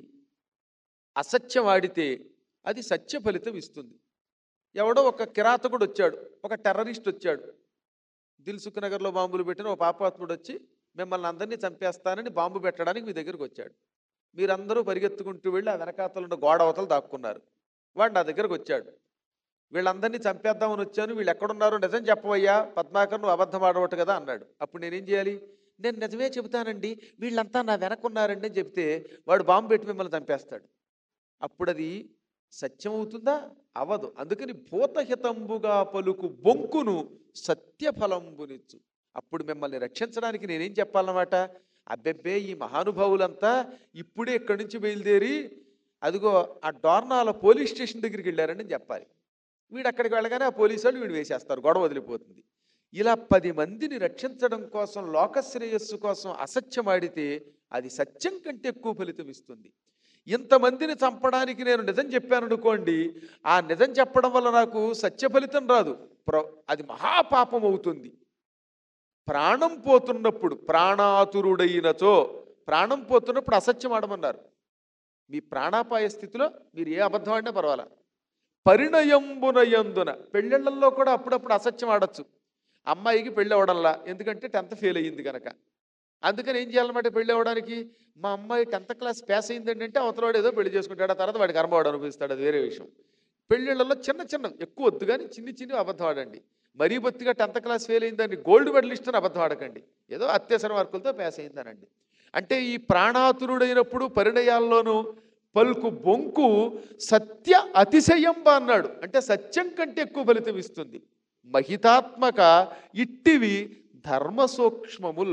అసత్యం ఆడితే అది సత్య ఫలితం ఇస్తుంది ఎవడో ఒక కిరాతకుడు వచ్చాడు ఒక టెర్రరిస్ట్ వచ్చాడు దిల్సుఖ్ నగర్లో బాంబులు పెట్టిన ఒక పాపాత్ముడు వచ్చి మిమ్మల్ని అందరినీ చంపేస్తానని బాంబు పెట్టడానికి మీ దగ్గరికి వచ్చాడు మీరందరూ పరిగెత్తుకుంటూ వెళ్ళి ఆ వెనకాతలు ఉన్న గోడ అవతలు దాక్కున్నారు వాడు నా దగ్గరకు వచ్చాడు వీళ్ళందరినీ చంపేద్దామని వచ్చాను వీళ్ళు ఎక్కడున్నారో నిజం చెప్పవయ్యా పద్మాకర్ నువ్వు అబద్ధం ఆడవట్టు కదా అన్నాడు అప్పుడు నేనేం చేయాలి నేను నిజమే చెబుతానండి వీళ్ళంతా నా వెనకున్నారండి అని చెప్తే వాడు బాంబు పెట్టి మిమ్మల్ని చంపేస్తాడు అప్పుడు అది సత్యం అవుతుందా అవదు అందుకని భూతహితంబుగా పలుకు బొంకును సత్యఫలంబునిచ్చు అప్పుడు మిమ్మల్ని రక్షించడానికి నేనేం చెప్పాలన్నమాట అబ్బెబ్బే ఈ మహానుభావులంతా ఇప్పుడే ఇక్కడి నుంచి బయలుదేరి అదిగో ఆ డోర్నాల పోలీస్ స్టేషన్ దగ్గరికి వెళ్ళారని చెప్పాలి వీడు అక్కడికి వెళ్ళగానే ఆ పోలీసు వాళ్ళు వీడు వేసేస్తారు గొడవ వదిలిపోతుంది ఇలా పది మందిని రక్షించడం కోసం లోకశ్రేయస్సు కోసం అసత్యం ఆడితే అది సత్యం కంటే ఎక్కువ ఫలితం ఇస్తుంది ఇంతమందిని చంపడానికి నేను నిజం చెప్పాను అనుకోండి ఆ నిజం చెప్పడం వల్ల నాకు సత్య ఫలితం రాదు ప్ర అది మహాపాపం అవుతుంది ప్రాణం పోతున్నప్పుడు ప్రాణాతురుడైనచో ప్రాణం పోతున్నప్పుడు అసత్యం ఆడమన్నారు మీ ప్రాణాపాయ స్థితిలో మీరు ఏ అబద్ధం ఆడినా పర్వాలా పరిణయంబునయందున పెళ్ళిళ్ళల్లో కూడా అప్పుడప్పుడు అసత్యం ఆడొచ్చు అమ్మాయికి పెళ్ళి అవ్వడంలా ఎందుకంటే టెన్త్ ఫెయిల్ అయ్యింది కనుక అందుకని ఏం చేయాలన్నమాట పెళ్ళి అవ్వడానికి మా అమ్మాయి టెన్త్ క్లాస్ పాస్ అయిందండి అంటే అవతలవాడు ఏదో పెళ్లి చేసుకుంటాడు ఆ తర్వాత వాడికి కర్మవాడు అనుభవిస్తాడు అది వేరే విషయం పెళ్ళిళ్ళలో చిన్న చిన్న ఎక్కువ వద్దు కానీ చిన్ని చిన్ని అబద్ధం ఆడండి మరీ బొత్తిగా టెన్త్ క్లాస్ ఫెయిల్ అయిందని గోల్డ్ మెడలిస్ట్ అని అబద్ధం ఆడకండి ఏదో అత్యవసర మార్కులతో పాస్ అయిందనండి అంటే ఈ ప్రాణాతురుడైనప్పుడు పరిణయాల్లోనూ పలుకు బొంకు సత్య అతిశయంబ అన్నాడు అంటే సత్యం కంటే ఎక్కువ ఫలితం ఇస్తుంది మహితాత్మక ఇట్టివి ధర్మ సూక్ష్మముల్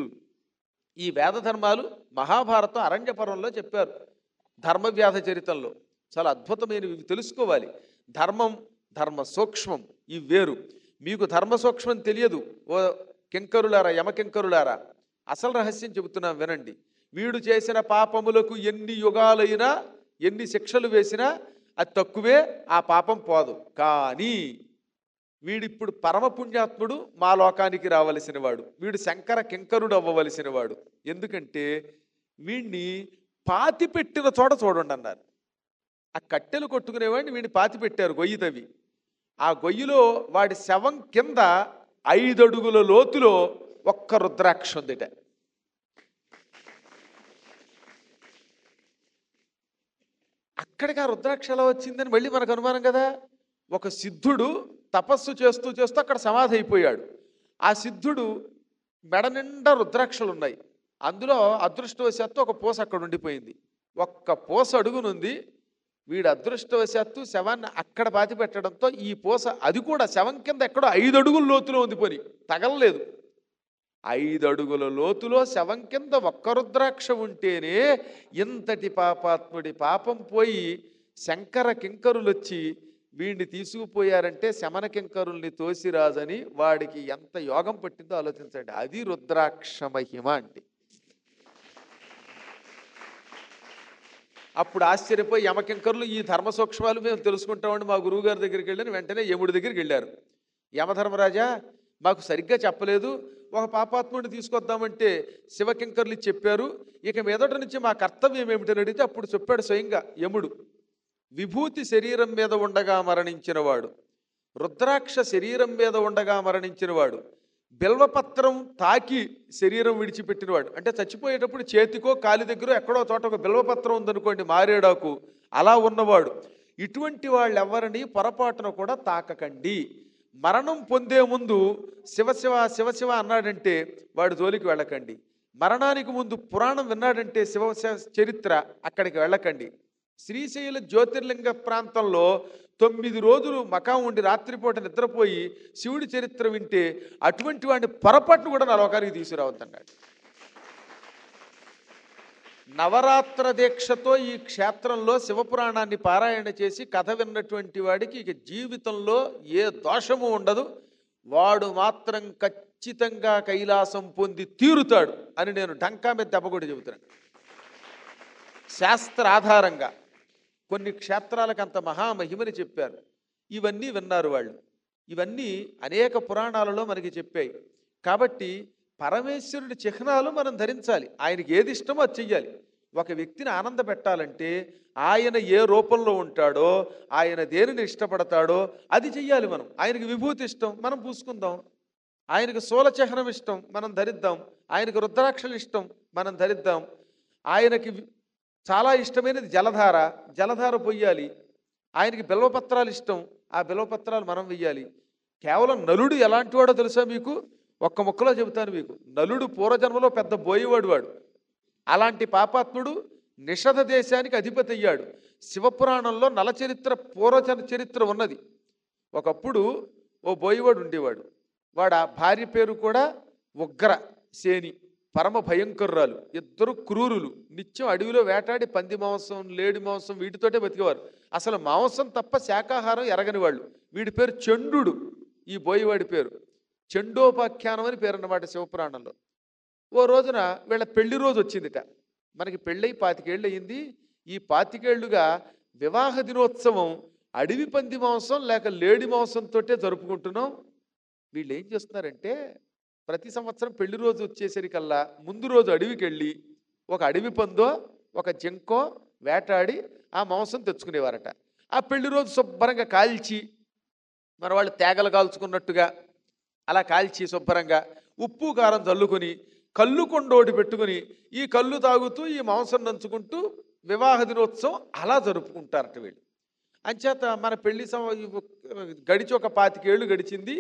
ఈ వేద ధర్మాలు మహాభారతం అరణ్యపర్వంలో చెప్పారు ధర్మవ్యాధ చరితంలో చాలా అద్భుతమైనవి ఇవి తెలుసుకోవాలి ధర్మం ధర్మ సూక్ష్మం ఇవి వేరు మీకు ధర్మ సూక్ష్మం తెలియదు ఓ కింకరులారా యమకింకరులారా అసలు రహస్యం చెబుతున్నాం వినండి వీడు చేసిన పాపములకు ఎన్ని యుగాలైనా ఎన్ని శిక్షలు వేసినా అది తక్కువే ఆ పాపం పోదు కానీ వీడిప్పుడు పరమ పుణ్యాత్ముడు మా లోకానికి రావలసిన వాడు వీడు శంకర కింకరుడు అవ్వవలసిన వాడు ఎందుకంటే వీడిని పాతి పెట్టిన చోట చూడండి అన్నారు ఆ కట్టెలు కొట్టుకునేవాడిని వీడిని పాతి పెట్టారు గొయ్యి తవ్వి ఆ గొయ్యిలో వాడి శవం కింద ఐదడుగుల లోతులో ఒక్క రుద్రాక్ష ఉందిట అక్కడికి ఆ రుద్రాక్ష ఎలా వచ్చిందని మళ్ళీ మనకు అనుమానం కదా ఒక సిద్ధుడు తపస్సు చేస్తూ చేస్తూ అక్కడ సమాధి అయిపోయాడు ఆ సిద్ధుడు మెడ నిండా రుద్రాక్షలు ఉన్నాయి అందులో అదృష్టవశాత్తు ఒక పూస అక్కడ ఉండిపోయింది ఒక్క పూస అడుగునుంది వీడు అదృష్టవశాత్తు శవాన్ని అక్కడ పాతి పెట్టడంతో ఈ పూస అది కూడా శవం కింద ఎక్కడో ఐదు అడుగుల లోతులో ఉంది పోని తగలలేదు ఐదు అడుగుల లోతులో శవం కింద ఒక్క రుద్రాక్ష ఉంటేనే ఇంతటి పాపాత్ముడి పాపం పోయి శంకర కింకరులు వచ్చి వీడిని తీసుకుపోయారంటే శమన కింకరుల్ని తోసిరాజని వాడికి ఎంత యోగం పట్టిందో ఆలోచించండి అది రుద్రాక్ష మహిమ అంటే అప్పుడు ఆశ్చర్యపోయి యమకింకరులు ఈ ధర్మ సూక్ష్మాలు మేము తెలుసుకుంటామని మా గురువుగారి దగ్గరికి వెళ్ళని వెంటనే యముడి దగ్గరికి వెళ్ళారు యమధర్మరాజా మాకు సరిగ్గా చెప్పలేదు ఒక పాపాత్ముడిని తీసుకొద్దామంటే శివకింకర్లు చెప్పారు ఇక మీదట నుంచి మా కర్తవ్యం ఏమిటని అడిగితే అప్పుడు చెప్పాడు స్వయంగా యముడు విభూతి శరీరం మీద ఉండగా మరణించినవాడు రుద్రాక్ష శరీరం మీద ఉండగా మరణించినవాడు బిల్వపత్రం తాకి శరీరం విడిచిపెట్టినవాడు అంటే చచ్చిపోయేటప్పుడు చేతికో కాలి దగ్గర ఎక్కడో చోట ఒక బిల్వపత్రం ఉందనుకోండి మారేడాకు అలా ఉన్నవాడు ఇటువంటి వాళ్ళు ఎవరిని పొరపాటున కూడా తాకకండి మరణం పొందే ముందు శివశివ శివశివ అన్నాడంటే వాడు జోలికి వెళ్ళకండి మరణానికి ముందు పురాణం విన్నాడంటే శివ శివ చరిత్ర అక్కడికి వెళ్ళకండి శ్రీశైల జ్యోతిర్లింగ ప్రాంతంలో తొమ్మిది రోజులు మకాం ఉండి రాత్రిపూట నిద్రపోయి శివుడి చరిత్ర వింటే అటువంటి వాడిని పొరపాటును కూడా నా లోకానికి తీసుకురావద్దన్నాడు నవరాత్ర దీక్షతో ఈ క్షేత్రంలో శివపురాణాన్ని పారాయణ చేసి కథ విన్నటువంటి వాడికి ఇక జీవితంలో ఏ దోషము ఉండదు వాడు మాత్రం ఖచ్చితంగా కైలాసం పొంది తీరుతాడు అని నేను డంకా మీద దెబ్బకొట్టి చెబుతున్నాను శాస్త్ర ఆధారంగా కొన్ని క్షేత్రాలకు అంత మహామహిమని చెప్పారు ఇవన్నీ విన్నారు వాళ్ళు ఇవన్నీ అనేక పురాణాలలో మనకి చెప్పాయి కాబట్టి పరమేశ్వరుడి చిహ్నాలు మనం ధరించాలి ఆయనకి ఏది ఇష్టమో అది చెయ్యాలి ఒక వ్యక్తిని ఆనంద పెట్టాలంటే ఆయన ఏ రూపంలో ఉంటాడో ఆయన దేనిని ఇష్టపడతాడో అది చెయ్యాలి మనం ఆయనకి విభూతి ఇష్టం మనం పూసుకుందాం ఆయనకు శూల చిహ్నం ఇష్టం మనం ధరిద్దాం ఆయనకు రుద్రాక్షలు ఇష్టం మనం ధరిద్దాం ఆయనకి వి- చాలా ఇష్టమైనది జలధార జలధార పొయ్యాలి ఆయనకి బిల్వపత్రాలు ఇష్టం ఆ బిల్వపత్రాలు మనం వెయ్యాలి కేవలం నలుడు ఎలాంటి వాడో తెలుసా మీకు ఒక్క ముక్కలో చెబుతాను మీకు నలుడు పూర్వజన్మలో పెద్ద బోయేవాడు వాడు అలాంటి పాపాత్ముడు నిషధ దేశానికి అధిపతి అయ్యాడు శివపురాణంలో నలచరిత్ర పూర్వజన చరిత్ర ఉన్నది ఒకప్పుడు ఓ బోయేవాడు ఉండేవాడు వాడు ఆ భార్య పేరు కూడా ఉగ్ర సేని పరమ భయంకరురాలు ఇద్దరు క్రూరులు నిత్యం అడవిలో వేటాడి పంది మాంసం లేడి మాంసం వీటితోటే బతికేవారు అసలు మాంసం తప్ప శాకాహారం ఎరగని వాళ్ళు వీడి పేరు చండు ఈ బోయవాడి పేరు చండోపాఖ్యానం అని పేరు అన్నమాట శివపురాణంలో ఓ రోజున వీళ్ళ పెళ్లి రోజు వచ్చిందిట మనకి పెళ్ళై పాతికేళ్ళు అయింది ఈ పాతికేళ్లుగా వివాహ దినోత్సవం అడవి పంది మాంసం లేక లేడి మాంసంతో జరుపుకుంటున్నాం వీళ్ళు ఏం చేస్తున్నారంటే ప్రతి సంవత్సరం పెళ్లి రోజు వచ్చేసరికల్లా ముందు రోజు అడవికి వెళ్ళి ఒక అడవి పందో ఒక జింకో వేటాడి ఆ మాంసం తెచ్చుకునేవారట ఆ పెళ్లి రోజు శుభ్రంగా కాల్చి మన వాళ్ళు తేగలు కాల్చుకున్నట్టుగా అలా కాల్చి శుభ్రంగా ఉప్పు కారం చల్లుకొని కళ్ళు కొండోటి పెట్టుకుని ఈ కళ్ళు తాగుతూ ఈ మాంసం నంచుకుంటూ వివాహ దినోత్సవం అలా జరుపుకుంటారట వీళ్ళు అంచేత మన పెళ్లి సం గడిచి ఒక పాతికేళ్ళు గడిచింది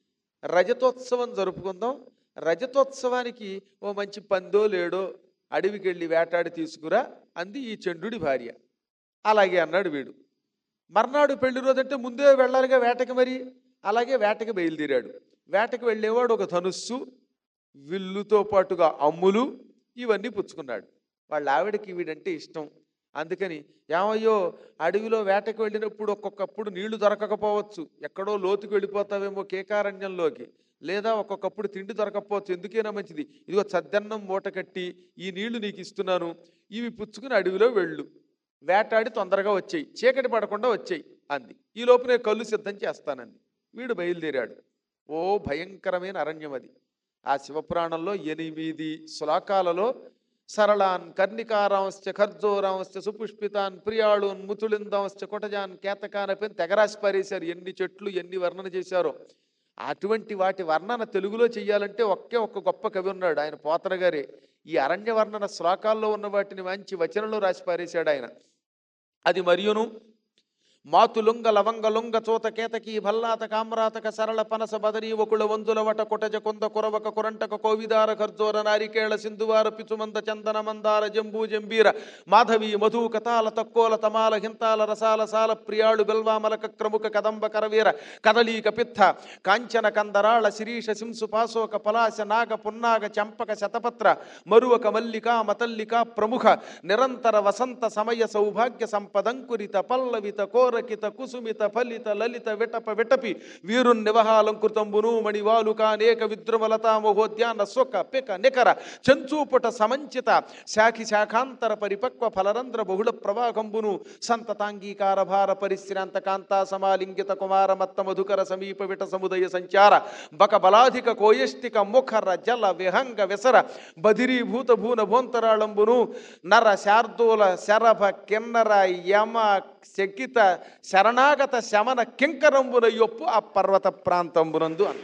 రజతోత్సవం జరుపుకుందాం రజతోత్సవానికి ఓ మంచి పందో లేడో అడవికి వెళ్ళి వేటాడి తీసుకురా అంది ఈ చండుడి భార్య అలాగే అన్నాడు వీడు మర్నాడు పెళ్లి రోజు అంటే ముందే వెళ్ళాలిగా వేటకి మరి అలాగే వేటకి బయలుదేరాడు వేటకి వెళ్ళేవాడు ఒక ధనుస్సు విల్లుతో పాటుగా అమ్ములు ఇవన్నీ పుచ్చుకున్నాడు వాళ్ళ ఆవిడకి వీడంటే ఇష్టం అందుకని ఏమయ్యో అడవిలో వేటకు వెళ్ళినప్పుడు ఒక్కొక్కప్పుడు నీళ్లు దొరకకపోవచ్చు ఎక్కడో లోతుకు వెళ్ళిపోతావేమో కేకారణ్యంలోకి లేదా ఒక్కొక్కప్పుడు తిండి దొరకకపోవచ్చు ఎందుకైనా మంచిది ఇదిగో చద్దన్నం మూట కట్టి ఈ నీళ్లు నీకు ఇస్తున్నాను ఇవి పుచ్చుకుని అడవిలో వెళ్ళు వేటాడి తొందరగా వచ్చేయి చీకటి పడకుండా వచ్చేయి అంది ఈ లోపు నేను కళ్ళు సిద్ధం చేస్తానంది వీడు బయలుదేరాడు ఓ భయంకరమైన అరణ్యం అది ఆ శివపురాణంలో ఎనిమిది శ్లోకాలలో సరళాన్ కర్ణికారాంశ్చ ఖర్జోరాంశ్చ సుపుష్పితాన్ ప్రియాళూన్ ముతులిందాంశ్చ కొటజాన్ కేతకాన్ అని తెగరాసి పారేశారు ఎన్ని చెట్లు ఎన్ని వర్ణన చేశారో అటువంటి వాటి వర్ణన తెలుగులో చెయ్యాలంటే ఒకే ఒక్క గొప్ప కవి ఉన్నాడు ఆయన పోతన గారే ఈ అరణ్య వర్ణన శ్లోకాల్లో ఉన్న వాటిని మంచి వచనంలో రాసి పారేశాడు ఆయన అది మరియును మాతులుంగ లవంగ లుంగ చోత కేతకి భల్లాత కామ్రాతక సరళ పనస బదరీ వకుళ వందుల వట కొటజ కొంద కురవక కురంటక కోవిదార ఖర్జోర నారికేళ సింధువార పిచుమంద చందన మందార జంబూ జంబీర మాధవి మధు కతాల తక్కోల తమాల హింతాల రసాల సాల ప్రియాళు బెల్వామలక క్రముక కదంబ కరవీర కదలీక పిత్త కాంచన కందరాళ శిరీష శింసు పాశోక పలాశ నాగ పున్నాగ చంపక శతపత్ర మరువక మల్లిక మతల్లిక ప్రముఖ నిరంతర వసంత సమయ సౌభాగ్య సంపదంకురిత పల్లవిత కోరకిత కుసుమిత ఫలిత లలిత విటప విటపి వీరున్నివహాలంకృతంబును మణివాలుక అనేక విద్రుమలతా మహోద్యాన సుఖ పిక నికర చంచూపుట సమంచిత శాఖి శాఖాంతర పరిపక్వ ఫలరంధ్ర బహుళ ప్రవాహంబును సంతతాంగీకార భార పరిశ్రాంత కాంతా సమాలింగిత కుమార మత్త మధుకర సమీప విట సముదయ సంచార బక బలాధిక కోయష్టిక ముఖర జల విహంగ విసర బదిరీభూత భూన భోంతరాళంబును నర శార్దూల శరభ కిన్నర యమ శకిత శరణాగత శమన కింకరంబున యొప్పు ఆ పర్వత ప్రాంతంబునందు అన్న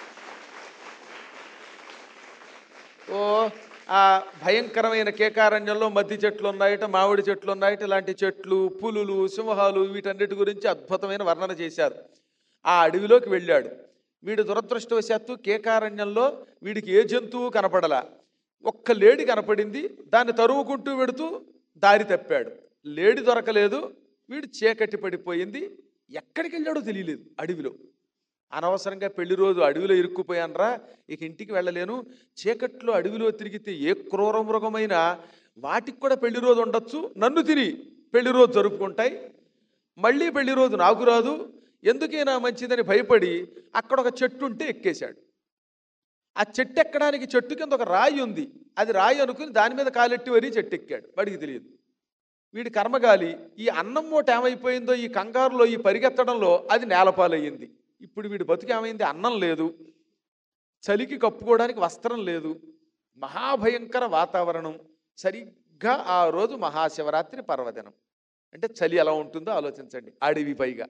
ఓ ఆ భయంకరమైన కేకారణ్యంలో మద్ది చెట్లు ఉన్నాయట మామిడి చెట్లు ఉన్నాయట ఇలాంటి చెట్లు పులులు సింహాలు వీటన్నిటి గురించి అద్భుతమైన వర్ణన చేశారు ఆ అడవిలోకి వెళ్ళాడు వీడు దురదృష్టవశాత్తు కేకారణ్యంలో వీడికి ఏ జంతువు కనపడలా ఒక్క లేడి కనపడింది దాన్ని తరుముకుంటూ వెడుతూ దారి తప్పాడు లేడి దొరకలేదు వీడు చీకటి పడిపోయింది ఎక్కడికి వెళ్ళాడో తెలియలేదు అడవిలో అనవసరంగా పెళ్లి రోజు అడవిలో ఇరుక్కుపోయానరా ఇక ఇంటికి వెళ్ళలేను చీకట్లో అడవిలో తిరిగితే ఏ క్రూర మృగమైనా వాటికి కూడా పెళ్లి రోజు ఉండొచ్చు నన్ను తిని పెళ్లి రోజు జరుపుకుంటాయి మళ్ళీ పెళ్లి రోజు నాకు రాదు ఎందుకైనా మంచిదని భయపడి అక్కడ ఒక చెట్టు ఉంటే ఎక్కేశాడు ఆ చెట్టు ఎక్కడానికి చెట్టు కింద ఒక రాయి ఉంది అది రాయి అనుకుని దాని మీద కాలెట్టి వరి చెట్టు ఎక్కాడు వాడికి తెలియదు వీడి కర్మగాలి ఈ అన్నం మూట ఏమైపోయిందో ఈ కంగారులో ఈ పరిగెత్తడంలో అది నేలపాలయ్యింది ఇప్పుడు వీడి బతుకు ఏమైంది అన్నం లేదు చలికి కప్పుకోవడానికి వస్త్రం లేదు మహాభయంకర వాతావరణం సరిగ్గా ఆ రోజు మహాశివరాత్రి పర్వదినం అంటే చలి ఎలా ఉంటుందో ఆలోచించండి అడవి పైగా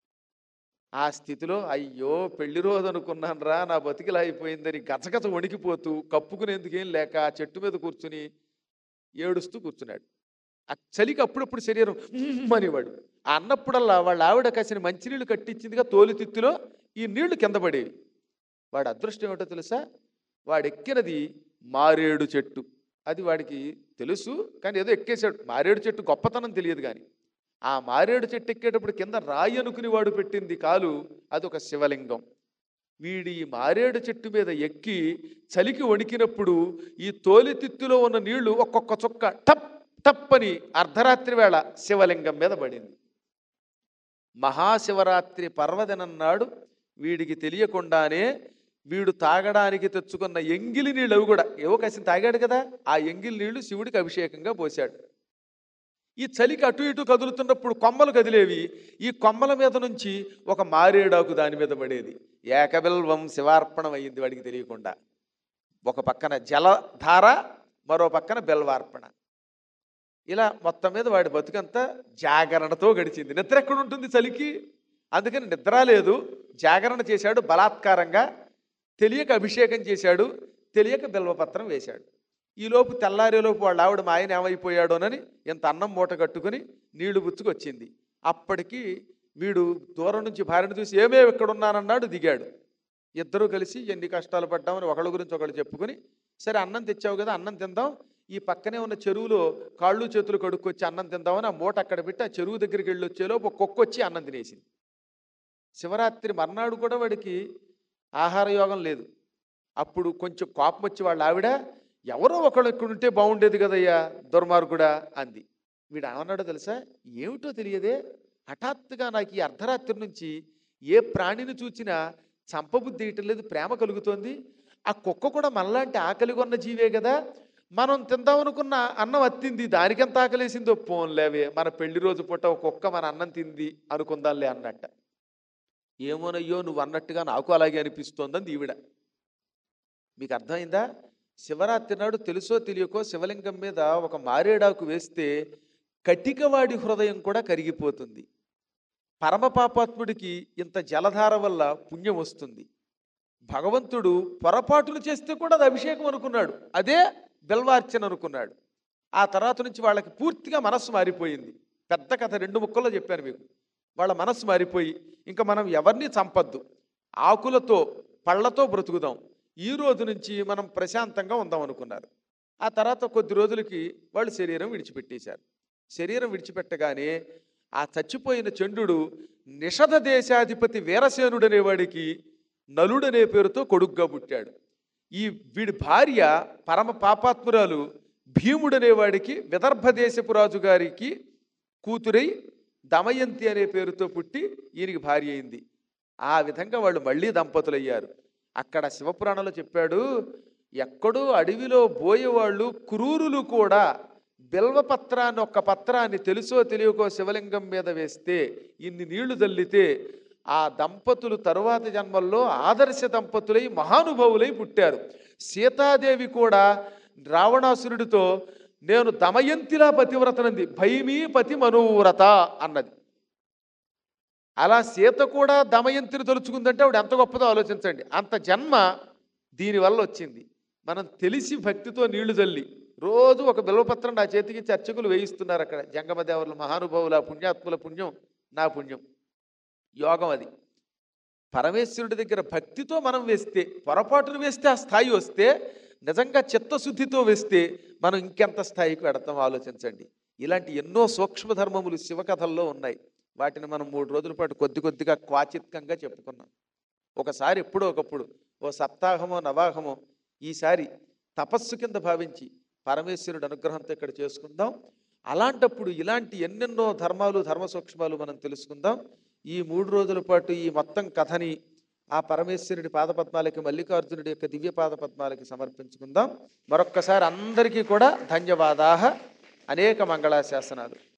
ఆ స్థితిలో అయ్యో పెళ్లి రోజు అనుకున్నాను రా నా బతికిలా అయిపోయిందని గచగచ వణికిపోతూ కప్పుకునేందుకేం లేక ఆ చెట్టు మీద కూర్చుని ఏడుస్తూ కూర్చున్నాడు ఆ చలికి అప్పుడప్పుడు శరీరం "ఉమ్" అనేవాడు ఆ అన్నప్పుడల్లా వాళ్ళ ఆవిడ కాసిన మంచినీళ్ళు కట్టించిందిగా తోలు తిత్తిలో ఈ నీళ్లు కింద పడేవి వాడి అదృష్టం ఏమిటో తెలుసా వాడు ఎక్కినది మారేడు చెట్టు అది వాడికి తెలుసు కానీ ఏదో ఎక్కేశాడు మారేడు చెట్టు గొప్పతనం తెలియదు కానీ ఆ మారేడు చెట్టు ఎక్కేటప్పుడు కింద రాయి అనుకుని వాడు పెట్టింది కాలు అది ఒక శివలింగం వీడి ఈ మారేడు చెట్టు మీద ఎక్కి చలికి వణికినప్పుడు ఈ తోలితిత్తులో ఉన్న నీళ్లు ఒక్కొక్క చుక్క టప్ టప్ అని అర్ధరాత్రి వేళ శివలింగం మీద పడింది మహాశివరాత్రి పర్వదినం నాడు వీడికి తెలియకుండానే వీడు తాగడానికి తెచ్చుకున్న ఎంగిలి నీళ్ళు అవి కూడా ఏవో కసిన తాగాడు కదా ఆ ఎంగిలి నీళ్లు శివుడికి అభిషేకంగా పోశాడు ఈ చలికి అటు ఇటు కదులుతున్నప్పుడు కొమ్మలు కదిలేవి ఈ కొమ్మల మీద నుంచి ఒక మారేడాకు దాని మీద పడేది ఏకబిల్వం శివార్పణం అయ్యింది వాడికి తెలియకుండా ఒక పక్కన జలధార మరో పక్కన బెల్వార్పణ ఇలా మొత్తం మీద వాడి బతుకంతా జాగరణతో గడిచింది నిద్ర ఎక్కడ ఉంటుంది చలికి అందుకని నిద్ర లేదు జాగరణ చేశాడు బలాత్కారంగా తెలియక అభిషేకం చేశాడు తెలియక బిల్వపత్రం వేశాడు ఈలోపు తెల్లారేలోపు వాళ్ళ ఆవిడ మా ఆయన ఏమైపోయాడోనని ఇంత అన్నం మూట కట్టుకుని నీళ్లు బుచ్చుకొచ్చింది అప్పటికి వీడు దూరం నుంచి భార్యను చూసి ఏమేమి ఇక్కడ ఉన్నానన్నాడు దిగాడు ఇద్దరూ కలిసి ఎన్ని కష్టాలు పడ్డామని ఒకళ్ళ గురించి ఒకళ్ళు చెప్పుకుని సరే అన్నం తెచ్చావు కదా అన్నం తిందాం ఈ పక్కనే ఉన్న చెరువులో కాళ్ళు చేతులు కడుక్కొచ్చి అన్నం తిందామని ఆ మూట అక్కడ పెట్టి ఆ చెరువు దగ్గరికి వెళ్ళి వచ్చేలోపు ఒక కుక్క వచ్చి అన్నం తినేసింది శివరాత్రి మర్నాడు కూడా వాడికి ఆహార యోగం లేదు అప్పుడు కొంచెం కోపం వచ్చి వాళ్ళ ఆవిడ ఎవరో ఒకళ్ళు ఇక్కడ ఉంటే బాగుండేది కదయ్యా దుర్మార్గుడా అంది వీడు ఏమన్నాడో తెలుసా ఏమిటో తెలియదే హఠాత్తుగా నాకు ఈ అర్ధరాత్రి నుంచి ఏ ప్రాణిని చూచినా చంపబుద్ధి వేయటం లేదు ప్రేమ కలుగుతోంది ఆ కుక్క కూడా మనలాంటి ఆకలి కొన్న జీవే కదా మనం తిందామనుకున్న అన్నం అత్తింది దానికెంత ఆకలేసిందో పోన్లేవే మన పెళ్లి రోజు పూట ఒక కుక్క మన అన్నం తింది అనుకుందాంలే అన్నట్ట ఏమోనయ్యో నువ్వు అన్నట్టుగా నాకు అలాగే అనిపిస్తోందని ఈవిడ మీకు అర్థమైందా శివరాత్రి నాడు తెలుసో తెలియకో శివలింగం మీద ఒక మారేడాకు వేస్తే కటికవాడి హృదయం కూడా కరిగిపోతుంది పరమపాపాత్ముడికి ఇంత జలధార వల్ల పుణ్యం వస్తుంది భగవంతుడు పొరపాటులు చేస్తే కూడా అది అభిషేకం అనుకున్నాడు అదే బెల్వార్చన అనుకున్నాడు ఆ తర్వాత నుంచి వాళ్ళకి పూర్తిగా మనస్సు మారిపోయింది పెద్ద కథ రెండు ముక్కల్లో చెప్పాను మీకు వాళ్ళ మనస్సు మారిపోయి ఇంకా మనం ఎవరిని చంపద్దు ఆకులతో పళ్ళతో బ్రతుకుదాం ఈ రోజు నుంచి మనం ప్రశాంతంగా ఉందాం అనుకున్నారు ఆ తర్వాత కొద్ది రోజులకి వాళ్ళు శరీరం విడిచిపెట్టేశారు శరీరం విడిచిపెట్టగానే ఆ చచ్చిపోయిన చండు నిషధ దేశాధిపతి వీరసేనుడు అనేవాడికి నలుడనే పేరుతో కొడుగ్గా పుట్టాడు ఈ వీడి భార్య పరమ పాపాత్మురాలు భీముడనేవాడికి విదర్భ దేశపు రాజు గారికి కూతురై దమయంతి అనే పేరుతో పుట్టి ఈయనకి భార్య అయింది ఆ విధంగా వాళ్ళు మళ్ళీ దంపతులయ్యారు అక్కడ శివపురాణంలో చెప్పాడు ఎక్కడో అడవిలో బోయేవాళ్ళు క్రూరులు కూడా బిల్వపత్రాన్ని ఒక్క పత్రాన్ని తెలుసో తెలియకో శివలింగం మీద వేస్తే ఇన్ని నీళ్లు చల్లితే ఆ దంపతులు తరువాత జన్మల్లో ఆదర్శ దంపతులై మహానుభావులై పుట్టారు సీతాదేవి కూడా రావణాసురుడితో నేను దమయంతిలా పతివ్రతనంది భైమీ పతి మనోవ్రత అన్నది అలా సీత కూడా దమయంతిని తలుచుకుందంటే ఆవిడ ఎంత గొప్పదో ఆలోచించండి అంత జన్మ దీనివల్ల వచ్చింది మనం తెలిసి భక్తితో నీళ్లు చల్లి రోజు ఒక బిల్వపత్రం నా చేతికి చర్చకులు వేయిస్తున్నారు అక్కడ జంగమదేవర్ల మహానుభావుల పుణ్యాత్ముల పుణ్యం నా పుణ్యం యోగం అది పరమేశ్వరుడి దగ్గర భక్తితో మనం వేస్తే పొరపాటును వేస్తే ఆ స్థాయి వస్తే నిజంగా చిత్తశుద్ధితో వేస్తే మనం ఇంకెంత స్థాయికి వెడతాం ఆలోచించండి ఇలాంటి ఎన్నో సూక్ష్మ ధర్మములు శివకథల్లో ఉన్నాయి వాటిని మనం మూడు రోజుల పాటు కొద్ది కొద్దిగా క్వాచిత్కంగా చెప్పుకున్నాం ఒకసారి ఎప్పుడో ఒకప్పుడు ఓ సప్తాహమో నవాహమో ఈసారి తపస్సు కింద భావించి పరమేశ్వరుడు అనుగ్రహంతో ఇక్కడ చేసుకుందాం అలాంటప్పుడు ఇలాంటి ఎన్నెన్నో ధర్మాలు ధర్మ సూక్ష్మాలు మనం తెలుసుకుందాం ఈ మూడు రోజుల పాటు ఈ మొత్తం కథని ఆ పరమేశ్వరుడి పాదపద్మాలకి మల్లికార్జునుడి యొక్క దివ్య పాదపద్మాలకి సమర్పించుకుందాం మరొక్కసారి అందరికీ కూడా ధన్యవాదాహ అనేక మంగళాశాసనాలు